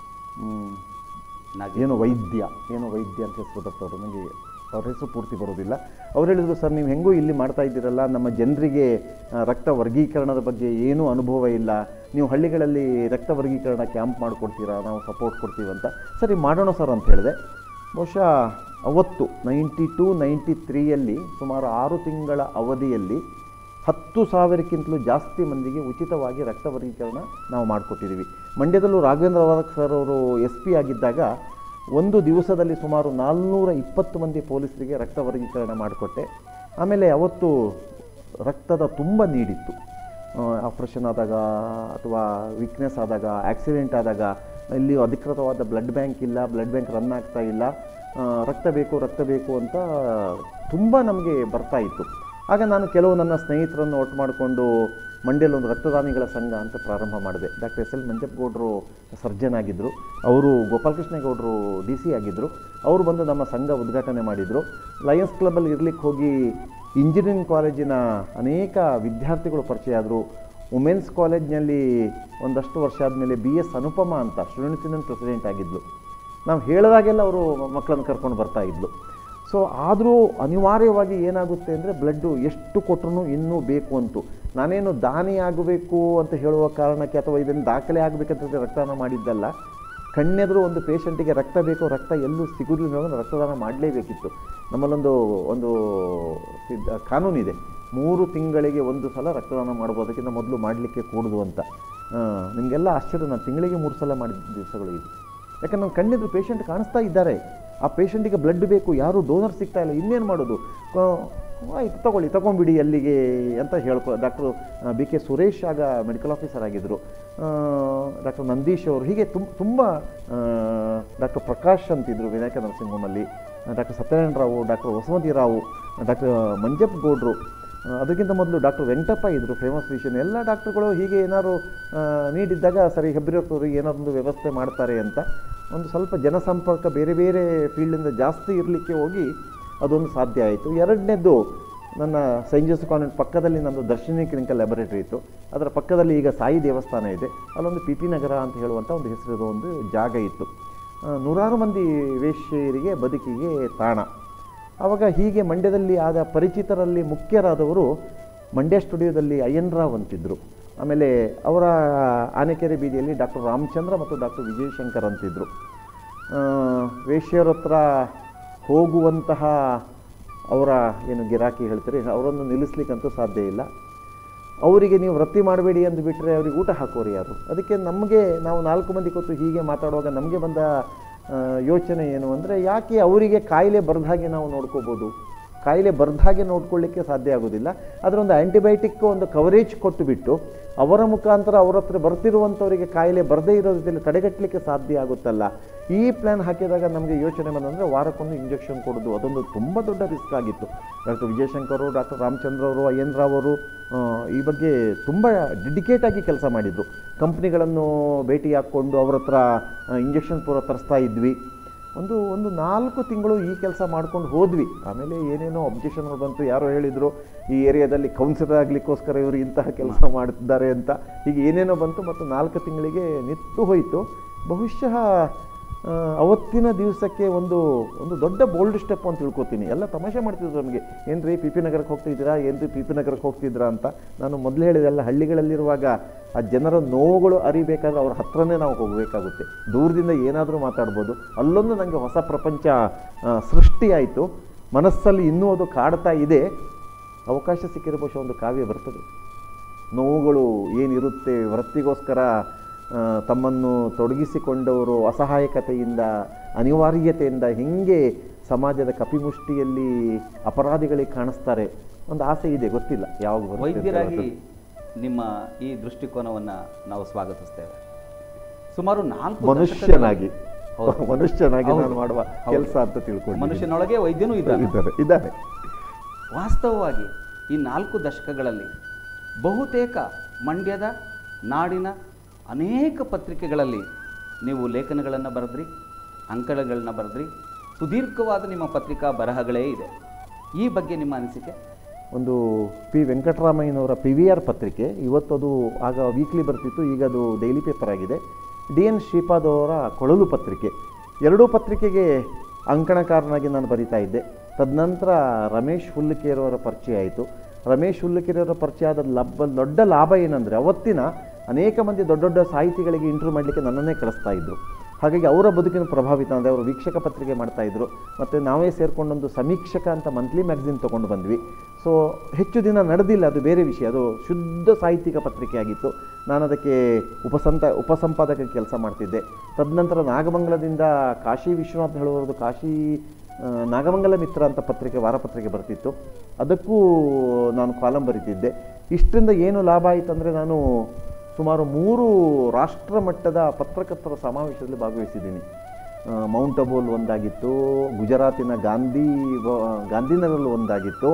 ನಾಗಿ ಏನೋ ವೈದ್ಯ ಏನೋ ವೈದ್ಯ ಅಂತ ಹೆಸರು ಬರ್ತವ್ರು ನನಗೆ ಅವ್ರ ಹೆಸರು ಪೂರ್ತಿ ಬರೋದಿಲ್ಲ ಅವ್ರು ಹೇಳಿದ್ರು ಸರ್ ನೀವು ಹೆಂಗೂ ಇಲ್ಲಿ ಮಾಡ್ತಾ ಇದ್ದೀರಲ್ಲ ನಮ್ಮ ಜನರಿಗೆ ಆ, ರಕ್ತ ವರ್ಗೀಕರಣದ ಬಗ್ಗೆ ಏನೂ ಅನುಭವ ಇಲ್ಲ ನೀವು ಹಳ್ಳಿಗಳಲ್ಲಿ ರಕ್ತ ವರ್ಗೀಕರಣ ಕ್ಯಾಂಪ್ ಮಾಡಿಕೊಡ್ತೀರಾ ನಾವು ಸಪೋರ್ಟ್ ಕೊಡ್ತೀವಿ ಅಂತ ಸರಿ ಮಾಡೋಣ ಸರ್ ಅಂತ ಹೇಳಿದೆ ಬಹುಶಃ ಅವತ್ತು ನೈಂಟಿ ಟು ನೈಂಟಿ ತ್ರೀಯಲ್ಲಿ ಸುಮಾರು ಆರು ತಿಂಗಳ ಅವಧಿಯಲ್ಲಿ ಹತ್ತು ಸಾವಿರಕ್ಕಿಂತಲೂ ಜಾಸ್ತಿ ಮಂದಿಗೆ ಉಚಿತವಾಗಿ ರಕ್ತ ವರ್ಗೀಕರಣ ನಾವು ಮಾಡಿಕೊಟ್ಟಿದ್ದೀವಿ ಮಂಡ್ಯದಲ್ಲೂ ರಾಘವೇಂದ್ರ ವಾದಕ್ ಸರ್ ಅವರು ಎಸ್ ಪಿ ಆಗಿದ್ದಾಗ ಒಂದು ದಿವಸದಲ್ಲಿ ಸುಮಾರು ನಾಲ್ನೂರ ಇಪ್ಪತ್ತು ಮಂದಿ ಪೊಲೀಸರಿಗೆ ರಕ್ತ ವರ್ಗೀಕರಣ ಮಾಡಿಕೊಟ್ಟೆ ಆಮೇಲೆ ಅವತ್ತು ರಕ್ತದ ತುಂಬ ನೀಡಿತ್ತು ಆಪ್ರೇಷನ್ ಆದಾಗ ಅಥವಾ ವೀಕ್ನೆಸ್ ಆದಾಗ ಆಕ್ಸಿಡೆಂಟ್ ಆದಾಗ ಇಲ್ಲಿ ಅಧಿಕೃತವಾದ ಬ್ಲಡ್ ಬ್ಯಾಂಕ್ ಇಲ್ಲ ಬ್ಲಡ್ ಬ್ಯಾಂಕ್ ರನ್ ಆಗ್ತಾ ಇಲ್ಲ ಆ, ರಕ್ತ ಬೇಕು ರಕ್ತ ಬೇಕು ಅಂತ ತುಂಬ ನಮಗೆ ಬರ್ತಾ ಇತ್ತು ಆಗ ನಾನು ಕೆಲವು ನನ್ನ ಸ್ನೇಹಿತರನ್ನು ಒಟ್ಟು ಮಾಡಿಕೊಂಡು ಮಂಡ್ಯಲ್ಲಿ ಒಂದು ರಕ್ತದಾನಿಗಳ ಸಂಘ ಅಂತ ಪ್ರಾರಂಭ ಮಾಡಿದೆ ಡಾಕ್ಟರ್ ಎಸ್ ಎಲ್ ಮಂಜಪ್ಪಗೌಡರು ಸರ್ಜನ್ ಆಗಿದ್ದರು ಅವರು ಗೋಪಾಲಕೃಷ್ಣ ಗೌಡರು ಡಿ ಸಿ ಆಗಿದ್ದರು ಅವರು ಬಂದು ನಮ್ಮ ಸಂಘ ಉದ್ಘಾಟನೆ ಮಾಡಿದರು ಲಯನ್ಸ್ ಕ್ಲಬ್ಬಲ್ಲಿ ಇರ್ಲಿಕ್ಕೆ ಹೋಗಿ ಇಂಜಿನಿಯರಿಂಗ್ ಕಾಲೇಜಿನ ಅನೇಕ ವಿದ್ಯಾರ್ಥಿಗಳು ಪರಿಚಯ ಆದರು ವುಮೆನ್ಸ್ ಕಾಲೇಜ್ನಲ್ಲಿ ಒಂದಷ್ಟು ವರ್ಷ ಆದಮೇಲೆ ಬಿ ಎಸ್ ಅನುಪಮ ಅಂತ ಸ್ಟೂಡೆಂಟ್ಸ್ ಯೂನಿಯನ್ ಪ್ರೆಸಿಡೆಂಟ್ ಆಗಿದ್ಲು ನಾವು ಹೇಳಿದಾಗೆಲ್ಲ ಅವರು ಮಕ್ಕಳನ್ನು ಕರ್ಕೊಂಡು ಬರ್ತಾ ಇದ್ಲು ಸೊ ಆದರೂ ಅನಿವಾರ್ಯವಾಗಿ ಏನಾಗುತ್ತೆ ಅಂದರೆ ಬ್ಲಡ್ಡು ಎಷ್ಟು ಕೊಟ್ಟರು ಇನ್ನೂ ಬೇಕು ಅಂತು ನಾನೇನು ದಾನಿ ಆಗಬೇಕು ಅಂತ ಹೇಳುವ ಕಾರಣಕ್ಕೆ ಅಥವಾ ಇದನ್ನು ದಾಖಲೆ ಆಗಬೇಕಂತ ರಕ್ತದಾನ ಮಾಡಿದ್ದಲ್ಲ ಕಣ್ಣೆದುರು ಒಂದು ಪೇಷಂಟಿಗೆ ರಕ್ತ ಬೇಕು ರಕ್ತ ಎಲ್ಲೂ ಸಿಗುವುದಿಲ್ಲ ಅನ್ನೋದು ರಕ್ತದಾನ ಮಾಡಲೇಬೇಕಿತ್ತು ನಮ್ಮಲ್ಲೊಂದು ಒಂದು ಸಿದ್ಧ ಕಾನೂನಿದೆ ಮೂರು ತಿಂಗಳಿಗೆ ಒಂದು ಸಲ ರಕ್ತದಾನ ಮಾಡ್ಬೋದಕ್ಕಿಂತ ಮೊದಲು ಮಾಡಲಿಕ್ಕೆ ಕೂಡುದು ಅಂತ ಆ, ನಿಮಗೆಲ್ಲ ಆಶ್ಚರ್ಯ ನಾನು ತಿಂಗಳಿಗೆ ಮೂರು ಸಲ ಮಾಡಿದ ದಿವಸಗಳು ಇದು ಯಾಕಂದ್ರೆ ನಮ್ಮ ಕಣ್ಣಿದ್ರು ಪೇಷಂಟ್ ಕಾಣಿಸ್ತಾ ಇದ್ದಾರೆ ಆ ಪೇಷಂಟಿಗೆ ಬ್ಲಡ್ ಬೇಕು ಯಾರೂ ಡೋನರ್ ಸಿಗ್ತಾ ಇಲ್ಲ ಇನ್ನೇನು ಮಾಡೋದು ಆ, ಆಯ್ತು ತಗೊಳ್ಳಿ ತಗೊಂಬಿಡಿ ಅಲ್ಲಿಗೆ ಅಂತ ಹೇಳ್ಕೊ ಡಾಕ್ಟ್ರು ಬಿ ಕೆ ಸುರೇಶ್ ಆಗ ಮೆಡಿಕಲ್ ಆಫೀಸರ್ ಆಗಿದ್ದರು ಡಾಕ್ಟರ್ ನಂದೀಶ್ ಅವರು ಹೀಗೆ ತುಂಬ ತುಂಬ ಡಾಕ್ಟರ್ ಪ್ರಕಾಶ್ ಅಂತಿದ್ರು ವಿನಾಯಕ ನರಸಿಂಹಮಲ್ಲಿ doctor Satyanarayana Rao doctor Vasumathi Rao doctor Manjappa ಗೌಡ್ರು ಆ, ಅದಕ್ಕಿಂತ ಮೊದಲು ಡಾಕ್ಟರ್ ವೆಂಕಟಪ್ಪ ಇದ್ದರು ಫೇಮಸ್ ಫಿಷನ್ ಎಲ್ಲ ಡಾಕ್ಟ್ರುಗಳು ಹೀಗೆ ಏನಾದ್ರು ಆ, ನೀಡಿದ್ದಾಗ ಸರಿ ಹೆಬ್ರಿಯವ್ರಿಗೆ ಏನಾದ್ರು ಒಂದು ವ್ಯವಸ್ಥೆ ಮಾಡ್ತಾರೆ ಅಂತ ಒಂದು ಸ್ವಲ್ಪ ಜನಸಂಪರ್ಕ ಬೇರೆ ಬೇರೆ ಫೀಲ್ಡಿಂದ ಜಾಸ್ತಿ ಇರಲಿಕ್ಕೆ ಹೋಗಿ ಅದೊಂದು ಸಾಧ್ಯ ಆಯಿತು ಎರಡನೇದು ನನ್ನ ಸೈಂಟ್ ಜೋಸೆಫ್ ಕಾನ್ವೆಂಟ್ ಪಕ್ಕದಲ್ಲಿ ನಂದು ದರ್ಶಿನಿ ಕ್ಲಿನಿಕಲ್ ಲ್ಯಾಬೊರೇಟರಿ ಇತ್ತು ಅದರ ಪಕ್ಕದಲ್ಲಿ ಈಗ ಸಾಯಿ ದೇವಸ್ಥಾನ ಇದೆ ಅಲ್ಲೊಂದು ಪಿ ಪಿ ನಗರ ಅಂತ ಹೇಳುವಂಥ ಒಂದು ಹೆಸರಿರೋ ಒಂದು ಜಾಗ ಇತ್ತು ಆ, ನೂರಾರು ಮಂದಿ ವೇಶ್ಯರಿಗೆ ಬದುಕಿಗೆ ತಾಣ ಆವಾಗ ಹೀಗೆ ಮಂಡ್ಯದಲ್ಲಿ ಆದ ಪರಿಚಿತರಲ್ಲಿ ಮುಖ್ಯರಾದವರು ಮಂಡ್ಯ ಸ್ಟುಡಿಯೋದಲ್ಲಿ ಅಯ್ಯನ್ ರಾವ್ ಅಂತಿದ್ದರು ಆಮೇಲೆ ಅವರ ಆನೆಕೆರೆ ಬೀದಿಯಲ್ಲಿ ಡಾಕ್ಟರ್ ರಾಮಚಂದ್ರ ಮತ್ತು ಡಾಕ್ಟರ್ ವಿಜಯಶಂಕರ್ ಅಂತಿದ್ದರು ಆ, ವೇಶ್ಯರ ಹತ್ರ ಹೋಗುವಂತಹ ಅವರ ಏನು ಗಿರಾಕಿ ಹೇಳ್ತೀರಿ ಅವರನ್ನು ನಿಲ್ಲಿಸ್ಲಿಕ್ಕಂತೂ ಸಾಧ್ಯ ಇಲ್ಲ ಅವರಿಗೆ ನೀವು ವೃತ್ತಿ ಮಾಡಬೇಡಿ ಅಂತ ಬಿಟ್ಟರೆ ಅವ್ರಿಗೆ ಊಟ ಹಾಕೋರು ಯಾರು ಅದಕ್ಕೆ ನಮಗೆ ನಾವು ನಾಲ್ಕು ಮಂದಿ ಕೂತು ಹೀಗೆ ಮಾತಾಡುವಾಗ ನಮಗೆ ಬಂದ ಆ, ಯೋಚನೆ ಏನು ಅಂದರೆ ಯಾಕೆ ಅವರಿಗೆ ಕಾಯಿಲೆ ಬರದ ಹಾಗೆ ನಾವು ನೋಡ್ಕೋಬೋದು ಕಾಯಿಲೆ ಬರ್ದ ಹಾಗೆ ನೋಡ್ಕೊಳ್ಳಿಕ್ಕೆ ಸಾಧ್ಯ ಆಗೋದಿಲ್ಲ ಅದರ ಒಂದು ಆ್ಯಂಟಿಬಯೋಟಿಕ್ ಒಂದು ಕವರೇಜ್ ಕೊಟ್ಟುಬಿಟ್ಟು ಅವರ ಮುಖಾಂತರ ಅವ್ರ ಹತ್ರ ಬರ್ತಿರುವಂಥವರಿಗೆ ಕಾಯಿಲೆ ಬರದೇ ಇರೋ ರೀತಿಯಲ್ಲಿ ತಡೆಗಟ್ಟಲಿಕ್ಕೆ ಸಾಧ್ಯ ಆಗುತ್ತಲ್ಲ ಈ ಪ್ಲ್ಯಾನ್ ಹಾಕಿದಾಗ ನಮಗೆ ಯೋಚನೆ ಬಂದಂದರೆ ವಾರಕ್ಕೊಂದು ಇಂಜೆಕ್ಷನ್ ಕೊಡೋದು ಅದೊಂದು ತುಂಬ ದೊಡ್ಡ ರಿಸ್ಕ್ ಆಗಿತ್ತು ಡಾಕ್ಟರ್ ವಿಜಯಶಂಕರ್ ಅವರು ಡಾಕ್ಟರ್ ರಾಮಚಂದ್ರ ಅವರು ಅಯ್ಯನ್ ರಾವ್ ಅವರು ಆ, ಈ ಬಗ್ಗೆ ತುಂಬ ಡೆಡಿಕೇಟ್ ಆಗಿ ಕೆಲಸ ಮಾಡಿದರು ಕಂಪ್ನಿಗಳನ್ನು ಭೇಟಿ ಹಾಕ್ಕೊಂಡು ಅವ್ರ ಹತ್ರ ಇಂಜೆಕ್ಷನ್ ಪೂರ ತರಿಸ್ತಾ ಇದ್ವಿ ಒಂದು ಒಂದು ನಾಲ್ಕು ತಿಂಗಳು ಈ ಕೆಲಸ ಮಾಡ್ಕೊಂಡು ಹೋದ್ವಿ ಆಮೇಲೆ ಏನೇನೋ ಅಬ್ಜೆಕ್ಷನ್ಗಳು ಬಂತು ಯಾರೋ ಹೇಳಿದರು ಈ ಏರಿಯಾದಲ್ಲಿ ಕೌನ್ಸಿಲರ್ ಆಗಲಿಕ್ಕೋಸ್ಕರ ಇವರು ಇಂತಹ ಕೆಲಸ ಮಾಡ್ತಿದ್ದಾರೆ ಅಂತ ಹೀಗೆ ಏನೇನೋ ಬಂತು ಮತ್ತು ನಾಲ್ಕು ತಿಂಗಳಿಗೆ ನಿಂತು ಹೋಯಿತು ಬಹುಶಃ ಆ, ಅವತ್ತಿನ ದಿವಸಕ್ಕೆ ಒಂದು ಒಂದು ದೊಡ್ಡ ಬೋಲ್ಡ್ ಸ್ಟೆಪ್ ಅಂತ ತಿಳ್ಕೊತೀನಿ ಎಲ್ಲ ತಮಾಷೆ ಮಾಡ್ತಿದ್ರು ನಮಗೆ ಏನ್ರಿ ಪಿ ಪಿ ನಗರಕ್ಕೆ ಹೋಗ್ತಿದ್ದೀರಾ ಏನ್ರಿ ಪಿ ಪಿ ನಗರಕ್ಕೆ ಹೋಗ್ತಿದ್ದೀರಾ ಅಂತ ನಾನು ಮೊದಲು ಹೇಳಿದೆಲ್ಲ ಹಳ್ಳಿಗಳಲ್ಲಿರುವಾಗ ಆ ಜನರ ನೋವುಗಳು ಅರಿಬೇಕಾದ್ರೆ ಅವ್ರ ಹತ್ರನೇ ನಾವು ಹೋಗಬೇಕಾಗುತ್ತೆ ದೂರದಿಂದ ಏನಾದರೂ ಮಾತಾಡ್ಬೋದು ಅಲ್ಲೊಂದು ನನಗೆ ಹೊಸ ಪ್ರಪಂಚ ಆ, ಸೃಷ್ಟಿಯಾಯಿತು ಮನಸ್ಸಲ್ಲಿ ಇನ್ನೂ ಅದು ಕಾಡ್ತಾ ಇದೆ ಅವಕಾಶ ಸಿಕ್ಕಿರೋ ಬಹುಶಃ ಒಂದು ಕಾವ್ಯ ಬರ್ತದೆ ನೋವುಗಳು ಏನಿರುತ್ತೆ ವೃತ್ತಿಗೋಸ್ಕರ ಆ, ತಮ್ಮನ್ನು ತೊಡಗಿಸಿಕೊಂಡವರು ಅಸಹಾಯಕತೆಯಿಂದ ಅನಿವಾರ್ಯತೆಯಿಂದ ಹೆಂಗೆ ಸಮಾಜದ ಕಪಿಮುಷ್ಟಿಯಲ್ಲಿ ಅಪರಾಧಿಗಳಿಗೆ ಕಾಣಿಸ್ತಾರೆ ಒಂದು ಆಸೆ ಇದೆ ಗೊತ್ತಿಲ್ಲ ಯಾವಾಗ ಬರುತ್ತೆ ಅಂತ ವೈದ್ಯರಾಗಿ ಹೇಳೋದು. ನಿಮ್ಮ ಈ ದೃಷ್ಟಿಕೋನವನ್ನು ನಾವು ಸ್ವಾಗತಿಸ್ತೇವೆ ಸುಮಾರು ನಾಲ್ಕು ಮನುಷ್ಯನಾಗಿ ದಶಕಗಳ- ಹೌದು. ಮನುಷ್ಯನಾಗಿ ಹೌದು. ನಾನು ಮಾಡುವ ಹೌದು. ಕೆಲಸ ಅಂತ ತಿಳ್ಕೊಂಡು ಮನುಷ್ಯನೊಳಗೆ ವೈದ್ಯನೂ ಇದ್ದಾನೆ ಇದ್ದಾರೆ ಇದ್ದಾರೆ ವಾಸ್ತವವಾಗಿ ಈ ನಾಲ್ಕು ದಶಕಗಳಲ್ಲಿ ಬಹುತೇಕ ಮಂಡ್ಯದ ನಾಡಿನ ಅನೇಕ ಪತ್ರಿಕೆಗಳಲ್ಲಿ ನೀವು ಲೇಖನಗಳನ್ನು ಬರೆದ್ರಿ ಅಂಕಣಗಳನ್ನ ಬರೆದ್ರಿ ಸುದೀರ್ಘವಾದ ನಿಮ್ಮ ಪತ್ರಿಕಾ ಬರಹಗಳೇ ಇದೆ ಈ ಬಗ್ಗೆ ನಿಮ್ಮ ಅನಿಸಿಕೆ ಒಂದು ಪಿ ವೆಂಕಟರಾಮಯ್ಯನವರ ಪಿ ವಿ ಆರ್ ಪತ್ರಿಕೆ ಇವತ್ತು ಅದು ಆಗ ವೀಕ್ಲಿ ಬರ್ತಿತ್ತು ಈಗ ಅದು ಡೈಲಿ ಪೇಪರ್ ಆಗಿದೆ ಡಿ ಎನ್ ಶ್ರೀಪಾದ್ ಅವರ ಕೊಳಲು ಪತ್ರಿಕೆ ಎರಡೂ ಪತ್ರಿಕೆಗೆ ಅಂಕಣಕಾರನಾಗಿ ನಾನು ಬರಿತಾ ಇದ್ದೆ ತದನಂತರ ರಮೇಶ್ ಹುಲ್ಲುಕೇರವರ ಪರಿಚಯ ಆಯಿತು ರಮೇಶ್ ಹುಲ್ಲುಕೇರವರ ಪರಿಚಯ ಆದ ಲಬ್ಬ ದೊಡ್ಡ ಲಾಭ ಏನಂದರೆ ಅವತ್ತಿನ ಅನೇಕ ಮಂದಿ ದೊಡ್ಡ ದೊಡ್ಡ ಸಾಹಿತಿಗಳಿಗೆ ಇಂಟರ್ವ್ಯೂ ಮಾಡಲಿಕ್ಕೆ ನನ್ನನ್ನೇ ಕಳಿಸ್ತಾ ಇದ್ದರು ಹಾಗಾಗಿ ಅವರ ಬದುಕಿನ ಪ್ರಭಾವಿತ ಅಂದರೆ ಅವರು ವೀಕ್ಷಕ ಪತ್ರಿಕೆ ಮಾಡ್ತಾಯಿದ್ರು ಮತ್ತು ನಾವೇ ಸೇರಿಕೊಂಡೊಂದು ಸಮೀಕ್ಷಕ ಅಂತ ಮಂತ್ಲಿ ಮ್ಯಾಗ್ಝಿನ್ ತೊಗೊಂಡು ಬಂದ್ವಿ ಸೊ ಹೆಚ್ಚು ದಿನ ನಡೆದಿಲ್ಲ ಅದು ಬೇರೆ ವಿಷಯ ಅದು ಶುದ್ಧ ಸಾಹಿತ್ಯಿಕ ಪತ್ರಿಕೆ ಆಗಿತ್ತು ನಾನು ಅದಕ್ಕೆ ಉಪಸಂತ ಉಪಸಂಪಾದಕ ಕೆಲಸ ಮಾಡ್ತಿದ್ದೆ ತದನಂತರ ನಾಗಮಂಗಲದಿಂದ ಕಾಶಿ ವಿಶ್ವನಾಥ್ ಹೇಳುವರದು ಕಾಶಿ ಆ, ನಾಗಮಂಗಲ ಮಿತ್ರ ಅಂತ ಪತ್ರಿಕೆ ವಾರಪತ್ರಿಕೆ ಬರ್ತಿತ್ತು ಅದಕ್ಕೂ ನಾನು ಕಾಲಂ ಬರಿತಿದ್ದೆ ಇಷ್ಟರಿಂದ ಏನು ಲಾಭ ಆಯಿತು ಅಂದರೆ ನಾನು ಸುಮಾರು ಮೂರು ರಾಷ್ಟ್ರ ಮಟ್ಟದ ಪತ್ರಕರ್ತರ ಸಮಾವೇಶದಲ್ಲಿ ಭಾಗವಹಿಸಿದ್ದೀನಿ ಆ, ಮೌಂಟ್ ಅಬೂಲ್ ಒಂದಾಗಿತ್ತು ಗುಜರಾತಿನ ಗಾಂಧಿ ವ- ಗಾಂಧಿನಗರಲ್ಲಿ ಒಂದಾಗಿತ್ತು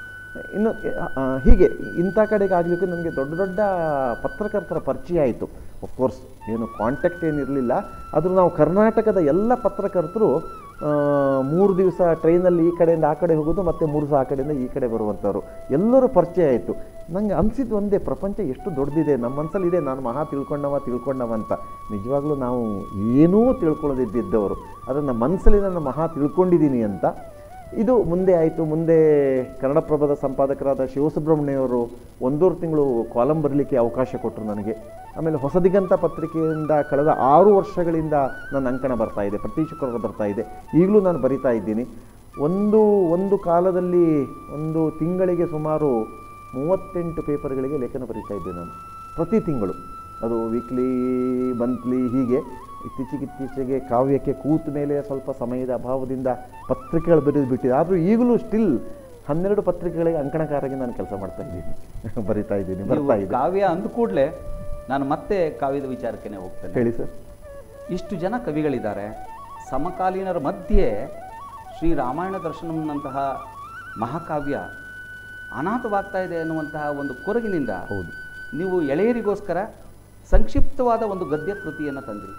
ಇನ್ನು ಆ, ಹೀಗೆ ಇಂಥ ಕಡೆಗೆ ಆಗಲಿಕ್ಕೆ ನನಗೆ ದೊಡ್ಡ ದೊಡ್ಡ ಪತ್ರಕರ್ತರ ಪರಿಚಯ ಆಯಿತು ಕೋರ್ಸ್ ಏನು ಕಾಂಟ್ಯಾಕ್ಟ್ ಏನಿರಲಿಲ್ಲ ಆದರೂ ನಾವು ಕರ್ನಾಟಕದ ಎಲ್ಲ ಪತ್ರಕರ್ತರು ಆ, ಮೂರು ದಿವಸ ಟ್ರೈನಲ್ಲಿ ಈ ಕಡೆಯಿಂದ ಆ ಕಡೆ ಹೋಗೋದು ಮತ್ತು ಮೂರು ದಿವಸ ಆ ಕಡೆಯಿಂದ ಈ ಕಡೆ ಬರುವಂಥವ್ರು ಎಲ್ಲರೂ ಪರಿಚಯ ಆಯಿತು ನನಗೆ ಅನಿಸಿದ್ದು ಒಂದೇ ಪ್ರಪಂಚ ಎಷ್ಟು ದೊಡ್ಡದಿದೆ ನಮ್ಮ ಮನಸ್ಸಲ್ಲಿ ಇದೆ ನಾನು ಮಹಾ ತಿಳ್ಕೊಂಡವ ತಿಳ್ಕೊಂಡವ ಅಂತ ನಿಜವಾಗ್ಲೂ ನಾವು ಏನೂ ತಿಳ್ಕೊಳ್ಳೋದಿದ್ದವರು ಆದರೆ ನಮ್ಮ ಮನಸ್ಸಲ್ಲಿ ನಾನು ಮಹಾ ತಿಳ್ಕೊಂಡಿದ್ದೀನಿ ಅಂತ ಇದು ಮುಂದೆ ಆಯಿತು ಮುಂದೆ ಕನ್ನಡಪ್ರಭದ ಸಂಪಾದಕರಾದ ಶಿವಸುಬ್ರಹ್ಮಣ್ಯವರು ಒಂದೂವರೆ ತಿಂಗಳು ಕಾಲಂ ಬರಲಿಕ್ಕೆ ಅವಕಾಶ ಕೊಟ್ಟರು ನನಗೆ ಆಮೇಲೆ ಹೊಸದಿಗಂತ ಪತ್ರಿಕೆಯಿಂದ ಕಳೆದ ಆರು ವರ್ಷಗಳಿಂದ ನನ್ನ ಅಂಕಣ ಬರ್ತಾ ಇದೆ ಪ್ರತಿ ಶುಕ್ರವಾರ ಬರ್ತಾ ಇದೆ ಈಗಲೂ ನಾನು ಬರಿತಾ ಇದ್ದೀನಿ ಒಂದು ಒಂದು ಕಾಲದಲ್ಲಿ ಒಂದು ತಿಂಗಳಿಗೆ ಸುಮಾರು ಮೂವತ್ತೆಂಟು ಪೇಪರ್ಗಳಿಗೆ ಲೇಖನ ಬರಿತಾ ಇದ್ದೆ ನಾನು ಪ್ರತಿ ತಿಂಗಳು ಅದು ವೀಕ್ಲಿ ಮಂತ್ಲಿ ಹೀಗೆ ಇತ್ತೀಚೆಗೆ ಇತ್ತೀಚೆಗೆ ಕಾವ್ಯಕ್ಕೆ ಕೂತ ಮೇಲೆ ಸ್ವಲ್ಪ ಸಮಯದ ಅಭಾವದಿಂದ ಪತ್ರಿಕೆಗಳು ಬರೆದು ಬಿಟ್ಟಿದೆ ಆದರೂ ಈಗಲೂ ಸ್ಟಿಲ್ ಹನ್ನೆರಡು ಪತ್ರಿಕೆಗಳಿಗೆ ಅಂಕಣಕಾರಾಗಿ ನಾನು ಕೆಲಸ ಮಾಡ್ತಾ ಇದ್ದೀನಿ ಬರಿತಾ ಇದ್ದೀನಿ ನೀವು ಬರ್ತಾ ಇದೆ ಕಾವ್ಯ ಅಂದ ಕೂಡಲೇ ನಾನು ಮತ್ತೆ ಕಾವ್ಯದ ವಿಚಾರಕ್ಕೆ ಹೋಗ್ತೇನೆ ಹೇಳಿ ಸರ್ ಇಷ್ಟು ಜನ ಕವಿಗಳಿದ್ದಾರೆ ಸಮಕಾಲೀನರ ಮಧ್ಯೆ ಶ್ರೀ ರಾಮಾಯಣ ದರ್ಶನಂನಂತಹ ಮಹಾಕಾವ್ಯ ಅನಾಥವಾಗ್ತಾ ಇದೆ ಅನ್ನುವಂತಹ ಒಂದು ಕೊರಗಿನಿಂದ ಹೌದು ನೀವು ಎಳೆಯರಿಗೋಸ್ಕರ ಸಂಕ್ಷಿಪ್ತವಾದ ಒಂದು ಗದ್ಯ ಕೃತಿಯನ್ನು ತಂದಿರಿ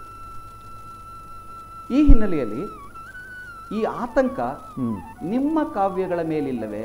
ಈ ಹಿನ್ನೆಲೆಯಲ್ಲಿ ಈ ಆತಂಕ ಹ್ಞೂ ನಿಮ್ಮ ಕಾವ್ಯಗಳ ಮೇಲಿಲ್ಲವೇ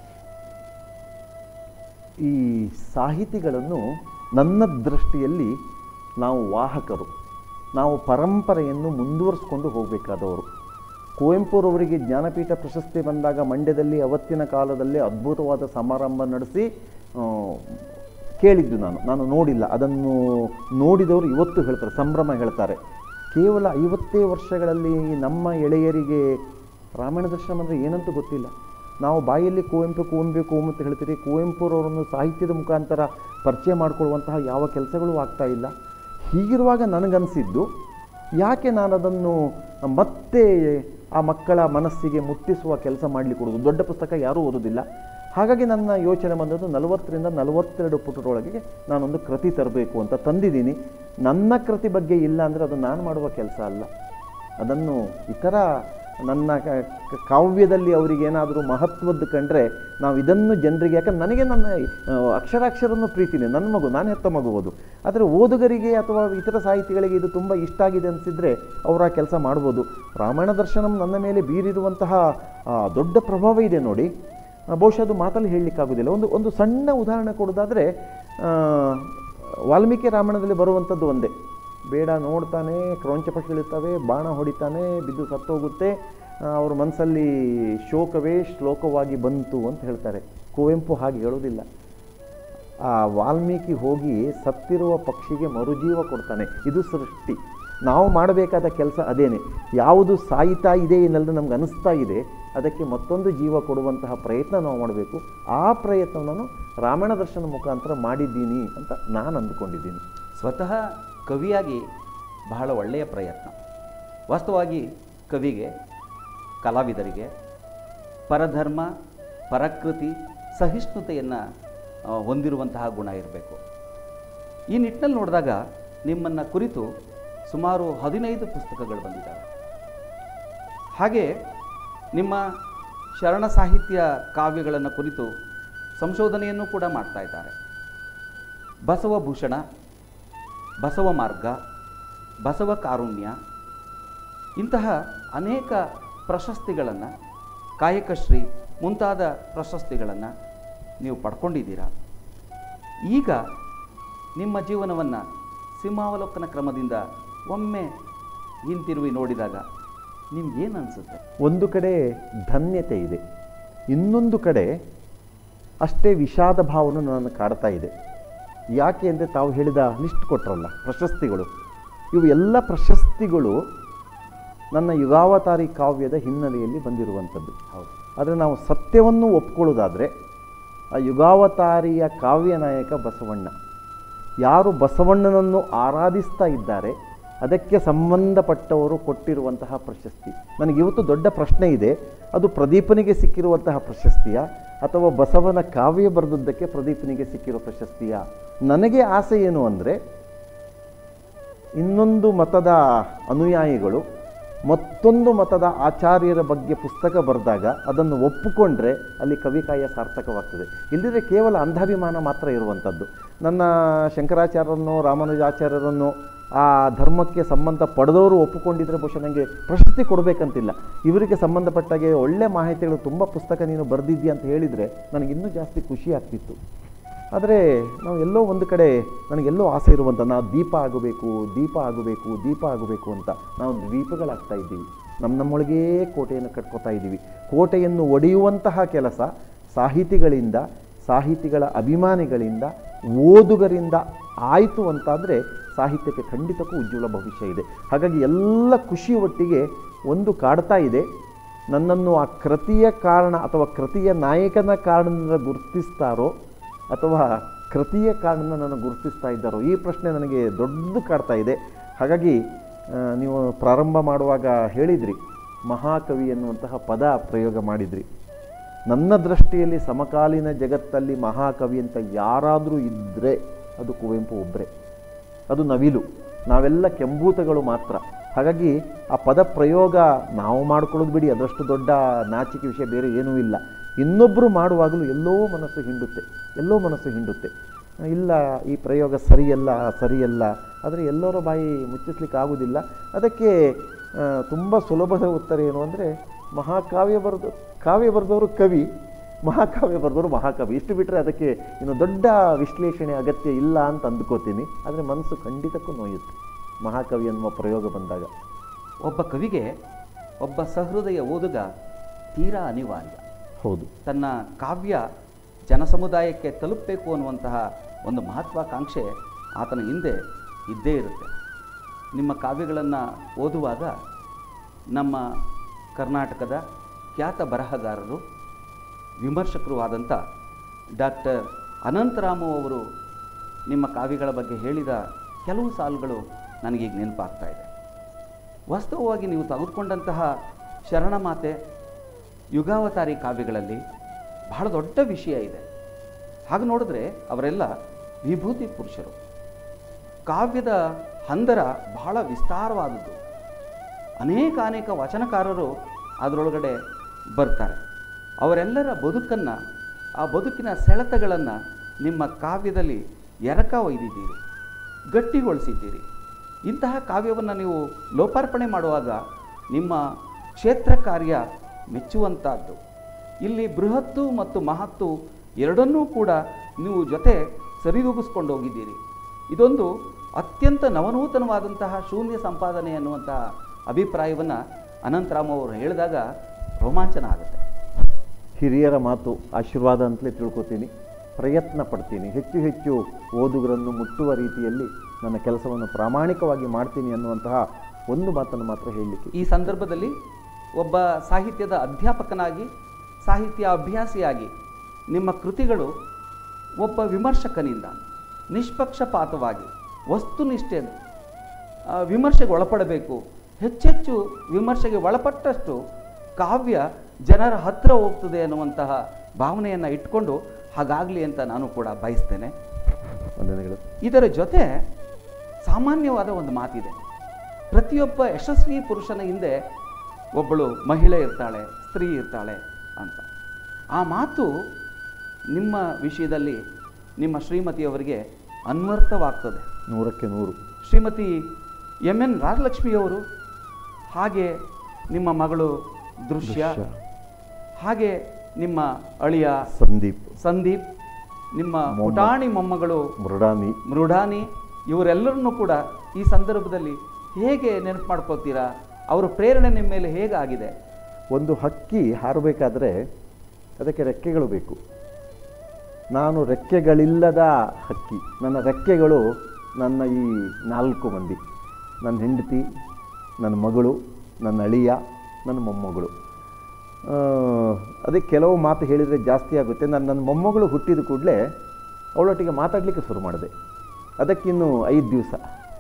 ಈ ಸಾಹಿತಿಗಳನ್ನು ನನ್ನ ದೃಷ್ಟಿಯಲ್ಲಿ ನಾವು ವಾಹಕರು ನಾವು ಪರಂಪರೆಯನ್ನು ಮುಂದುವರಿಸ್ಕೊಂಡು ಹೋಗಬೇಕಾದವರು ಕುವೆಂಪುರವರಿಗೆ ಜ್ಞಾನಪೀಠ ಪ್ರಶಸ್ತಿ ಬಂದಾಗ ಮಂಡ್ಯದಲ್ಲಿ ಅವತ್ತಿನ ಕಾಲದಲ್ಲಿ ಅದ್ಭುತವಾದ ಸಮಾರಂಭ ನಡೆಸಿ ಆ, ಕೇಳಿದ್ದು ನಾನು ನಾನು ನೋಡಿಲ್ಲ ಅದನ್ನು ನೋಡಿದವರು ಇವತ್ತು ಹೇಳ್ತಾರೆ ಸಂಭ್ರಮ ಹೇಳ್ತಾರೆ ಕೇವಲ ಐವತ್ತೇ ವರ್ಷಗಳಲ್ಲಿ ನಮ್ಮ ಎಳೆಯರಿಗೆ ರಾಮಾಯಣ ದರ್ಶನ ಅಂದರೆ ಏನಂತ ಗೊತ್ತಿಲ್ಲ ನಾವು ಬಾಯಲ್ಲಿ ಕುವೆಂಪು ಕುವೆಂಪು ಕುವೆಂಪು ಅಂತ ಹೇಳ್ತೀರಿ ಕುವೆಂಪುರವರನ್ನು ಸಾಹಿತ್ಯದ ಮುಖಾಂತರ ಪರಿಚಯ ಮಾಡಿಕೊಳ್ಳುವಂತಹ ಯಾವ ಕೆಲಸಗಳು ಆಗ್ತಾ ಇಲ್ಲ ಹೀಗಿರುವಾಗ ನನಗನ್ಸಿದ್ದು ಯಾಕೆ ನಾನು ಅದನ್ನು ಮತ್ತೆ ಆ ಮಕ್ಕಳ ಮನಸ್ಸಿಗೆ ಮುಟ್ಟಿಸುವ ಕೆಲಸ ಮಾಡಲಿಕ್ಕೆ ಕೊಡೋದು ದೊಡ್ಡ ಪುಸ್ತಕ ಯಾರೂ ಓದೋದಿಲ್ಲ ಹಾಗಾಗಿ ನನ್ನ ಯೋಚನೆ ಬಂದದ್ದು ನಲವತ್ತರಿಂದ ನಲವತ್ತೆರಡು ಪುಟದೊಳಗೆ ನಾನೊಂದು ಕೃತಿ ತರಬೇಕು ಅಂತ ತಂದಿದ್ದೀನಿ ನನ್ನ ಕೃತಿ ಬಗ್ಗೆ ಇಲ್ಲ ಅಂದರೆ ಅದು ನಾನು ಮಾಡುವ ಕೆಲಸ ಅಲ್ಲ ಅದನ್ನು ಇತರ ನನ್ನ ಕ- ಕ- ಕಾವ್ಯದಲ್ಲಿ ಅವರಿಗೆ ಏನಾದರೂ ಮಹತ್ವದ್ದು ಕಂಡ್ರೆ ನಾವು ಇದನ್ನು ಜನರಿಗೆ ಯಾಕಂದ್ರೆ ನನಗೆ ನನ್ನ ಆ, ಅಕ್ಷರಾಕ್ಷರನ್ನು ಪ್ರೀತಿನೇ ನನ್ನ ಮಗು ನಾನು ಹೆತ್ತ ಮಗು ಅದು ಆದರೆ ಓದುಗರಿಗೆ ಅಥವಾ ಇತರ ಸಾಹಿತಿಗಳಿಗೆ ಇದು ತುಂಬ ಇಷ್ಟ ಆಗಿದೆ ಅನಿಸಿದರೆ ಅವರು ಆ ಕೆಲಸ ಮಾಡ್ಬೋದು ರಾಮಾಯಣ ದರ್ಶನಂ ನನ್ನ ಮೇಲೆ ಬೀರಿರುವಂತಹ ಆ, ದೊಡ್ಡ ಪ್ರಭಾವ ಇದೆ ನೋಡಿ ಆ, ಬಹುಶಃ ಅದು ಮಾತಲ್ಲಿ ಹೇಳಲಿಕ್ಕಾಗೋದಿಲ್ಲ ಒಂದು ಒಂದು ಸಣ್ಣ ಉದಾಹರಣೆ ಕೊಡೋದಾದರೆ ವಾಲ್ಮೀಕಿ ರಾಮಾಯಣದಲ್ಲಿ ಬರುವಂಥದ್ದು ಒಂದೇ ಬೇಡ ನೋಡ್ತಾನೆ ಕ್ರೌಂಚ ಪಕ್ಷಿಗಳಿರ್ತವೆ ಬಾಣ ಹೊಡಿತಾನೆ ಬಿದ್ದು ಸತ್ತೋಗುತ್ತೆ ಆ, ಅವ್ರ ಮನಸ್ಸಲ್ಲಿ ಶೋಕವೇ ಶ್ಲೋಕವಾಗಿ ಬಂತು ಅಂತ ಹೇಳ್ತಾರೆ ಕುವೆಂಪು ಹಾಗೆ ಹೇಳೋದಿಲ್ಲ ಆ ವಾಲ್ಮೀಕಿ ಹೋಗಿ ಸತ್ತಿರುವ ಪಕ್ಷಿಗೆ ಮರುಜೀವ ಕೊಡ್ತಾನೆ ಇದು ಸೃಷ್ಟಿ ನಾವು ಮಾಡಬೇಕಾದ ಕೆಲಸ ಅದೇನೆ ಯಾವುದು ಸಾಯ್ತಾ ಇದೆ ಎನ್ನಲ್ದು ನಮ್ಗೆ ಅನಿಸ್ತಾ ಇದೆ ಅದಕ್ಕೆ ಮತ್ತೊಂದು ಜೀವ ಕೊಡುವಂತಹ ಪ್ರಯತ್ನ ನಾವು ಮಾಡಬೇಕು ಆ ಪ್ರಯತ್ನವನ್ನು ರಾಮಾಯಣ ದರ್ಶನ ಮುಖಾಂತರ ಮಾಡಿದ್ದೀನಿ ಅಂತ ನಾನು ಅಂದುಕೊಂಡಿದ್ದೀನಿ ಸ್ವತಃ ಕವಿಯಾಗಿ ಬಹಳ ಒಳ್ಳೆಯ ಪ್ರಯತ್ನ ವಾಸ್ತವವಾಗಿ ಕವಿಗೆ ಕಲಾವಿದರಿಗೆ ಪರಧರ್ಮ ಪರಕೃತಿ ಸಹಿಷ್ಣುತೆಯನ್ನು ಆ, ಹೊಂದಿರುವಂತಹ ಗುಣ ಇರಬೇಕು ಈ ನಿಟ್ಟಿನಲ್ಲಿ ನೋಡಿದಾಗ ನಿಮ್ಮನ್ನು ಕುರಿತು ಸುಮಾರು ಹದಿನೈದು ಪುಸ್ತಕಗಳು ಬಂದಿದ್ದಾವೆ ಹಾಗೆ ನಿಮ್ಮ ಶರಣ ಸಾಹಿತ್ಯ ಕಾವ್ಯಗಳನ್ನು ಕುರಿತು ಸಂಶೋಧನೆಯನ್ನು ಕೂಡ ಮಾಡ್ತಾ ಇದ್ದಾರೆ ಬಸವಭೂಷಣ ಬಸವ ಮಾರ್ಗ ಬಸವ ಕಾರುಣ್ಯ ಇಂತಹ ಅನೇಕ ಪ್ರಶಸ್ತಿಗಳನ್ನು ಕಾಯಕಶ್ರೀ ಮುಂತಾದ ಪ್ರಶಸ್ತಿಗಳನ್ನು ನೀವು ಪಡ್ಕೊಂಡಿದ್ದೀರಾ ಈಗ ನಿಮ್ಮ ಜೀವನವನ್ನು ಸಿಂಹಾವಲೋಕನ ಕ್ರಮದಿಂದ ಒಮ್ಮೆ ಹಿಂತಿರುಗಿ ನೋಡಿದಾಗ ನಿಮ್ಗೇನು ಅನಿಸುತ್ತೆ ಒಂದು ಕಡೆ ಧನ್ಯತೆ ಇದೆ ಇನ್ನೊಂದು ಕಡೆ ಅಷ್ಟೇ ವಿಷಾದ ಭಾವನು ನನ್ನನ್ನು ಕಾಡ್ತಾ ಇದೆ ಯಾಕೆ ಅಂದರೆ ತಾವು ಹೇಳಿದ ಲಿಸ್ಟ್ ಕೊಟ್ರಲ್ಲ ಪ್ರಶಸ್ತಿಗಳು ಇವು ಎಲ್ಲ ಪ್ರಶಸ್ತಿಗಳು ನನ್ನ ಯುಗಾವತಾರಿ ಕಾವ್ಯದ ಹಿನ್ನೆಲೆಯಲ್ಲಿ ಬಂದಿರುವಂಥದ್ದು ಹೌದು ಆದರೆ ನಾವು ಸತ್ಯವನ್ನು ಒಪ್ಕೊಳ್ಳೋದಾದರೆ ಆ ಯುಗಾವತಾರಿಯ ಕಾವ್ಯ ನಾಯಕ ಬಸವಣ್ಣ ಯಾರು ಬಸವಣ್ಣನನ್ನು ಆರಾಧಿಸ್ತಾ ಇದ್ದಾರೆ ಅದಕ್ಕೆ ಸಂಬಂಧಪಟ್ಟವರು ಕೊಟ್ಟಿರುವಂತಹ ಪ್ರಶಸ್ತಿ ನನಗೆ ಇವತ್ತು ದೊಡ್ಡ ಪ್ರಶ್ನೆ ಇದೆ ಅದು ಪ್ರದೀಪನಿಗೆ ಸಿಕ್ಕಿರುವಂತಹ ಪ್ರಶಸ್ತಿಯ ಅಥವಾ ಬಸವನ ಕಾವ್ಯ ಬರೆದದ್ದಕ್ಕೆ ಪ್ರದೀಪನಿಗೆ ಸಿಕ್ಕಿರೋ ಪ್ರಶಸ್ತಿಯ ನನಗೆ ಆಸೆ ಏನು ಅಂದರೆ ಇನ್ನೊಂದು ಮತದ ಅನುಯಾಯಿಗಳು ಮತ್ತೊಂದು ಮತದ ಆಚಾರ್ಯರ ಬಗ್ಗೆ ಪುಸ್ತಕ ಬರೆದಾಗ ಅದನ್ನು ಒಪ್ಪಿಕೊಂಡ್ರೆ ಅಲ್ಲಿ ಕವಿಕಾಯ ಸಾರ್ಥಕವಾಗ್ತದೆ ಇಲ್ಲದಿದ್ದರೆ ಕೇವಲ ಅಂಧಾಭಿಮಾನ ಮಾತ್ರ ಇರುವಂಥದ್ದು ನನ್ನ ಶಂಕರಾಚಾರ್ಯರನ್ನು ರಾಮಾನುಜಾಚಾರ್ಯರನ್ನು ಆ ಧರ್ಮಕ್ಕೆ ಸಂಬಂಧ ಪಡೆದವರು ಒಪ್ಪಿಕೊಂಡಿದ್ರೆ ಬಹುಶಃ ನನಗೆ ಪ್ರಶಸ್ತಿ ಕೊಡಬೇಕಂತಿಲ್ಲ ಇವರಿಗೆ ಸಂಬಂಧಪಟ್ಟಾಗೆ ಒಳ್ಳೆ ಮಾಹಿತಿಗಳು ತುಂಬ ಪುಸ್ತಕ ನೀನು ಬರೆದಿದ್ದೀಯ ಅಂತ ಹೇಳಿದರೆ ನನಗೆ ಇನ್ನೂ ಜಾಸ್ತಿ ಖುಷಿ ಆಗ್ತಿತ್ತು ಆದರೆ ನಾವು ಎಲ್ಲೋ ಒಂದು ಕಡೆ ನನಗೆಲ್ಲೋ ಆಸೆ ಇರುವಂಥ ನಾವು ದೀಪ ಆಗಬೇಕು ದೀಪ ಆಗಬೇಕು ದೀಪ ಆಗಬೇಕು ಅಂತ ನಾವು ದ್ವೀಪಗಳಾಗ್ತಾ ಇದ್ದೀವಿ ನಮ್ಮ ನಮ್ಮೊಳಗೇ ಕೋಟೆಯನ್ನು ಕಟ್ಕೋತಾ ಇದ್ದೀವಿ ಕೋಟೆಯನ್ನು ಒಡೆಯುವಂತಹ ಕೆಲಸ ಸಾಹಿತಿಗಳಿಂದ ಸಾಹಿತಿಗಳ ಅಭಿಮಾನಿಗಳಿಂದ ಓದುಗರಿಂದ ಆಯಿತು ಅಂತಾದರೆ ಸಾಹಿತ್ಯಕ್ಕೆ ಖಂಡಿತಕ್ಕೂ ಉಜ್ವಲ ಭವಿಷ್ಯ ಇದೆ ಹಾಗಾಗಿ ಎಲ್ಲ ಖುಷಿ ಒಟ್ಟಿಗೆ ಒಂದು ಕಾಡ್ತಾ ಇದೆ ನನ್ನನ್ನು ಆ ಕೃತಿಯ ಕಾರಣ ಅಥವಾ ಕೃತಿಯ ನಾಯಕನ ಕಾರಣದಿಂದ ಗುರುತಿಸ್ತಾರೋ ಅಥವಾ ಕೃತಿಯ ಕಾರಣನ ನಾನು ಗುರುತಿಸ್ತಾ ಇದ್ದಾರೋ ಈ ಪ್ರಶ್ನೆ ನನಗೆ ದೊಡ್ಡ ಕಾಡ್ತಾ ಇದೆ ಹಾಗಾಗಿ ಆ, ನೀವು ಪ್ರಾರಂಭ ಮಾಡುವಾಗ ಹೇಳಿದ್ರಿ ಮಹಾಕವಿ ಎನ್ನುವಂತಹ ಪದ ಪ್ರಯೋಗ ಮಾಡಿದ್ರಿ ನನ್ನ ದೃಷ್ಟಿಯಲ್ಲಿ ಸಮಕಾಲೀನ ಜಗತ್ತಲ್ಲಿ ಮಹಾಕವಿ ಅಂತ ಯಾರಾದರೂ ಇದ್ದರೆ ಅದು ಕುವೆಂಪು ಒಬ್ಬರೇ ಅದು ನವಿಲು ನಾವೆಲ್ಲ ಕೆಂಬೂತಗಳು ಮಾತ್ರ ಹಾಗಾಗಿ ಆ ಪದ ಪ್ರಯೋಗ ನಾವು ಮಾಡ್ಕೊಳ್ಳೋದು ಬಿಡಿ ಅದರಷ್ಟು ದೊಡ್ಡ ನಾಚಿಕೆ ವಿಷಯ ಬೇರೆ ಏನೂ ಇಲ್ಲ ಇನ್ನೊಬ್ಬರು ಮಾಡುವಾಗಲೂ ಎಲ್ಲೋ ಮನಸ್ಸು ಹಿಂಡುತ್ತೆ ಎಲ್ಲೋ ಮನಸ್ಸು ಹಿಂಡುತ್ತೆ ಇಲ್ಲ ಈ ಪ್ರಯೋಗ ಸರಿಯಲ್ಲ ಸರಿಯಲ್ಲ ಆದರೆ ಎಲ್ಲರ ಬಾಯಿ ಮುಚ್ಚಿಸ್ಲಿಕ್ಕೆ ಆಗೋದಿಲ್ಲ ಅದಕ್ಕೆ ತುಂಬ ಸುಲಭದ ಉತ್ತರ ಏನು ಅಂದರೆ ಮಹಾಕಾವ್ಯ ಬರೆದು ಕಾವ್ಯ ಬರೆದವರು ಕವಿ ಮಹಾಕಾವ್ಯ ಬರೆದವರು ಮಹಾಕವಿ ಇಷ್ಟು ಬಿಟ್ಟರೆ ಅದಕ್ಕೆ ಇನ್ನು ದೊಡ್ಡ ವಿಶ್ಲೇಷಣೆ ಅಗತ್ಯ ಇಲ್ಲ ಅಂತ ಅಂದ್ಕೋತೀನಿ ಆದರೆ ಮನಸ್ಸು ಖಂಡಿತಕ್ಕೂ ನೋಯುತ್ತೆ ಮಹಾಕವಿ ಎನ್ನುವ ಪ್ರಯೋಗ ಬಂದಾಗ ಒಬ್ಬ ಕವಿಗೆ ಒಬ್ಬ ಸಹೃದಯ ಓದುಗ ತೀರಾ ಅನಿವಾರ್ಯ ಹೌದು ತನ್ನ ಕಾವ್ಯ ಜನಸಮುದಾಯಕ್ಕೆ ತಲುಪಬೇಕು ಅನ್ನುವಂತಹ ಒಂದು ಮಹತ್ವಾಕಾಂಕ್ಷೆ ಆತನ ಹಿಂದೆ ಇದ್ದೇ ಇರುತ್ತೆ ನಿಮ್ಮ ಕಾವ್ಯಗಳನ್ನು ಓದುವಾಗ ನಮ್ಮ ಕರ್ನಾಟಕದ ಖ್ಯಾತ ಬರಹಗಾರರು ವಿಮರ್ಶಕರು ಆದಂಥ ಡಾಕ್ಟರ್ ಅನಂತರಾಮು ಅವರು ನಿಮ್ಮ ಕಾವ್ಯಗಳ ಬಗ್ಗೆ ಹೇಳಿದ ಕೆಲವು ಸಾಲುಗಳು ನನಗೀಗ ನೆನಪಾಗ್ತಾ ಇದೆ ವಾಸ್ತವವಾಗಿ ನೀವು ತೆಗೆದುಕೊಂಡಂತಹ ಶರಣಮಾತೆ ಯುಗಾವತಾರಿ ಕಾವ್ಯಗಳಲ್ಲಿ ಬಹಳ ದೊಡ್ಡ ವಿಷಯ ಇದೆ ಹಾಗೆ ನೋಡಿದ್ರೆ ಅವರೆಲ್ಲ ವಿಭೂತಿ ಪುರುಷರು ಕಾವ್ಯದ ಹಂದರ ಬಹಳ ವಿಸ್ತಾರವಾದದ್ದು ಅನೇಕ ಅನೇಕ ವಚನಕಾರರು ಅದರೊಳಗಡೆ ಬರ್ತಾರೆ ಅವರೆಲ್ಲರ ಬದುಕನ್ನು ಆ ಬದುಕಿನ ಸೆಳೆತಗಳನ್ನು ನಿಮ್ಮ ಕಾವ್ಯದಲ್ಲಿ ಎರಕ ಒಯ್ದಿದ್ದೀರಿ ಗಟ್ಟಿಗೊಳಿಸಿದ್ದೀರಿ ಇಂತಹ ಕಾವ್ಯವನ್ನು ನೀವು ಲೋಪಾರ್ಪಣೆ ಮಾಡುವಾಗ ನಿಮ್ಮ ಕ್ಷೇತ್ರ ಕಾರ್ಯ ಮೆಚ್ಚುವಂಥದ್ದು ಇಲ್ಲಿ ಬೃಹತ್ತು ಮತ್ತು ಮಹತ್ತು ಎರಡನ್ನೂ ಕೂಡ ನೀವು ಜೊತೆ ಸರಿದೂಗಿಸ್ಕೊಂಡು ಹೋಗಿದ್ದೀರಿ ಇದೊಂದು ಅತ್ಯಂತ ನವನೂತನವಾದಂತಹ ಶೂನ್ಯ ಸಂಪಾದನೆ ಅನ್ನುವಂತಹ ಅಭಿಪ್ರಾಯವನ್ನು ಅನಂತರಾಮ್ ಅವರು ಹೇಳಿದಾಗ ರೋಮಾಂಚನ ಆಗುತ್ತೆ ಹಿರಿಯರ ಮಾತು ಆಶೀರ್ವಾದ ಅಂತಲೇ ತಿಳ್ಕೊತೀನಿ ಪ್ರಯತ್ನ ಪಡ್ತೀನಿ ಹೆಚ್ಚು ಹೆಚ್ಚು ಓದುಗರನ್ನು ಮುಟ್ಟುವ ರೀತಿಯಲ್ಲಿ ನನ್ನ ಕೆಲಸವನ್ನು ಪ್ರಾಮಾಣಿಕವಾಗಿ ಮಾಡ್ತೀನಿ ಅನ್ನುವಂತಹ ಒಂದು ಮಾತನ್ನು ಮಾತ್ರ ಹೇಳಲಿಕ್ಕೆ ಈ ಸಂದರ್ಭದಲ್ಲಿ ಒಬ್ಬ ಸಾಹಿತ್ಯದ ಅಧ್ಯಾಪಕನಾಗಿ ಸಾಹಿತ್ಯ ಅಭ್ಯಾಸಿಯಾಗಿ ನಿಮ್ಮ ಕೃತಿಗಳು ಒಬ್ಬ ವಿಮರ್ಶಕನಿಂದ ನಿಷ್ಪಕ್ಷಪಾತವಾಗಿ ವಸ್ತುನಿಷ್ಠೆ ಆ, ವಿಮರ್ಶೆಗೆ ಒಳಪಡಬೇಕು ಹೆಚ್ಚೆಚ್ಚು ವಿಮರ್ಶೆಗೆ ಒಳಪಟ್ಟಷ್ಟು ಕಾವ್ಯ ಜನರ ಹತ್ತಿರ ಹೋಗ್ತದೆ ಅನ್ನುವಂತಹ ಭಾವನೆಯನ್ನು ಇಟ್ಕೊಂಡು ಹಾಗಾಗಲಿ ಅಂತ ನಾನು ಕೂಡ ಬಯಸ್ತೇನೆ ವಂದನೆಗಳು ಇದರ ಜೊತೆ ಸಾಮಾನ್ಯವಾದ ಒಂದು ಮಾತಿದೆ ಪ್ರತಿಯೊಬ್ಬ ಯಶಸ್ವಿ ಪುರುಷನ ಹಿಂದೆ ಒಬ್ಬಳು ಮಹಿಳೆ ಇರ್ತಾಳೆ ಸ್ತ್ರೀ ಇರ್ತಾಳೆ ಅಂತ ಆ ಮಾತು ನಿಮ್ಮ ವಿಷಯದಲ್ಲಿ ನಿಮ್ಮ ಶ್ರೀಮತಿಯವರಿಗೆ ಅನ್ವರ್ಥವಾಗ್ತದೆ ನೂರಕ್ಕೆ ನೂರು ಶ್ರೀಮತಿ ಎಮ್ ಎನ್ ರಾಜಲಕ್ಷ್ಮಿಯವರು ಹಾಗೆ ನಿಮ್ಮ ಮಗಳು ದೃಶ್ಯ ದೃಶ್ಯ. ಹಾಗೆ ನಿಮ್ಮ ಅಳಿಯ ಸಂದೀಪ್ ಸಂದೀಪ್ ನಿಮ್ಮ ಮೊಮ್ಮ. ಪುಟಾಣಿ ಮೊಮ್ಮಗಳು ಮೃಡಾನಿ ಮೃಡಾನಿ ಇವರೆಲ್ಲರನ್ನೂ ಕೂಡ ಈ ಸಂದರ್ಭದಲ್ಲಿ ಹೇಗೆ ನೆನಪು ಮಾಡ್ಕೋತೀರಾ ಅವರ ಪ್ರೇರಣೆ ನಿಮ್ಮ ಮೇಲೆ ಹೇಗಾಗಿದೆ ಒಂದು ಹಕ್ಕಿ ಹಾರಬೇಕಾದ್ರೆ ಅದಕ್ಕೆ ರೆಕ್ಕೆಗಳು ಬೇಕು ನಾನು ರೆಕ್ಕೆಗಳಿಲ್ಲದ ಹಕ್ಕಿ ನನ್ನ ರೆಕ್ಕೆಗಳು ನನ್ನ ಈ ನಾಲ್ಕು ಮಂದಿ ನನ್ನ ಹೆಂಡತಿ ನನ್ನ ಮಗಳು ನನ್ನ ಅಳಿಯ ನನ್ನ ಮೊಮ್ಮಗಳು ಆ, ಅದೇ ಕೆಲವು ಮಾತು ಹೇಳಿದರೆ ಜಾಸ್ತಿ ಆಗುತ್ತೆ ನಾನು ನನ್ನ ಮೊಮ್ಮಗಳು ಹುಟ್ಟಿದ ಕೂಡಲೇ ಅವಳೊಟ್ಟಿಗೆ ಮಾತಾಡಲಿಕ್ಕೆ ಶುರು ಮಾಡಿದೆ ಅದಕ್ಕಿನ್ನು ಐದು ದಿವಸ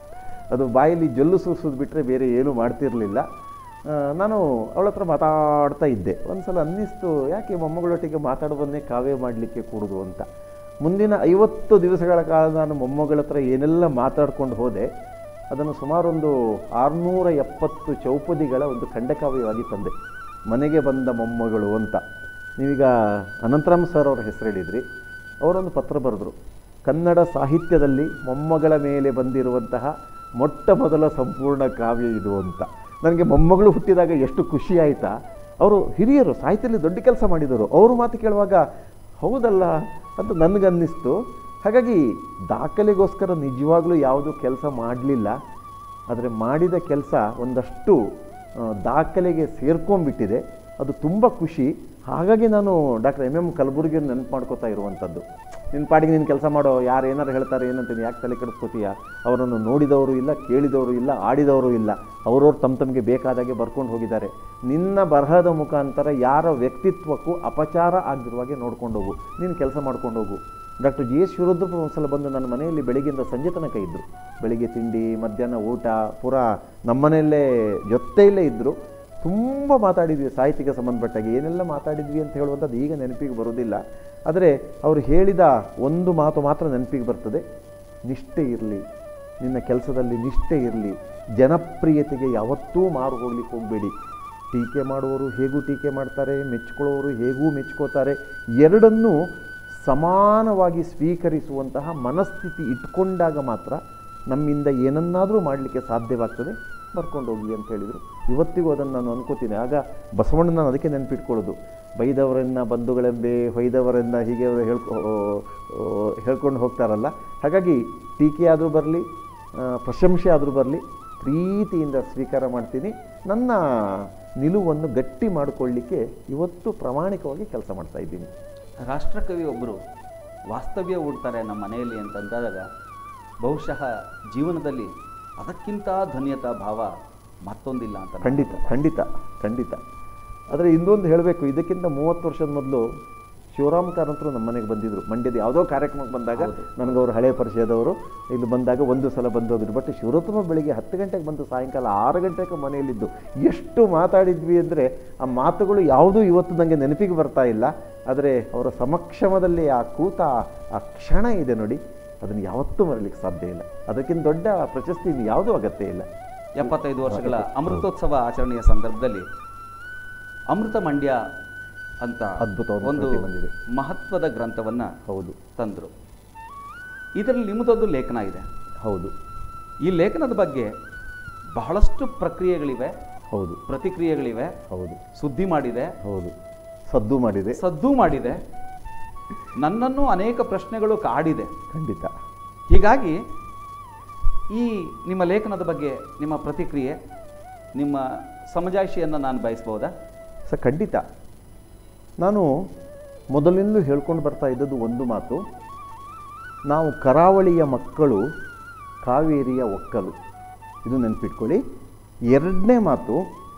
ಅದು ಬಾಯಲ್ಲಿ ಜೊಲ್ಲು ಸುರಿಸೋದು ಬಿಟ್ಟರೆ ಬೇರೆ ಏನೂ ಮಾಡ್ತಿರಲಿಲ್ಲ ಆ, ನಾನು ಅವಳ ಹತ್ರ ಮಾತಾಡ್ತಾ ಇದ್ದೆ ಒಂದು ಸಲ ಅನ್ನಿಸ್ತು ಯಾಕೆ ಮೊಮ್ಮಗಳೊಟ್ಟಿಗೆ ಮಾತಾಡೋದನ್ನೇ ಕಾವ್ಯ ಮಾಡಲಿಕ್ಕೆ ಕೂಡುದು ಅಂತ ಮುಂದಿನ ಐವತ್ತು ದಿವಸಗಳ ಕಾಲ ನಾನು ಮೊಮ್ಮಗಳ ಹತ್ರ ಏನೆಲ್ಲ ಮಾತಾಡ್ಕೊಂಡು ಹೋದೆ ಅದನ್ನು ಸುಮಾರೊಂದು ಆರುನೂರ ಎಪ್ಪತ್ತು ಚೌಪದಿಗಳ ಒಂದು ಖಂಡಕಾವ್ಯವಾಗಿ ತಂದೆ ಮನೆಗೆ ಬಂದ ಮೊಮ್ಮಗಳು ಅಂತ ನೀವೀಗ ಅನಂತರಾಮ್ ಸರ್ ಅವರ ಹೆಸರು ಹೇಳಿದ್ರಿ ಅವರೊಂದು ಪತ್ರ ಬರೆದರು ಕನ್ನಡ ಸಾಹಿತ್ಯದಲ್ಲಿ ಮೊಮ್ಮಗಳ ಮೇಲೆ ಬಂದಿರುವಂತಹ ಮೊಟ್ಟ ಮೊದಲ ಸಂಪೂರ್ಣ ಕಾವ್ಯ ಇದು ಅಂತ ನನಗೆ ಮೊಮ್ಮಗಳು ಹುಟ್ಟಿದಾಗ ಎಷ್ಟು ಖುಷಿ ಆಯಿತಾ ಅವರು ಹಿರಿಯರು ಸಾಹಿತ್ಯದಲ್ಲಿ ದೊಡ್ಡ ಕೆಲಸ ಮಾಡಿದರು ಅವರು ಮಾತು ಕೇಳುವಾಗ ಹೌದಲ್ಲ ಅಂತ ನನಗನ್ನಿಸ್ತು ಹಾಗಾಗಿ ದಾಖಲೆಗೋಸ್ಕರ ನಿಜವಾಗ್ಲೂ ಯಾವುದೂ ಕೆಲಸ ಮಾಡಲಿಲ್ಲ ಆದರೆ ಮಾಡಿದ ಕೆಲಸ ಒಂದಷ್ಟು ಆ, ದಾಖಲೆಗೆ ಸೇರ್ಕೊಂಡ್ಬಿಟ್ಟಿದೆ ಅದು ತುಂಬ ಖುಷಿ ಹಾಗಾಗಿ ನಾನು ಡಾಕ್ಟರ್ ಎಮ್ ಎಮ್ ಕಲಬುರ್ಗಿಯನ್ನು ನೆನಪು ಮಾಡ್ಕೋತಾ ಇರುವಂಥದ್ದು ನಿನ್ನ ಪಾಡಿಗೆ ನೀನು ಕೆಲಸ ಮಾಡೋ ಯಾರು ಏನಾರು ಹೇಳ್ತಾರೆ ಏನಂತೀನಿ ಯಾಕೆ ತಲೆ ಕೆಡಿಸ್ಕೋತೀಯ ಅವರನ್ನು ನೋಡಿದವರು ಇಲ್ಲ ಕೇಳಿದವರು ಇಲ್ಲ ಆಡಿದವರು ಇಲ್ಲ ಅವ್ರವ್ರು ತಮ್ಮ ತಮಗೆ ಬೇಕಾದಾಗೆ ಬರ್ಕೊಂಡು ಹೋಗಿದ್ದಾರೆ ನಿನ್ನ ಬರಹದ ಮುಖಾಂತರ ಯಾರ ವ್ಯಕ್ತಿತ್ವಕ್ಕೂ ಅಪಚಾರ ಆಗದಿರುವಾಗೆ ನೋಡ್ಕೊಂಡು ಹೋಗು ನೀನು ಕೆಲಸ ಮಾಡ್ಕೊಂಡು ಹೋಗು ಡಾಕ್ಟರ್ ಜಿ ಎಸ್ ಶಿವರುದ್ರಪ್ಪ ಒಂದ್ಸಲ ಬಂದು ನನ್ನ ಮನೆಯಲ್ಲಿ ಬೆಳಗ್ಗಿಂದ ಸಂಜೆ ತನಕ ಇದ್ದರು ಬೆಳಿಗ್ಗೆ ತಿಂಡಿ ಮಧ್ಯಾಹ್ನ ಊಟ ಪೂರ ನಮ್ಮನೆಯಲ್ಲೇ ಜೊತೆಯಲ್ಲೇ ಇದ್ದರು ತುಂಬ ಮಾತಾಡಿದ್ವಿ ಸಾಹಿತ್ಯಕ್ಕೆ ಸಂಬಂಧಪಟ್ಟಾಗೆ ಏನೆಲ್ಲ ಮಾತಾಡಿದ್ವಿ ಅಂತ ಹೇಳುವಂಥದ್ದು ಈಗ ನೆನಪಿಗೆ ಬರೋದಿಲ್ಲ ಆದರೆ ಅವರು ಹೇಳಿದ ಒಂದು ಮಾತು ಮಾತ್ರ ನೆನಪಿಗೆ ಬರ್ತದೆ ನಿಷ್ಠೆ ಇರಲಿ ನಿನ್ನ ಕೆಲಸದಲ್ಲಿ ನಿಷ್ಠೆ ಇರಲಿ ಜನಪ್ರಿಯತೆಗೆ ಯಾವತ್ತೂ ಮಾರು ಹೋಗ್ಲಿಕ್ಕೆ ಹೋಗಬೇಡಿ ಟೀಕೆ ಮಾಡುವವರು ಹೇಗೂ ಟೀಕೆ ಮಾಡ್ತಾರೆ ಮೆಚ್ಕೊಳ್ಳೋರು ಹೇಗೂ ಮೆಚ್ಕೋತಾರೆ ಎರಡನ್ನೂ ಸಮಾನವಾಗಿ ಸ್ವೀಕರಿಸುವಂತಹ ಮನಸ್ಥಿತಿ ಇಟ್ಕೊಂಡಾಗ ಮಾತ್ರ ನಮ್ಮಿಂದ ಏನನ್ನಾದರೂ ಮಾಡಲಿಕ್ಕೆ ಸಾಧ್ಯವಾಗ್ತದೆ ಬರ್ಕೊಂಡು ಹೋಗಿ ಅಂತ ಹೇಳಿದರು ಇವತ್ತಿಗೂ ಅದನ್ನು ನಾನು ಅನ್ಕೋತೀನಿ ಆಗ ಬಸವಣ್ಣ ನಾನು ಅದಕ್ಕೆ ನೆನಪಿಟ್ಕೊಳ್ಳೋದು ಬೈದವರನ್ನ ಬಂಧುಗಳೆಂಬೆ ಹೊಯ್ದವರನ್ನ ಹೀಗೆ ಅವರು ಹೇಳ್ಕೊ ಆ, ಹೇಳ್ಕೊಂಡು ಹೋಗ್ತಾರಲ್ಲ ಹಾಗಾಗಿ ಟೀಕೆ ಆದರೂ ಬರಲಿ ಪ್ರಶಂಸೆ ಆದರೂ ಬರಲಿ ಪ್ರೀತಿಯಿಂದ ಸ್ವೀಕಾರ ಮಾಡ್ತೀನಿ ನನ್ನ ನಿಲುವನ್ನು ಗಟ್ಟಿ ಮಾಡಿಕೊಳ್ಳಿಕ್ಕೆ ಇವತ್ತು ಪ್ರಾಮಾಣಿಕವಾಗಿ ಕೆಲಸ ಮಾಡ್ತಾ ಇದ್ದೀನಿ ರಾಷ್ಟ್ರಕವಿ ಒಬ್ಬರು ವಾಸ್ತವ್ಯ ಹೂಡ್ತಾರೆ ನಮ್ಮ ಮನೆಯಲ್ಲಿ ಅಂತಂದಾಗ ಬಹುಶಃ ಜೀವನದಲ್ಲಿ ಅದಕ್ಕಿಂತ ಧನ್ಯತಾ ಭಾವ ಮತ್ತೊಂದಿಲ್ಲ ಅಂತ ನಾನು ಖಂಡಿತ ಖಂಡಿತ ಖಂಡಿತ ಆದರೆ ಇನ್ನೊಂದು ಹೇಳಬೇಕು ಇದಕ್ಕಿಂತ ಮೂವತ್ತು ವರ್ಷದ ಮೊದಲು ಶಿವರಾಮ್ ಕಾರಂತರು ನಮ್ಮ ಮನೆಗೆ ಬಂದಿದ್ರು ಮಂಡ್ಯದ ಯಾವುದೋ ಕಾರ್ಯಕ್ರಮಕ್ಕೆ ಬಂದಾಗ ಹೌದು. ನನಗೆ ಅವರು ಹಳೆ ಪರಿಚಯದವರು ಇಲ್ಲಿ ಬಂದಾಗ ಒಂದು ಸಲ ಬಂದು ಹೋಗಿದ್ರು ಬಟ್ ಶಿವರತ್ನ ಬೆಳಿಗ್ಗೆ ಹತ್ತು ಗಂಟೆಗೆ ಬಂದು ಸಾಯಂಕಾಲ ಆರು ಗಂಟೆಗೆ ಮನೆಯಲ್ಲಿದ್ದು ಎಷ್ಟು ಮಾತಾಡಿದ್ವಿ ಅಂದರೆ ಆ ಮಾತುಗಳು ಯಾವುದೂ ಇವತ್ತು ನನಗೆ ನೆನಪಿಗೆ ಬರ್ತಾ ಇಲ್ಲ ಆದರೆ ಅವರ ಸಮಕ್ಷಮದಲ್ಲಿ ಆ ಕೂತ ಆ ಕ್ಷಣ ಇದೆ ನೋಡಿ ಅದನ್ನು ಯಾವತ್ತೂ ಮರಲಿಕ್ಕೆ ಸಾಧ್ಯ ಇಲ್ಲ ಅದಕ್ಕಿಂತ ದೊಡ್ಡ ಪ್ರಶಸ್ತಿ ಇನ್ನು ಯಾವುದೂ ಅಗತ್ಯ ಇಲ್ಲ ಎಪ್ಪತ್ತೈದು ವರ್ಷಗಳ ಅಮೃತೋತ್ಸವ ಆಚರಣೆಯ ಸಂದರ್ಭದಲ್ಲಿ ಅಮೃತ ಮಂಡ್ಯ ಅಂತ ಅದ್ಭುತವಾದ ಒಂದು ಕೃತಿ ಬಂದಿದೆ. ಮಹತ್ವದ ಗ್ರಂಥವನ್ನು ಹೌದು ತಂದರು ಇದರಲ್ಲಿ ನಿಮ್ಮದೊಂದು ಲೇಖನ ಇದೆ ಹೌದು ಈ ಲೇಖನದ ಬಗ್ಗೆ ಬಹಳಷ್ಟು ಪ್ರಕ್ರಿಯೆಗಳಿವೆ ಹೌದು ಪ್ರತಿಕ್ರಿಯೆಗಳಿವೆ ಹೌದು ಸುದ್ದಿ ಮಾಡಿದೆ ಹೌದು ಸದ್ದು ಮಾಡಿದೆ ಸದ್ದು ಮಾಡಿದೆ ನನ್ನನ್ನು ಅನೇಕ ಪ್ರಶ್ನೆಗಳು ಕಾಡಿದೆ ಖಂಡಿತ ಹೀಗಾಗಿ ಈ ನಿಮ್ಮ ಲೇಖನದ ಬಗ್ಗೆ ನಿಮ್ಮ ಪ್ರತಿಕ್ರಿಯೆ ನಿಮ್ಮ ಸಮಜಾಯಿಷಿಯನ್ನು ನಾನು ಬಯಸ್ಬೋದಾ ಸ ಖಂಡಿತ ನಾನು ಮೊದಲಿಂದಲೂ ಹೇಳ್ಕೊಂಡು ಬರ್ತಾ ಇದ್ದದ್ದು ಒಂದು ಮಾತು ನಾವು ಕರಾವಳಿಯ ಮಕ್ಕಳು ಕಾವೇರಿಯ ಒಕ್ಕಲು ಇದು ನೆನಪಿಟ್ಕೊಳ್ಳಿ ಎರಡನೇ ಮಾತು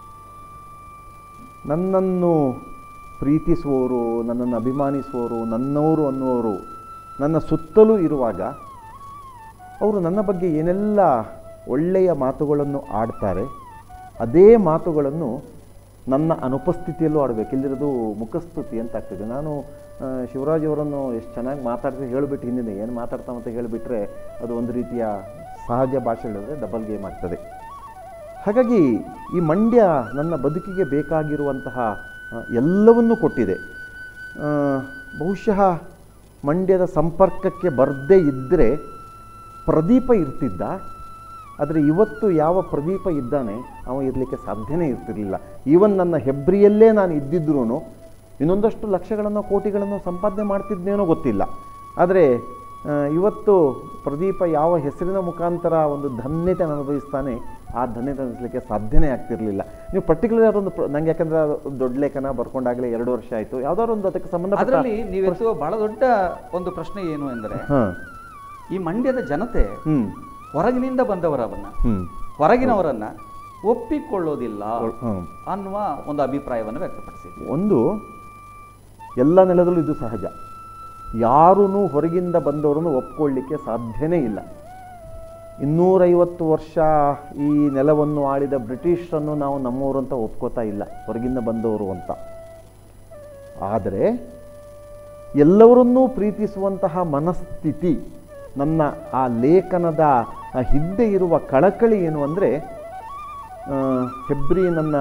ನನ್ನನ್ನು ಪ್ರೀತಿಸುವವರು ನನ್ನನ್ನು ಅಭಿಮಾನಿಸುವವರು ನನ್ನವರು ಅನ್ನುವರು ನನ್ನ ಸುತ್ತಲೂ ಇರುವಾಗ ಅವರು ನನ್ನ ಬಗ್ಗೆ ಏನೆಲ್ಲ ಒಳ್ಳೆಯ ಮಾತುಗಳನ್ನು ಆಡ್ತಾರೆ ಅದೇ ಮಾತುಗಳನ್ನು ನನ್ನ ಅನುಪಸ್ಥಿತಿಯಲ್ಲೂ ಆಡಬೇಕು ಇಲ್ಲಿರೋದು ಮುಖಸ್ತುತಿ ಅಂತ ಆಗ್ತದೆ ನಾನು ಆ, ಶಿವರಾಜ್ ಅವರನ್ನು ಎಷ್ಟು ಚೆನ್ನಾಗಿ ಮಾತಾಡ್ತಾ ಹೇಳಿಬಿಟ್ಟು ಹಿಂದಿನ ಏನು ಮಾತಾಡ್ತಾವಂತ ಹೇಳಿಬಿಟ್ರೆ ಅದು ಒಂದು ರೀತಿಯ ಸಹಜ ಭಾಷೆ ಹೇಳಿದ್ರೆ ಡಬಲ್ ಗೇಮ್ ಆಗ್ತದೆ ಹಾಗಾಗಿ ಈ ಮಂಡ್ಯ ನನ್ನ ಬದುಕಿಗೆ ಬೇಕಾಗಿರುವಂತಹ ಆ, ಎಲ್ಲವನ್ನೂ ಕೊಟ್ಟಿದೆ ಆ, ಬಹುಶಃ ಮಂಡ್ಯದ ಸಂಪರ್ಕಕ್ಕೆ ಬರದೇ ಇದ್ದರೆ ಪ್ರದೀಪ ಇರ್ತಿದ್ದ ಆದರೆ ಇವತ್ತು ಯಾವ ಪ್ರದೀಪ ಇದ್ದಾನೆ ಅವ ಇರಲಿಕ್ಕೆ ಸಾಧ್ಯನೇ ಇರ್ತಿರಲಿಲ್ಲ ಈವನ್ ನನ್ನ ಹೆಬ್ರಿಯಲ್ಲೇ ನಾನು ಇದ್ದಿದ್ರೂ ಇನ್ನೊಂದಷ್ಟು ಲಕ್ಷಗಳನ್ನು ಕೋಟಿಗಳನ್ನು ಸಂಪಾದನೆ ಮಾಡ್ತಿದ್ನೇನೋ ಗೊತ್ತಿಲ್ಲ ಆದರೆ ಆ, ಇವತ್ತು ಪ್ರದೀಪ ಯಾವ ಹೆಸರಿನ ಮುಖಾಂತರ ಒಂದು ಧನ್ಯತೆ ಅನುಭವಿಸ್ತಾನೆ ಆ ಧನ್ಯತೆ ಅನಿಸ್ಲಿಕ್ಕೆ ಸಾಧ್ಯನೇ ಆಗ್ತಿರಲಿಲ್ಲ ನೀವು ಪರ್ಟಿಕ್ಯುಲರ್ ಅದೊಂದು ಪ್ರ- ನಂಗೆ ಯಾಕಂದ್ರೆ ಅದು ದೊಡ್ಡ ಲೇಖನ ಬರ್ಕೊಂಡಾಗಲೇ ಎರಡು ವರ್ಷ ಆಯಿತು ಯಾವ್ದಾದ್ರು ಒಂದು ಅದಕ್ಕೆ ಸಂಬಂಧಪಟ್ಟ ಅದರಲ್ಲಿ ನೀವೆತ್ತುವ ಬಹಳ ದೊಡ್ಡ ಒಂದು ಪ್ರಶ್ನೆ ಏನು ಎಂದರೆ ಹಾಂ ಈ ಮಂಡ್ಯದ ಜನತೆ ಹ್ಞೂ ಹೊರಗಿನಿಂದ ಬಂದವರವನ್ನ ಹ್ಞೂ ಹೊರಗಿನವರನ್ನ ಒಪ್ಪಿಕೊಳ್ಳೋದಿಲ್ಲ ಹ್ಞೂ ಅನ್ನುವ ಒಂದು ಅಭಿಪ್ರಾಯವನ್ನು ವ್ಯಕ್ತಪಡಿಸಿದ್ವಿ ಒಂದು ಎಲ್ಲ ನೆಲದಲ್ಲೂ ಇದು ಸಹಜ ಯಾರೂ ಹೊರಗಿಂದ ಬಂದವರನ್ನು ಒಪ್ಕೊಳ್ಳಿಕ್ಕೆ ಸಾಧ್ಯನೇ ಇಲ್ಲ ಇನ್ನೂರೈವತ್ತು ವರ್ಷ ಈ ನೆಲವನ್ನು ಆಳಿದ ಬ್ರಿಟಿಷರನ್ನು ನಾವು ನಮ್ಮವರು ಅಂತ ಒಪ್ಕೋತಾ ಇಲ್ಲ ಹೊರಗಿಂದ ಬಂದವರು ಅಂತ ಆದರೆ ಎಲ್ಲವರನ್ನೂ ಪ್ರೀತಿಸುವಂತಹ ಮನಸ್ಥಿತಿ ನನ್ನ ಆ ಲೇಖನದ ಆ ಹಿಂದೆ ಇರುವ ಕಳಕಳಿ ಏನು ಅಂದರೆ ಹೆಬ್ರಿ ನನ್ನ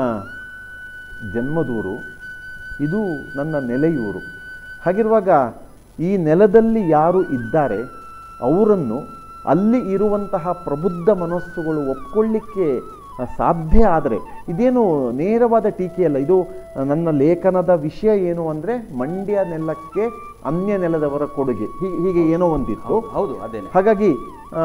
ಜನ್ಮದೂರು ಇದು ನನ್ನ ನೆಲೆಯೂರು ಹಾಗಿರುವಾಗ ಈ ನೆಲದಲ್ಲಿ ಯಾರು ಇದ್ದಾರೆ ಅವರನ್ನು ಅಲ್ಲಿ ಇರುವಂತಹ ಪ್ರಬುದ್ಧ ಮನಸ್ಸುಗಳು ಒಪ್ಕೊಳ್ಳಿಕ್ಕೆ ಆ, ಸಾಧ್ಯ ಆದರೆ ಇದೇನು ನೇರವಾದ ಟೀಕೆಯಲ್ಲ ಇದು ಆ, ನನ್ನ ಲೇಖನದ ವಿಷಯ ಏನು ಅಂದರೆ ಮಂಡ್ಯ ನೆಲಕ್ಕೆ ಅನ್ಯ ನೆಲದವರ ಕೊಡುಗೆ ಹೀ- ಹೀಗೆ ಏನೋ ಒಂದಿತ್ತು ಹೌದು ಅದೇನೆ ಹಾಗಾಗಿ ಆ,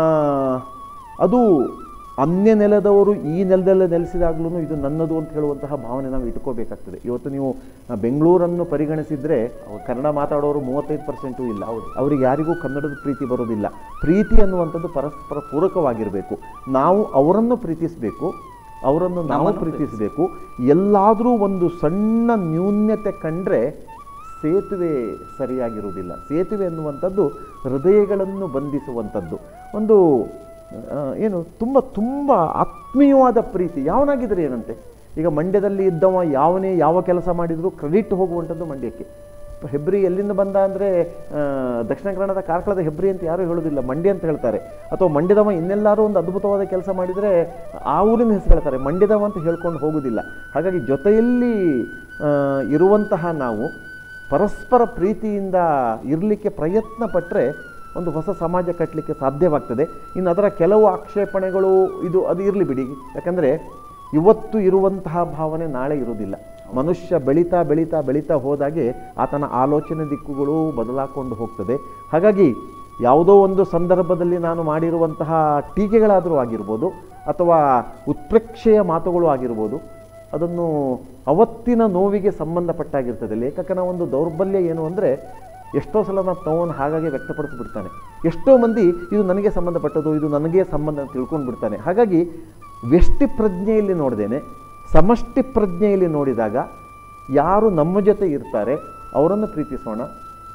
ಅದು ಅನ್ಯ ನೆಲದವರು ಈ ನೆಲದಲ್ಲೇ ನೆಲೆಸಿದಾಗ್ಲೂ ಇದು ನನ್ನದು ಅಂತ ಹೇಳುವಂತಹ ಭಾವನೆ ನಾವು ಇಟ್ಕೋಬೇಕಾಗ್ತದೆ ಇವತ್ತು ನೀವು ಆ, ಬೆಂಗಳೂರನ್ನು ಪರಿಗಣಿಸಿದ್ರೆ ಕನ್ನಡ ಮಾತಾಡೋರು ಮೂವತ್ತೈದು ಪರ್ಸೆಂಟು ಇಲ್ಲ ಅವರಿಗೆ ಯಾರಿಗೂ ಕನ್ನಡದ ಪ್ರೀತಿ ಬರೋದಿಲ್ಲ ಪ್ರೀತಿ ಅನ್ನುವಂಥದ್ದು ಪರಸ್ಪರ ಪೂರಕವಾಗಿರಬೇಕು ನಾವು ಅವರನ್ನು ಪ್ರೀತಿಸಬೇಕು ಅವರನ್ನು ನಾವು ನಮ್ಮನ್ನು ಪ್ರೀತಿಸಬೇಕು ಎಲ್ಲಾದರೂ ಒಂದು ಸಣ್ಣ ನ್ಯೂನ್ಯತೆ ಕಂಡ್ರೆ ಸೇತುವೆ ಸರಿಯಾಗಿರುವುದಿಲ್ಲ ಸೇತುವೆ ಎನ್ನುವಂಥದ್ದು ಹೃದಯಗಳನ್ನು ಬಂಧಿಸುವಂಥದ್ದು ಒಂದು ಆ, ಏನು ತುಂಬ ತುಂಬ ಆತ್ಮೀಯವಾದ ಪ್ರೀತಿ ಯಾವನಾಗಿದ್ರೆ ಏನಂತೆ ಈಗ ಮಂಡ್ಯದಲ್ಲಿ ಇದ್ದವ ಯಾವನೇ ಯಾವ ಕೆಲಸ ಮಾಡಿದರೂ ಕ್ರೆಡಿಟ್ ಹೋಗುವಂಥದ್ದು ಮಂಡ್ಯಕ್ಕೆ ಹೆಬ್ರಿ ಎಲ್ಲಿಂದ ಬಂದ ಅಂದರೆ ದಕ್ಷಿಣ ಕನ್ನಡದ ಕಾರ್ಕಳದ ಹೆಬ್ರಿ ಅಂತ ಯಾರೂ ಹೇಳೋದಿಲ್ಲ ಮಂಡ್ಯ ಅಂತ ಹೇಳ್ತಾರೆ ಅಥವಾ ಮಂಡ್ಯದವ ಇನ್ನೆಲ್ಲಾರು ಒಂದು ಅದ್ಭುತವಾದ ಕೆಲಸ ಮಾಡಿದರೆ ಆ ಊರಿನ ಹೆಸರು ಹೇಳ್ತಾರೆ ಮಂಡ್ಯದವ ಅಂತ ಹೇಳ್ಕೊಂಡು ಹೋಗೋದಿಲ್ಲ ಹಾಗಾಗಿ ಜೊತೆಯಲ್ಲಿ ಆ, ಇರುವಂತಹ ನಾವು ಪರಸ್ಪರ ಪ್ರೀತಿಯಿಂದ ಇರಲಿಕ್ಕೆ ಪ್ರಯತ್ನ ಪಟ್ಟರೆ ಒಂದು ಹೊಸ ಸಮಾಜ ಕಟ್ಟಲಿಕ್ಕೆ ಸಾಧ್ಯವಾಗ್ತದೆ ಇನ್ನು ಅದರ ಕೆಲವು ಆಕ್ಷೇಪಣೆಗಳು ಇದು ಅದು ಇರಲಿ ಬಿಡಿ ಯಾಕಂದರೆ ಇವತ್ತು ಇರುವಂತಹ ಭಾವನೆ ನಾಳೆ ಇರುವುದಿಲ್ಲ ಮನುಷ್ಯ ಬೆಳೀತಾ ಬೆಳೀತಾ ಬೆಳೀತಾ ಹೋದಾಗೆ ಆತನ ಆಲೋಚನೆ ದಿಕ್ಕುಗಳು ಬದಲಾಕೊಂಡು ಹೋಗ್ತದೆ ಹಾಗಾಗಿ ಯಾವುದೋ ಒಂದು ಸಂದರ್ಭದಲ್ಲಿ ನಾನು ಮಾಡಿರುವಂತಹ ಟೀಕೆಗಳಾದರೂ ಆಗಿರ್ಬೋದು ಅಥವಾ ಉತ್ಪ್ರೇಕ್ಷೆಯ ಮಾತುಗಳು ಆಗಿರ್ಬೋದು ಅದನ್ನು ಅವತ್ತಿನ ನೋವಿಗೆ ಸಂಬಂಧಪಟ್ಟಾಗಿರ್ತದೆ ಲೇಖಕನ ಒಂದು ದೌರ್ಬಲ್ಯ ಏನು ಅಂದರೆ ಎಷ್ಟೋ ಸಲ ನಾವು ನೋವನ್ನು ಹಾಗಾಗಿ ವ್ಯಕ್ತಪಡಿಸ್ಬಿಡ್ತಾನೆ ಎಷ್ಟೋ ಮಂದಿ ಇದು ನನಗೆ ಸಂಬಂಧಪಟ್ಟದ್ದು ಇದು ನನಗೆ ಸಂಬಂಧ ಅಂತ ತಿಳ್ಕೊಂಡು ಬಿಡ್ತಾನೆ ಹಾಗಾಗಿ ವ್ಯಷ್ಟಿ ಪ್ರಜ್ಞೆಯಲ್ಲಿ ನೋಡ್ದೇನೆ ಸಮಷ್ಟಿ ಪ್ರಜ್ಞೆಯಲ್ಲಿ ನೋಡಿದಾಗ ಯಾರು ನಮ್ಮ ಜೊತೆ ಇರ್ತಾರೆ ಅವರನ್ನು ಪ್ರೀತಿಸೋಣ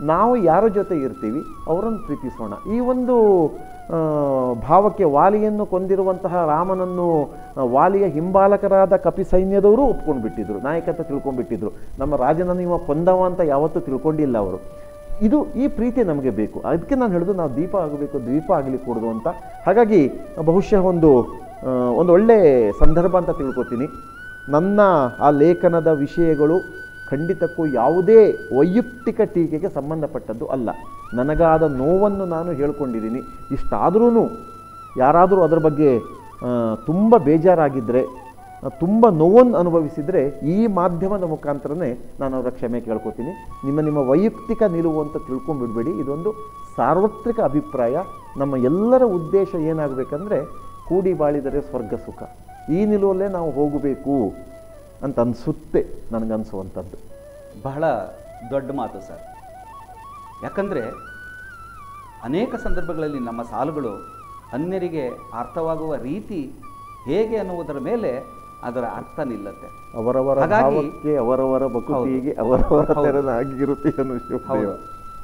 ನಾವು ಯಾರ ಜೊತೆ ಇರ್ತೀವಿ ಅವರನ್ನು ಪ್ರೀತಿಸೋಣ ಈ ಒಂದು ಆ, ಭಾವಕ್ಕೆ ವಾಲಿಯನ್ನು ಕೊಂದಿರುವಂತಹ ರಾಮನನ್ನು ಆ, ವಾಲಿಯ ಹಿಂಬಾಲಕರಾದ ಕಪಿ ಸೈನ್ಯದವರು ಒಪ್ಕೊಂಡು ಬಿಟ್ಟಿದ್ರು ನಾಯಕತ್ವ ತಿಳ್ಕೊಂಡ್ಬಿಟ್ಟಿದ್ರು ನಮ್ಮ ರಾಜನನ್ನು ಇವ ಕೊಂದವ ಅಂತ ಯಾವತ್ತೂ ತಿಳ್ಕೊಂಡಿಲ್ಲ ಅವರು ಇದು ಈ ಪ್ರೀತಿ ನಮಗೆ ಬೇಕು ಅದಕ್ಕೆ ನಾನು ಹೇಳಿದು ನಾವು ದೀಪ ಆಗಬೇಕು ದ್ವೀಪ ಆಗಲಿ ಕೂಡದು ಅಂತ ಹಾಗಾಗಿ ಬಹುಶಃ ಒಂದು ಆ, ಒಂದು ಒಳ್ಳೆ ಸಂದರ್ಭ ಅಂತ ತಿಳ್ಕೊತೀನಿ ನನ್ನ ಆ ಲೇಖನದ ವಿಷಯಗಳು ಖಂಡಿತಕ್ಕೂ ಯಾವುದೇ ವೈಯಕ್ತಿಕ ಟೀಕೆಗೆ ಸಂಬಂಧಪಟ್ಟದ್ದು ಅಲ್ಲ ನನಗಾದ ನೋವನ್ನು ನಾನು ಹೇಳ್ಕೊಂಡಿದ್ದೀನಿ ಇಷ್ಟಾದ್ರೂ ಯಾರಾದರೂ ಅದರ ಬಗ್ಗೆ ತುಂಬ ಬೇಜಾರಾಗಿದ್ದರೆ ತುಂಬ ನೋವನ್ನು ಅನುಭವಿಸಿದರೆ ಈ ಮಾಧ್ಯಮದ ಮುಖಾಂತರನೇ ನಾನು ಅವರ ಕ್ಷಮೆ ಕೇಳ್ಕೊತೀನಿ ನಿಮ್ಮ ನಿಮ್ಮ ವೈಯಕ್ತಿಕ ನಿಲುವು ಅಂತ ತಿಳ್ಕೊಂಡ್ಬಿಡ್ಬೇಡಿ ಇದೊಂದು ಸಾರ್ವತ್ರಿಕ ಅಭಿಪ್ರಾಯ ನಮ್ಮ ಎಲ್ಲರ ಉದ್ದೇಶ ಏನಾಗಬೇಕಂದ್ರೆ ಕೂಡಿ ಬಾಳಿದರೆ ಸ್ವರ್ಗ ಸುಖ ಈ ನಿಲುವಲ್ಲೇ ನಾವು ಹೋಗಬೇಕು ಅಂತ ಅನಿಸುತ್ತೆ ನನಗನ್ಸುವಂಥದ್ದು ಬಹಳ ದೊಡ್ಡ ಮಾತು ಸರ್ ಯಾಕಂದರೆ ಅನೇಕ ಸಂದರ್ಭಗಳಲ್ಲಿ ನಮ್ಮ ಸಾಲುಗಳು ಅನ್ಯರಿಗೆ ಅರ್ಥವಾಗುವ ರೀತಿ ಹೇಗೆ ಅನ್ನುವುದರ ಮೇಲೆ ಅದರ ಅರ್ಥ ನಿಲ್ಲತ್ತೆ ಅವರವರ ಹಾಗಾಗಿ- ಭಾವಕ್ಕೆ ಅವರವರ ಬಕುತಿಗೆ ಹೌದು. ಅವರವರ ಹೌದು. ತೆರನಾಗಿರುತ್ತೆ ಅನ್ನೋ ಶಿವದೇವ ಹೌದು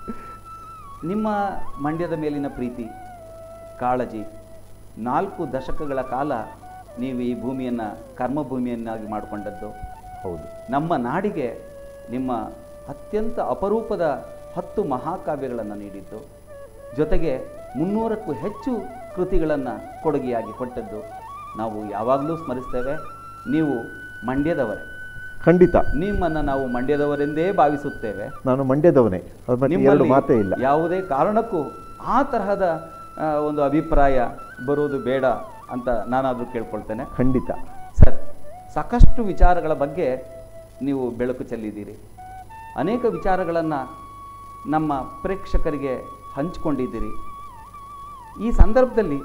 ನಿಮ್ಮ ಮಂಡ್ಯದ ಮೇಲಿನ ಪ್ರೀತಿ ಕಾಳಜಿ ನಾಲ್ಕು ದಶಕಗಳ ಕಾಲ ನೀವು ಈ ಭೂಮಿಯನ್ನು ಕರ್ಮಭೂಮಿಯನ್ನಾಗಿ ಮಾಡಿಕೊಂಡದ್ದು ಹೌದು ನಮ್ಮ ನಾಡಿಗೆ ನಿಮ್ಮ ಅತ್ಯಂತ ಅಪರೂಪದ ಹತ್ತು ಮಹಾಕಾವ್ಯಗಳನ್ನು ನೀಡಿದ್ದು ಜೊತೆಗೆ ಮುನ್ನೂರಕ್ಕೂ ಹೆಚ್ಚು ಕೃತಿಗಳನ್ನು ಕೊಡುಗೆಯಾಗಿ ಕೊಟ್ಟದ್ದು ನಾವು ಯಾವಾಗಲೂ ಸ್ಮರಿಸ್ತೇವೆ ನೀವು ಮಂಡ್ಯದವರೇ ಖಂಡಿತ ನಿಮ್ಮನ್ನು ನಾವು ಮಂಡ್ಯದವರೆಂದೇ ಭಾವಿಸುತ್ತೇವೆ ನಾನು ಮಂಡ್ಯದವನೇ ಅದ್ರ ಬಗ್ಗೆ ಎರಡು ನಿಮ್ಮಲ್ಲಿ ಮಾತೇ ಇಲ್ಲ ಯಾವುದೇ ಕಾರಣಕ್ಕೂ ಆ ತರಹದ ಆ, ಒಂದು ಅಭಿಪ್ರಾಯ ಬರುವುದು ಬೇಡ ಅಂತ ನಾನಾದರೂ ಕೇಳ್ಕೊಳ್ತೇನೆ ಖಂಡಿತ ಸರ್ ಸಾಕಷ್ಟು ವಿಚಾರಗಳ ಬಗ್ಗೆ ನೀವು ಬೆಳಕು ಚೆಲ್ಲಿದ್ದೀರಿ ಅನೇಕ ವಿಚಾರಗಳನ್ನು ನಮ್ಮ ಪ್ರೇಕ್ಷಕರಿಗೆ ಹಂಚಿಕೊಂಡಿದ್ದೀರಿ ಈ ಸಂದರ್ಭದಲ್ಲಿ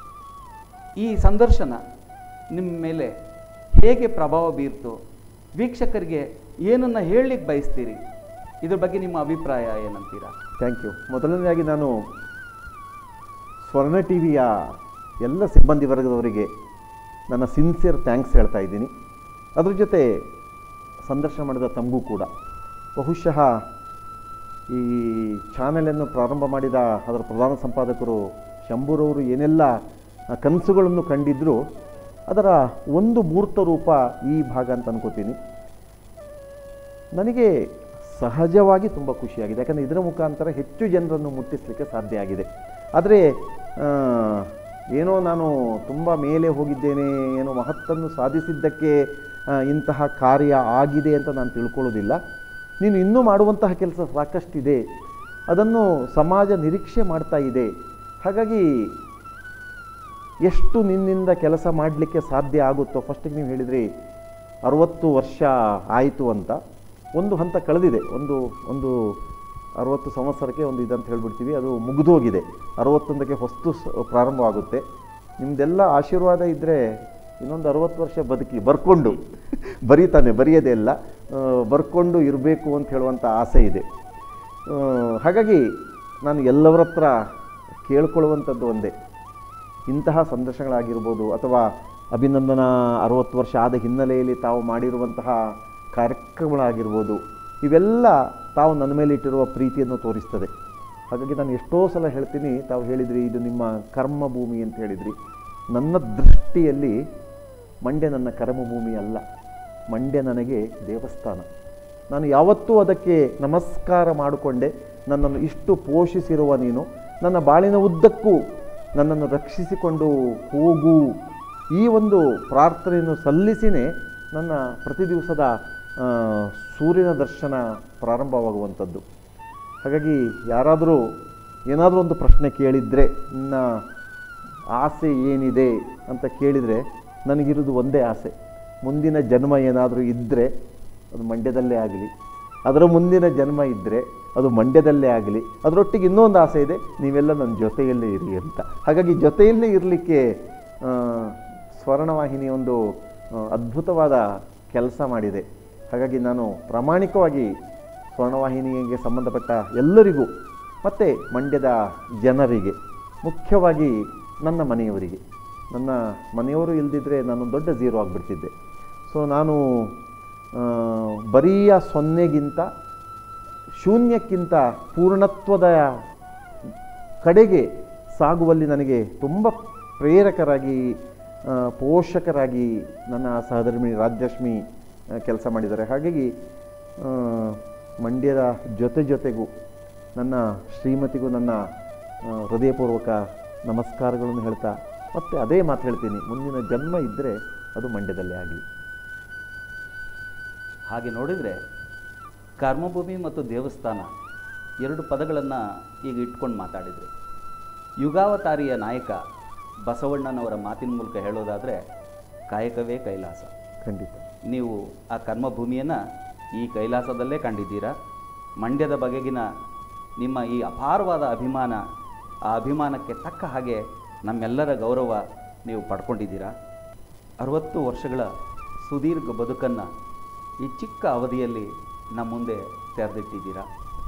ಈ ಸಂದರ್ಶನ ನಿಮ್ಮ ಮೇಲೆ ಹೇಗೆ ಪ್ರಭಾವ ಬೀರ್ತು ವೀಕ್ಷಕರಿಗೆ ಏನನ್ನು ಹೇಳಲಿಕ್ಕೆ ಬಯಸ್ತೀರಿ ಇದ್ರ ಬಗ್ಗೆ ನಿಮ್ಮ ಅಭಿಪ್ರಾಯ ಏನಂತೀರಾ ಥ್ಯಾಂಕ್ ಯು ಮೊದಲನೇದಾಗಿ ನಾನು ಸ್ವರ್ಣ ಟಿ ವಿಯ ಎಲ್ಲ ಸಿಬ್ಬಂದಿ ವರ್ಗದವರಿಗೆ ನನ್ನ ಸಿನ್ಸಿಯರ್ ಥ್ಯಾಂಕ್ಸ್ ಹೇಳ್ತಾ ಇದ್ದೀನಿ ಅದ್ರ ಜೊತೆ ಸಂದರ್ಶನ ಮಾಡಿದ ತಮಗೂ ಕೂಡ ಬಹುಶಃ ಈ ಚಾನೆಲನ್ನು ಪ್ರಾರಂಭ ಮಾಡಿದ ಅದರ ಪ್ರಧಾನ ಸಂಪಾದಕರು ಶಂಭೂರವರು ಏನೆಲ್ಲ ಆ, ಕನಸುಗಳನ್ನು ಕಂಡಿದ್ದರೂ ಅದರ ಒಂದು ಮೂರ್ತ ರೂಪ ಈ ಭಾಗ ಅಂತ ಅನ್ಕೋತೀನಿ ನನಗೆ ಸಹಜವಾಗಿ ತುಂಬ ಖುಷಿಯಾಗಿದೆ ಯಾಕಂದರೆ ಇದರ ಮುಖಾಂತರ ಹೆಚ್ಚು ಜನರನ್ನು ಮುಟ್ಟಿಸಲಿಕ್ಕೆ ಸಾಧ್ಯ ಆಗಿದೆ ಆದರೆ ಆ, ಏನೋ ನಾನು ತುಂಬ ಮೇಲೆ ಹೋಗಿದ್ದೇನೆ ಏನೋ ಮಹತ್ತನ್ನು ಸಾಧಿಸಿದ್ದಕ್ಕೆ ಆ, ಇಂತಹ ಕಾರ್ಯ ಆಗಿದೆ ಅಂತ ನಾನು ತಿಳ್ಕೊಳ್ಳೋದಿಲ್ಲ ನೀನು ಇನ್ನೂ ಮಾಡುವಂತಹ ಕೆಲಸ ಸಾಕಷ್ಟಿದೆ ಅದನ್ನು ಸಮಾಜ ನಿರೀಕ್ಷೆ ಮಾಡ್ತಾ ಇದೆ ಹಾಗಾಗಿ ಎಷ್ಟು ನಿನ್ನಿಂದ ಕೆಲಸ ಮಾಡಲಿಕ್ಕೆ ಸಾಧ್ಯ ಆಗುತ್ತೋ ಫಸ್ಟಿಗೆ ನೀವು ಹೇಳಿದ್ರಿ ಅರುವತ್ತು ವರ್ಷ ಆಯಿತು ಅಂತ ಒಂದು ಹಂತ ಕಳೆದಿದೆ ಒಂದು ಒಂದು ಅರುವತ್ತು ಸಂವತ್ಸರಕ್ಕೆ ಒಂದು ಇದಂತ ಹೇಳ್ಬಿಡ್ತೀವಿ ಅದು ಮುಗಿದೋಗಿದೆ ಅರುವತ್ತೊಂದಕ್ಕೆ ಹೊಸ್ತು ಸ- ಪ್ರಾರಂಭವಾಗುತ್ತೆ ನಿಮ್ಮದೆಲ್ಲ ಆಶೀರ್ವಾದ ಇದ್ದರೆ ಇನ್ನೊಂದು ಅರುವತ್ತು ವರ್ಷ ಬದುಕಿ ಬರ್ಕೊಂಡು ಬರೀತಾನೆ ಬರೆಯೋದೇ ಇಲ್ಲ ಆ, ಬರ್ಕೊಂಡು ಇರಬೇಕು ಅಂತ ಹೇಳುವಂಥ ಆಸೆ ಇದೆ ಆ, ಹಾಗಾಗಿ ನಾನು ಎಲ್ಲವರ ಹತ್ರ ಕೇಳ್ಕೊಳ್ಳುವಂಥದ್ದು ಒಂದೇ ಇಂತಹ ಸಂದರ್ಶನಗಳಾಗಿರ್ಬೋದು ಅಥವಾ ಅಭಿನಂದನಾ ಅರವತ್ತು ವರ್ಷ ಆದ ಹಿನ್ನೆಲೆಯಲ್ಲಿ ತಾವು ಮಾಡಿರುವಂತಹ ಕಾರ್ಯಕ್ರಮಗಳಾಗಿರ್ಬೋದು ಇವೆಲ್ಲ ತಾವು ನನ್ನ ಮೇಲೆ ಇಟ್ಟಿರುವ ಪ್ರೀತಿಯನ್ನು ತೋರಿಸ್ತದೆ ಹಾಗಾಗಿ ನಾನು ಎಷ್ಟೋ ಸಲ ಹೇಳ್ತೀನಿ ತಾವು ಹೇಳಿದ್ರಿ ಇದು ನಿಮ್ಮ ಕರ್ಮ ಭೂಮಿ ಅಂತ ಹೇಳಿದ್ರಿ ನನ್ನ ದೃಷ್ಟಿಯಲ್ಲಿ ಮಂಡ್ಯ ನನ್ನ ಕರ್ಮಭೂಮಿ ಅಲ್ಲ ಮಂಡ್ಯ ನನಗೆ ದೇವಸ್ಥಾನ ನಾನು ಯಾವತ್ತೂ ಅದಕ್ಕೆ ನಮಸ್ಕಾರ ಮಾಡಿಕೊಂಡೆ ನನ್ನನ್ನು ಇಷ್ಟು ಪೋಷಿಸಿರುವ ನೀನು ನನ್ನ ಬಾಳಿನ ಉದ್ದಕ್ಕೂ ನನ್ನನ್ನು ರಕ್ಷಿಸಿಕೊಂಡು ಹೋಗು ಈ ಒಂದು ಪ್ರಾರ್ಥನೆಯನ್ನು ಸಲ್ಲಿಸಿನೇ ನನ್ನ ಪ್ರತಿ ದಿವಸದ ಆ, ಸೂರ್ಯನ ದರ್ಶನ ಪ್ರಾರಂಭವಾಗುವಂಥದ್ದು ಹಾಗಾಗಿ ಯಾರಾದರೂ ಏನಾದರೂ ಒಂದು ಪ್ರಶ್ನೆ ಕೇಳಿದರೆ ನಿನ್ನ ಆಸೆ ಏನಿದೆ ಅಂತ ಕೇಳಿದರೆ ನನಗಿರೋದು ಒಂದೇ ಆಸೆ ಮುಂದಿನ ಜನ್ಮ ಏನಾದರೂ ಇದ್ದರೆ ಅದು ಮಂಡ್ಯದಲ್ಲೇ ಆಗಲಿ ಅದರ ಮುಂದಿನ ಜನ್ಮ ಇದ್ದರೆ ಅದು ಮಂಡ್ಯದಲ್ಲೇ ಆಗಲಿ ಅದರೊಟ್ಟಿಗೆ ಇನ್ನೊಂದು ಆಸೆ ಇದೆ ನೀವೆಲ್ಲ ನನ್ನ ಜೊತೆಯಲ್ಲೇ ಇರಿ ಅಂತ ಹಾಗಾಗಿ ಜೊತೆಯಲ್ಲೇ ಇರಲಿಕ್ಕೆ ಸ್ವರ್ಣವಾಹಿನಿ ಒಂದು ಆ, ಅದ್ಭುತವಾದ ಕೆಲಸ ಮಾಡಿದೆ ಹಾಗಾಗಿ ನಾನು ಪ್ರಾಮಾಣಿಕವಾಗಿ ಸ್ವರ್ಣವಾಹಿನಿಗೆ ಸಂಬಂಧಪಟ್ಟ ಎಲ್ಲರಿಗೂ ಮತ್ತು ಮಂಡ್ಯದ ಜನರಿಗೆ ಮುಖ್ಯವಾಗಿ ನನ್ನ ಮನೆಯವರಿಗೆ ನನ್ನ ಮನೆಯವರು ಇಲ್ಲದಿದ್ದರೆ ನಾನು ದೊಡ್ಡ ಝೀರೋ ಆಗಿಬಿಡ್ತಿದ್ದೆ ಸೊ ನಾನು ಆ, ಬರೀಯ ಸೊನ್ನೆಗಿಂತ ಶೂನ್ಯಕ್ಕಿಂತ ಪೂರ್ಣತ್ವದ ಕಡೆಗೆ ಸಾಗುವಲ್ಲಿ ನನಗೆ ತುಂಬ ಪ್ರೇರಕರಾಗಿ ಆ, ಪೋಷಕರಾಗಿ ನನ್ನ ಸಹಧರ್ಮಿಣಿ ರಾಜ್ಯಶ್ಮಿ ಕೆಲಸ ಮಾಡಿದ್ದಾರೆ ಹಾಗಾಗಿ ಆ, ಮಂಡ್ಯದ ಜೊತೆ ಜೊತೆಗೂ ನನ್ನ ಶ್ರೀಮತಿಗೂ ನನ್ನ ಆ, ಹೃದಯಪೂರ್ವಕ ನಮಸ್ಕಾರಗಳನ್ನು ಹೇಳ್ತಾ ಮತ್ತೆ ಅದೇ ಮಾತು ಹೇಳ್ತೀನಿ ಮುಂದಿನ ಜನ್ಮ ಇದ್ದರೆ ಅದು ಮಂಡ್ಯದಲ್ಲೇ ಆಗಲಿ ಹಾಗೆ ನೋಡಿದರೆ ಕರ್ಮಭೂಮಿ ಮತ್ತು ದೇವಸ್ಥಾನ ಎರಡು ಪದಗಳನ್ನು ಈಗ ಇಟ್ಕೊಂಡು ಮಾತಾಡಿದ್ರಿ ಯುಗಾವತಾರಿಯ ನಾಯಕ ಬಸವಣ್ಣನವರ ಮಾತಿನ ಮೂಲಕ ಹೇಳೋದಾದರೆ ಕಾಯಕವೇ ಕೈಲಾಸ ಖಂಡಿತ ನೀವು ಆ ಕರ್ಮಭೂಮಿಯನ್ನು ಈ ಕೈಲಾಸದಲ್ಲೇ ಕಂಡಿದ್ದೀರಾ ಮಂಡ್ಯದ ಬಗೆಗಿನ ನಿಮ್ಮ ಈ ಅಪಾರವಾದ ಅಭಿಮಾನ ಆ ಅಭಿಮಾನಕ್ಕೆ ತಕ್ಕ ಹಾಗೆ ನಮ್ಮೆಲ್ಲರ ಗೌರವ ನೀವು ಪಡ್ಕೊಂಡಿದ್ದೀರಾ ಅರವತ್ತು ವರ್ಷಗಳ ಸುದೀರ್ಘ ಬದುಕನ್ನು ಈ ಚಿಕ್ಕ ಅವಧಿಯಲ್ಲಿ ನಮ್ಮ ಮುಂದೆ ತೆರೆದಿಟ್ಟಿದ್ದೀರಾ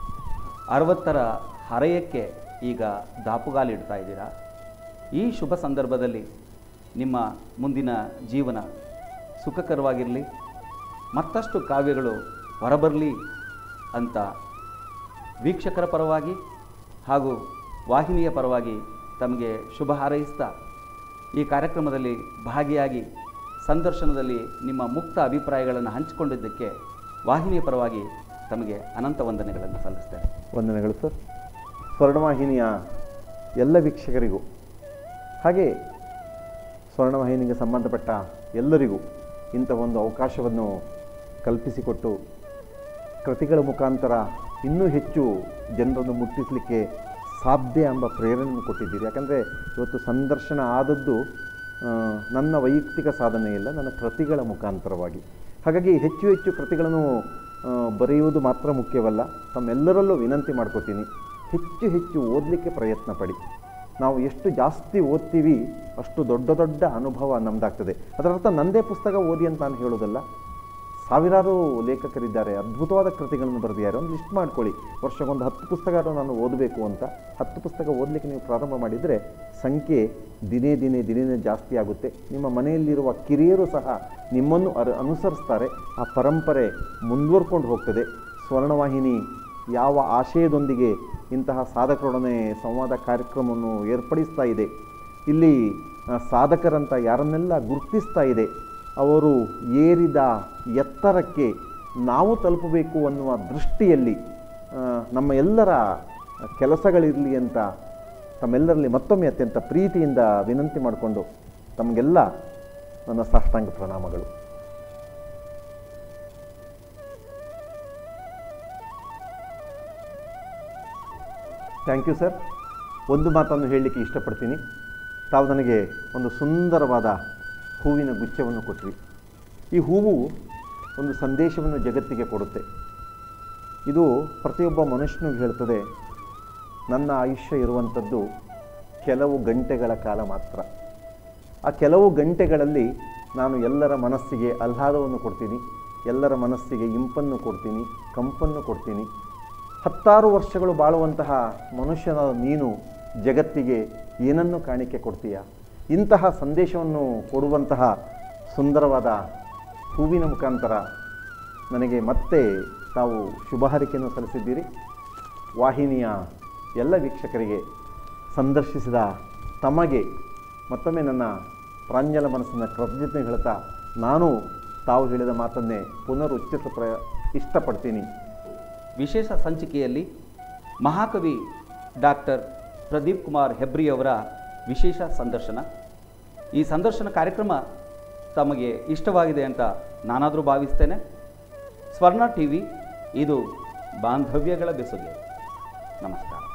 ಅರವತ್ತರ ಹರೆಯಕ್ಕೆ ಈಗ ದಾಪುಗಾಲಿಡ್ತಾ ಇದ್ದೀರಾ ಈ ಶುಭ ಸಂದರ್ಭದಲ್ಲಿ ನಿಮ್ಮ ಮುಂದಿನ ಜೀವನ ಸುಖಕರವಾಗಿರಲಿ ಮತ್ತಷ್ಟು ಕಾವ್ಯಗಳು ಹೊರಬರಲಿ ಅಂತ ವೀಕ್ಷಕರ ಪರವಾಗಿ ಹಾಗೂ ವಾಹಿನಿಯ ಪರವಾಗಿ ತಮಗೆ ಶುಭ ಹಾರೈಸ್ತಾ ಈ ಕಾರ್ಯಕ್ರಮದಲ್ಲಿ ಭಾಗಿಯಾಗಿ ಸಂದರ್ಶನದಲ್ಲಿ ನಿಮ್ಮ ಮುಕ್ತ ಅಭಿಪ್ರಾಯಗಳನ್ನು ಹಂಚಿಕೊಂಡಿದ್ದಕ್ಕೆ ವಾಹಿನಿಯ ಪರವಾಗಿ ತಮಗೆ ಅನಂತ ವಂದನೆಗಳನ್ನು ಸಲ್ಲಿಸ್ತೇನೆ ವಂದನೆಗಳು ಸರ್ ಸ್ವರ್ಣವಾಹಿನಿಯ ಎಲ್ಲ ವೀಕ್ಷಕರಿಗೂ ಹಾಗೆ ಸ್ವರ್ಣವಾಹಿನಿಗೆ ಸಂಬಂಧಪಟ್ಟ ಎಲ್ಲರಿಗೂ ಇಂಥ ಒಂದು ಅವಕಾಶವನ್ನು ಕಲ್ಪಿಸಿಕೊಟ್ಟು ಕೃತಿಗಳ ಮುಖಾಂತರ ಇನ್ನೂ ಹೆಚ್ಚು ಜನರನ್ನು ಮುಟ್ಟಿಸಲಿಕ್ಕೆ ಸಾಧ್ಯ ಎಂಬ ಪ್ರೇರಣೆಯನ್ನು ಕೊಟ್ಟಿದ್ದೀರಿ ಯಾಕಂದರೆ ಇವತ್ತು ಸಂದರ್ಶನ ಆದದ್ದು ಆ, ನನ್ನ ವೈಯಕ್ತಿಕ ಸಾಧನೆ ಇಲ್ಲ ನನ್ನ ಕೃತಿಗಳ ಮುಖಾಂತರವಾಗಿ ಹಾಗಾಗಿ ಹೆಚ್ಚು ಹೆಚ್ಚು ಕೃತಿಗಳನ್ನು ಆ, ಬರೆಯುವುದು ಮಾತ್ರ ಮುಖ್ಯವಲ್ಲ ತಮ್ಮೆಲ್ಲರಲ್ಲೂ ವಿನಂತಿ ಮಾಡ್ಕೋತೀನಿ ಹೆಚ್ಚು ಹೆಚ್ಚು ಓದಲಿಕ್ಕೆ ಪ್ರಯತ್ನ ಪಡಿ ನಾವು ಎಷ್ಟು ಜಾಸ್ತಿ ಓದ್ತೀವಿ ಅಷ್ಟು ದೊಡ್ಡ ದೊಡ್ಡ ಅನುಭವ ನಮ್ಮದಾಗ್ತದೆ ಅದರ ಅರ್ಥ ನಂದೇ ಪುಸ್ತಕ ಓದಿ ಅಂತ ನಾನು ಹೇಳೋದಲ್ಲ ಸಾವಿರಾರು ಲೇಖಕರಿದ್ದಾರೆ ಅದ್ಭುತವಾದ ಕೃತಿಗಳನ್ನು ಬರೆದಿದ್ದಾರೆ ಒಂದು ಲಿಸ್ಟ್ ಮಾಡ್ಕೊಳ್ಳಿ ವರ್ಷಕ್ಕೊಂದು ಹತ್ತು ಪುಸ್ತಕ ನಾನು ಓದಬೇಕು ಅಂತ ಹತ್ತು ಪುಸ್ತಕ ಓದಲಿಕ್ಕೆ ನೀವು ಪ್ರಾರಂಭ ಮಾಡಿದರೆ ಸಂಖ್ಯೆ ದಿನೇ ದಿನೇ ದಿನೇ ಜಾಸ್ತಿ ಆಗುತ್ತೆ ನಿಮ್ಮ ಮನೆಯಲ್ಲಿರುವ ಕಿರಿಯರು ಸಹ ನಿಮ್ಮನ್ನು ಅರು ಅನುಸರಿಸ್ತಾರೆ ಆ ಪರಂಪರೆ ಮುಂದುವರ್ಕೊಂಡು ಹೋಗ್ತದೆ ಸ್ವರ್ಣವಾಹಿನಿ ಯಾವ ಆಶಯದೊಂದಿಗೆ ಇಂತಹ ಸಾಧಕರೊಡನೆ ಸಂವಾದ ಕಾರ್ಯಕ್ರಮವನ್ನು ಏರ್ಪಡಿಸ್ತಾ ಇದೆ ಇಲ್ಲಿ ಆ, ಸಾಧಕರಂತ ಯಾರನ್ನೆಲ್ಲ ಗುರುತಿಸ್ತಾ ಇದೆ ಅವರು ಏರಿದ ಎತ್ತರಕ್ಕೆ ನಾವು ತಲುಪಬೇಕು ಅನ್ನುವ ದೃಷ್ಟಿಯಲ್ಲಿ ಆ, ನಮ್ಮ ಎಲ್ಲರ ಕೆಲಸಗಳಿರಲಿ ಅಂತ ತಮ್ಮೆಲ್ಲರಲ್ಲಿ ಮತ್ತೊಮ್ಮೆ ಅತ್ಯಂತ ಪ್ರೀತಿಯಿಂದ ವಿನಂತಿ ಮಾಡಿಕೊಂಡು ತಮಗೆಲ್ಲ ನನ್ನ ಸಾಷ್ಟಾಂಗ ಪ್ರಣಾಮಗಳು ಥ್ಯಾಂಕ್ ಯು ಸರ್ ಒಂದು ಮಾತನ್ನು ಹೇಳಲಿಕ್ಕೆ ಇಷ್ಟಪಡ್ತೀನಿ ತಾವು ನನಗೆ ಒಂದು ಸುಂದರವಾದ ಹೂವಿನ ಗುಚ್ಛವನ್ನು ಕೊಟ್ರಿ ಈ ಹೂವು ಒಂದು ಸಂದೇಶವನ್ನು ಜಗತ್ತಿಗೆ ಕೊಡುತ್ತೆ ಇದು ಪ್ರತಿಯೊಬ್ಬ ಮನುಷ್ಯನಿಗೆ ಹೇಳ್ತದೆ ನನ್ನ ಆಯುಷ್ಯ ಇರುವಂಥದ್ದು ಕೆಲವು ಗಂಟೆಗಳ ಕಾಲ ಮಾತ್ರ ಆ ಕೆಲವು ಗಂಟೆಗಳಲ್ಲಿ ನಾನು ಎಲ್ಲರ ಮನಸ್ಸಿಗೆ ಆಹ್ಲಾದವನ್ನು ಕೊಡ್ತೀನಿ ಎಲ್ಲರ ಮನಸ್ಸಿಗೆ ಇಂಪನ್ನು ಕೊಡ್ತೀನಿ ಕಂಪನ್ನು ಕೊಡ್ತೀನಿ ಹತ್ತಾರು ವರ್ಷಗಳು ಬಾಳುವಂತಹ ಮನುಷ್ಯನ ನೀನು ಜಗತ್ತಿಗೆ ಏನನ್ನು ಕಾಣಿಕೆ ಕೊಡ್ತೀಯ ಇಂತಹ ಸಂದೇಶವನ್ನು ಕೊಡುವಂತಹ ಸುಂದರವಾದ ಹೂವಿನ ಮುಖಾಂತರ ನನಗೆ ಮತ್ತೆ ತಾವು ಶುಭ ಹಾರೈಕೆಯನ್ನು ಸಲ್ಲಿಸಿದ್ದೀರಿ ವಾಹಿನಿಯ ಎಲ್ಲ ವೀಕ್ಷಕರಿಗೆ ಸಂದರ್ಶಿಸಿದ ತಮಗೆ ಮತ್ತೊಮ್ಮೆ ನನ್ನ ಪ್ರಾಂಜಲ ಮನಸ್ಸಿನ ಕೃತಜ್ಞತೆ ಹೇಳ್ತಾ ನಾನು ತಾವು ಹೇಳಿದ ಮಾತನ್ನೇ ಪುನರ್ ಉಚ್ಚರಿಸ ಪ್ರ ಇಷ್ಟಪಡ್ತೀನಿ ವಿಶೇಷ ಸಂಚಿಕೆಯಲ್ಲಿ ಮಹಾಕವಿ ಡಾಕ್ಟರ್ ಪ್ರದೀಪ್ ಕುಮಾರ್ ಹೆಬ್ರಿಯವರ ವಿಶೇಷ ಸಂದರ್ಶನ ಈ ಸಂದರ್ಶನ ಕಾರ್ಯಕ್ರಮ ತಮಗೆ ಇಷ್ಟವಾಗಿದೆ ಅಂತ ನಾನಾದರೂ ಭಾವಿಸ್ತೇನೆ ಸ್ವರ್ಣ ಟಿ ವಿ ಇದು ಬಾಂಧವ್ಯಗಳ ಬೆಸುಗೆ ನಮಸ್ಕಾರ